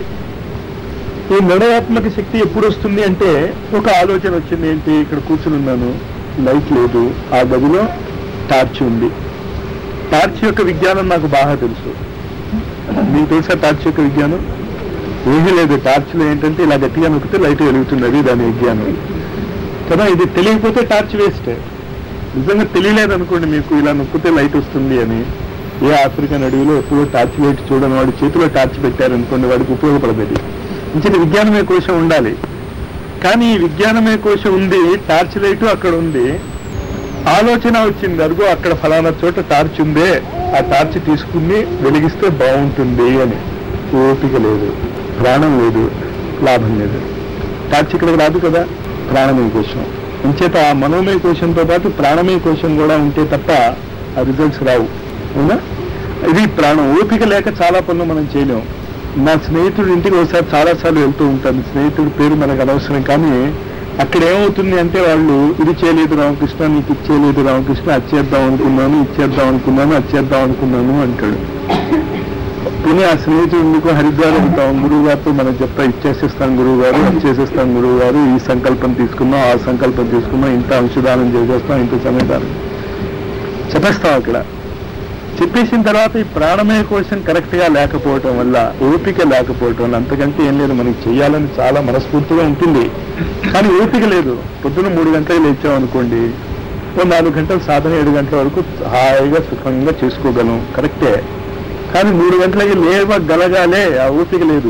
ఈ నిర్ణయాత్మక శక్తి ఎప్పుడు వస్తుంది అంటే ఒక ఆలోచన వచ్చింది ఏంటి ఇక్కడ కూర్చుని ఉన్నాను లైట్ లేదు ఆ గదిలో టార్చ్ ఉంది టార్చ్ యొక్క విజ్ఞానం నాకు బాగా తెలుసు మీకు తెలుసా టార్చ్ యొక్క విజ్ఞానం ఏమీ లేదు టార్చ్లో ఏంటంటే ఇలా గట్టిగా నొక్కితే లైట్ వెలుగుతున్నది దాని విజ్ఞానం కదా ఇది తెలియకపోతే టార్చ్ వేస్ట్ నిజంగా తెలియలేదు అనుకోండి మీకు ఇలా నొక్కితే లైట్ వస్తుంది అని ఏ ఆఫ్రికన్ అడవిలో ఎప్పుడో టార్చ్ లైట్ చూడని వాడి చేతిలో టార్చ్ పెట్టారనుకోండి వాడికి ఉపయోగపడదు ఇంచిన విజ్ఞానమే కోశం ఉండాలి కానీ ఈ విజ్ఞానమే కోశం ఉంది టార్చ్ లైట్ అక్కడ ఉంది ఆలోచన వచ్చింది అరుగు అక్కడ ఫలానా చోట టార్చ్ ఉందే ఆ టార్చ్ తీసుకుని వెలిగిస్తే బాగుంటుంది అని ఓపిక లేదు ప్రాణం లేదు లాభం లేదు టార్చ్ ఇక్కడికి రాదు కదా ప్రాణమయ కోశం అంచేత ఆ మనోమయ కోశంతో పాటు ప్రాణమయ కోశం కూడా ఉంటే తప్ప ఆ రిజల్ట్స్ రావు అవునా ఇది ప్రాణం ఓపిక లేక చాలా పనులు మనం చేయలేం నా స్నేహితుడి ఇంటికి ఒకసారి చాలాసార్లు వెళ్తూ ఉంటాను స్నేహితుడి పేరు మనకు అనవసరం కానీ అక్కడ ఏమవుతుంది అంటే వాళ్ళు ఇది చేయలేదు రామకృష్ణ నీకు ఇచ్చేయలేదు రామకృష్ణ అది చేద్దాం అనుకున్నాను ఇచ్చేద్దాం అనుకున్నాను అది చేద్దాం అనుకున్నాను అంటాడు పోనీ ఆ స్నేహితుడు ఎందుకు హరిద్వార్ వెళ్తాం గురువు గారితో మనం చెప్తా ఇచ్చేసేస్తాం గురువు గారు ఇచ్చేసేస్తాం గురువు గారు ఈ సంకల్పం తీసుకున్నాం ఆ సంకల్పం తీసుకున్నాం ఇంత అంశదానం చేసేస్తాం ఇంత సమయదానం చెప్పేస్తాం అక్కడ చెప్పేసిన తర్వాత ఈ ప్రాణమయ కోశం కరెక్ట్ గా లేకపోవటం వల్ల ఓపిక లేకపోవటం వల్ల అంతకంటే ఏం లేదు మనకి చెయ్యాలని చాలా మనస్ఫూర్తిగా ఉంటుంది కానీ ఓపిక లేదు పొద్దున మూడు గంటలకు లేచాం అనుకోండి ఓ నాలుగు గంటలు సాధన ఏడు గంటల వరకు హాయిగా సుఖంగా చేసుకోగలం కరెక్టే కానీ మూడు గంటలకి లేవగలగాలే ఆ ఓపిక లేదు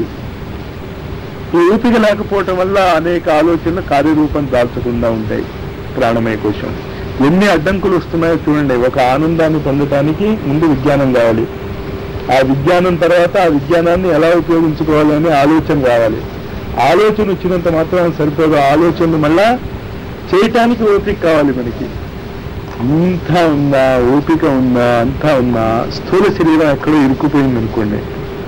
ఈ ఓపిక లేకపోవటం వల్ల అనేక ఆలోచనలు కార్యరూపం దాల్చకుండా ఉంటాయి ప్రాణమయ కోశం ఎన్ని అడ్డంకులు వస్తున్నాయో చూడండి ఒక ఆనందాన్ని పొందటానికి ముందు విజ్ఞానం కావాలి ఆ విజ్ఞానం తర్వాత ఆ విజ్ఞానాన్ని ఎలా ఉపయోగించుకోవాలని ఆలోచన రావాలి ఆలోచన వచ్చినంత మాత్రం సరిపోదు ఆలోచనలు మళ్ళా చేయటానికి ఓపిక కావాలి మనకి అంతా ఉందా ఓపిక ఉందా అంతా ఉందా స్థూల శరీరం ఎక్కడో ఇరుక్కుపోయింది అనుకోండి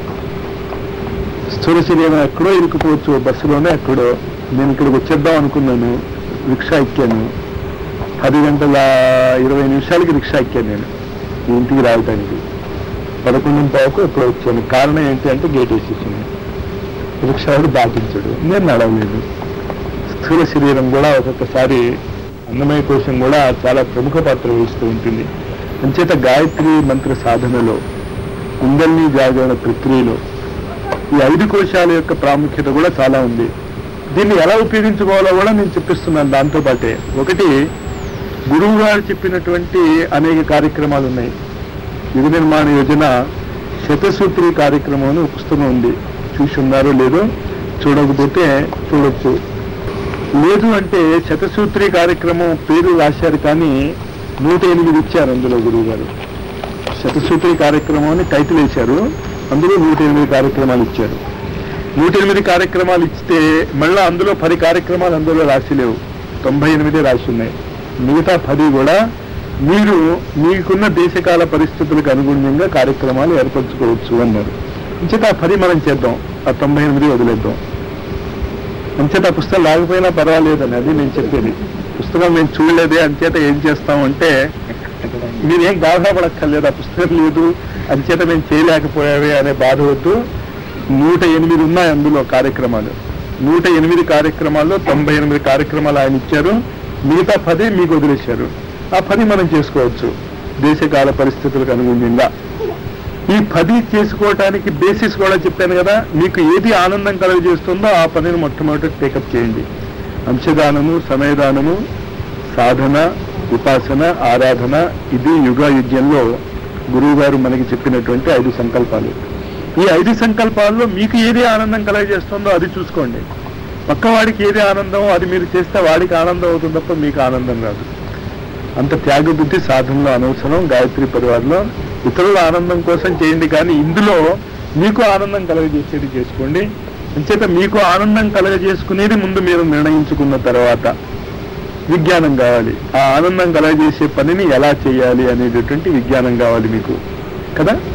స్థూల శరీరం ఎక్కడో ఇరుక్కుపోవచ్చు బస్సులోనే ఎక్కడో నేను ఇక్కడికి వచ్చేద్దాం అనుకున్నాను రిక్షా ఎక్కాను పది గంటల ఇరవై నిమిషాలకి రిక్షా ఎక్కాను నేను ఈ ఇంటికి రావటానికి పదకొండు పావుకు ఎప్పుడు వచ్చాను కారణం ఏంటి అంటే గేట్ వేసేసింది రిక్షా వాడు దాటించడు నేను నడవలేదు స్థూల శరీరం కూడా ఒక్కొక్కసారి అన్నమయ కోశం కూడా చాలా ప్రముఖ పాత్ర వహిస్తూ ఉంటుంది అంచేత గాయత్రి మంత్ర సాధనలో కుండల్ని జాగరణ ప్రక్రియలో ఈ ఐదు కోశాల యొక్క ప్రాముఖ్యత కూడా చాలా ఉంది దీన్ని ఎలా ఉపయోగించుకోవాలో కూడా నేను చెప్పిస్తున్నాను దాంతో పాటే ఒకటి గురువు గారు చెప్పినటువంటి అనేక కార్యక్రమాలు ఉన్నాయి యుగ నిర్మాణ యోజన శతసూత్రి కార్యక్రమం అని ఒక పుస్తకం ఉంది చూసి ఉన్నారో లేదో చూడకపోతే చూడొచ్చు లేదు అంటే శతసూత్రి కార్యక్రమం పేరు రాశారు కానీ నూట ఎనిమిది ఇచ్చారు అందులో గురువు గారు శతసూత్రి కార్యక్రమం అని టైటిల్ వేశారు అందులో నూట ఎనిమిది కార్యక్రమాలు ఇచ్చారు నూట ఎనిమిది కార్యక్రమాలు ఇస్తే మళ్ళా అందులో పది కార్యక్రమాలు అందులో రాసి లేవు తొంభై ఎనిమిది రాసి ఉన్నాయి మిగతా పది కూడా మీరు మీకున్న దేశకాల పరిస్థితులకు అనుగుణంగా కార్యక్రమాలు ఏర్పరచుకోవచ్చు అన్నారు అంచేత ఆ పది మనం చేద్దాం ఆ తొంభై ఎనిమిది వదిలేద్దాం అంచేత ఆ పుస్తకం లేకపోయినా పర్వాలేదని అది నేను చెప్పేది పుస్తకం మేము చూడలేదే అంచేత ఏం చేస్తాం అంటే మీరేం గాఢపడక్కర్లేదు ఆ పుస్తకం లేదు అంచేత మేము చేయలేకపోయావే అనే బాధ వద్దు నూట ఎనిమిది ఉన్నాయి అందులో కార్యక్రమాలు నూట ఎనిమిది కార్యక్రమాల్లో తొంభై ఎనిమిది కార్యక్రమాలు ఆయన ఇచ్చారు మిగతా పది మీకు వదిలేశారు ఆ పది మనం చేసుకోవచ్చు దేశకాల పరిస్థితులకు అనుగుణంగా ఈ పది చేసుకోవటానికి బేసిస్ కూడా చెప్పాను కదా మీకు ఏది ఆనందం కలుగజేస్తుందో ఆ పనిని మొట్టమొదటి టేకప్ చేయండి అంశదానము సమయదానము సాధన ఉపాసన ఆరాధన ఇది యుగాయుధ్యంలో గురువు గారు మనకి చెప్పినటువంటి ఐదు సంకల్పాలు ఈ ఐదు సంకల్పాల్లో మీకు ఏది ఆనందం కలగజేస్తుందో అది చూసుకోండి పక్కవాడికి ఏది ఆనందమో అది మీరు చేస్తే వాడికి ఆనందం అవుతుంది తప్ప మీకు ఆనందం రాదు అంత త్యాగబుద్ధి సాధనలో అనవసరం గాయత్రి పరివారంలో ఇతరుల ఆనందం కోసం చేయండి కానీ ఇందులో మీకు ఆనందం కలగజేసేది చేసుకోండి అంచేత మీకు ఆనందం కలగజేసుకునేది ముందు మీరు నిర్ణయించుకున్న తర్వాత విజ్ఞానం కావాలి ఆ ఆనందం కలగజేసే పనిని ఎలా చేయాలి అనేటటువంటి విజ్ఞానం కావాలి మీకు కదా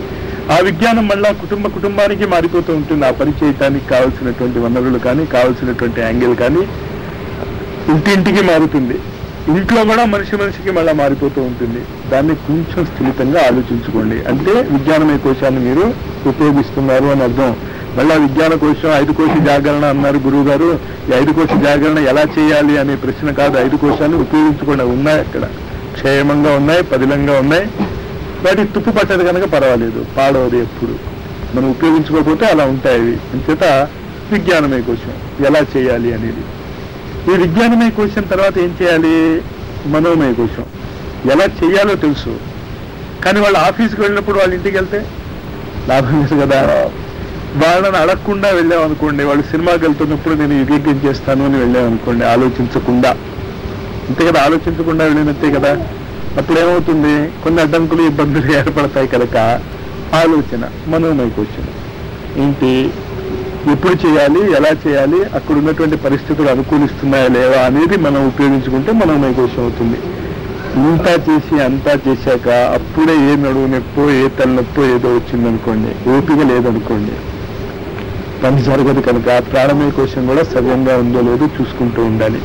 ఆ విజ్ఞానం మళ్ళా కుటుంబ కుటుంబానికి మారిపోతూ ఉంటుంది ఆ పని చేయటానికి కావాల్సినటువంటి వనరులు కానీ కావాల్సినటువంటి యాంగిల్ కానీ ఇంటింటికి మారుతుంది ఇంట్లో కూడా మనిషి మనిషికి మళ్ళా మారిపోతూ ఉంటుంది దాన్ని కొంచెం స్థిమితంగా ఆలోచించుకోండి అంటే విజ్ఞానమయ కోశాన్ని మీరు ఉపయోగిస్తున్నారు అని అర్థం మళ్ళా విజ్ఞాన కోశం ఐదు కోశ జాగరణ అన్నారు గురువు గారు ఈ ఐదు కోశ జాగరణ ఎలా చేయాలి అనే ప్రశ్న కాదు ఐదు కోశాన్ని ఉపయోగించకుండా ఉన్నాయి అక్కడ క్షేమంగా ఉన్నాయి పదిలంగా ఉన్నాయి వాటి తుప్పు పట్టదు కనుక పర్వాలేదు పాడవదు ఎప్పుడు మనం ఉపయోగించుకోకపోతే అలా ఉంటాయి అవి అంచేత విజ్ఞానమయ కోశం ఎలా చేయాలి అనేది ఈ విజ్ఞానమయ కోశం తర్వాత ఏం చేయాలి మనోమయ కోశం ఎలా చేయాలో తెలుసు కానీ వాళ్ళు ఆఫీస్కి వెళ్ళినప్పుడు వాళ్ళ ఇంటికి వెళ్తే లాభం లేదు కదా వాళ్ళని అడగకుండా వెళ్ళామనుకోండి వాళ్ళు సినిమాకి వెళ్తున్నప్పుడు నేను యజ్ఞం చేస్తాను అని వెళ్ళామనుకోండి ఆలోచించకుండా అంతే కదా ఆలోచించకుండా వెళ్ళినట్టే కదా అప్పుడు ఏమవుతుంది కొన్ని అడ్డంకులు ఇబ్బందులు ఏర్పడతాయి కనుక ఆలోచన మనోమయ కోశం ఏంటి ఎప్పుడు చేయాలి ఎలా చేయాలి అక్కడ ఉన్నటువంటి పరిస్థితులు అనుకూలిస్తున్నాయా లేవా అనేది మనం ఉపయోగించుకుంటే మనోమయ కోశం అవుతుంది ఇంతా చేసి అంతా చేశాక అప్పుడే ఏ నడువు నొప్పో ఏ తలనొప్పో ఏదో వచ్చిందనుకోండి ఓపిక లేదనుకోండి పని జరగదు కనుక ప్రాణమయ కోశం కూడా సవ్యంగా ఉందో లేదో చూసుకుంటూ ఉండాలి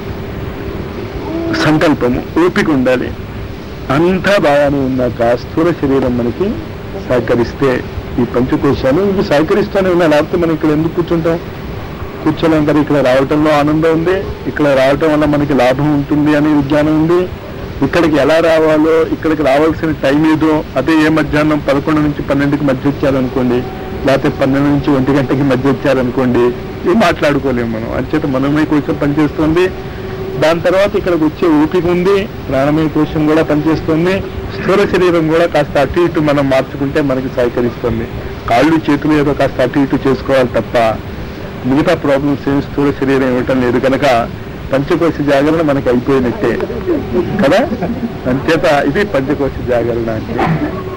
సంకల్పము ఓపిక ఉండాలి అంతా బాగానే ఉన్నాక స్థూల శరీరం మనకి సహకరిస్తే ఈ పంచకోశాలు ఇవి సహకరిస్తూనే ఉన్నాయి లేకపోతే మనం ఇక్కడ ఎందుకు కూర్చుంటాం కూర్చోలేం కదా ఇక్కడ రావటంలో ఆనందం ఉంది ఇక్కడ రావటం వల్ల మనకి లాభం ఉంటుంది అనే విజ్ఞానం ఉంది ఇక్కడికి ఎలా రావాలో ఇక్కడికి రావాల్సిన టైం ఏదో అదే ఏ మధ్యాహ్నం పదకొండు నుంచి పన్నెండుకి మధ్య వచ్చారనుకోండి లేకపోతే పన్నెండు నుంచి ఒంటి గంటకి మధ్య వచ్చారనుకోండి ఏం మాట్లాడుకోలేము మనం అంచేత మనమే కోసం పనిచేస్తుంది దాని తర్వాత ఇక్కడికి వచ్చే ఓపిక ఉంది ప్రాణమయ కోశం కూడా పనిచేస్తుంది స్థూల శరీరం కూడా కాస్త అటు ఇటు మనం మార్చుకుంటే మనకి సహకరిస్తుంది కాళ్ళు చేతులు ఏదో కాస్త అటు ఇటు చేసుకోవాలి తప్ప మిగతా ప్రాబ్లమ్స్ ఏమి స్థూల శరీరం ఇవ్వటం లేదు కనుక పంచకోశ జాగరణ మనకి అయిపోయినట్టే కదా అంచేత ఇది పంచకోశ జాగరణ అంటే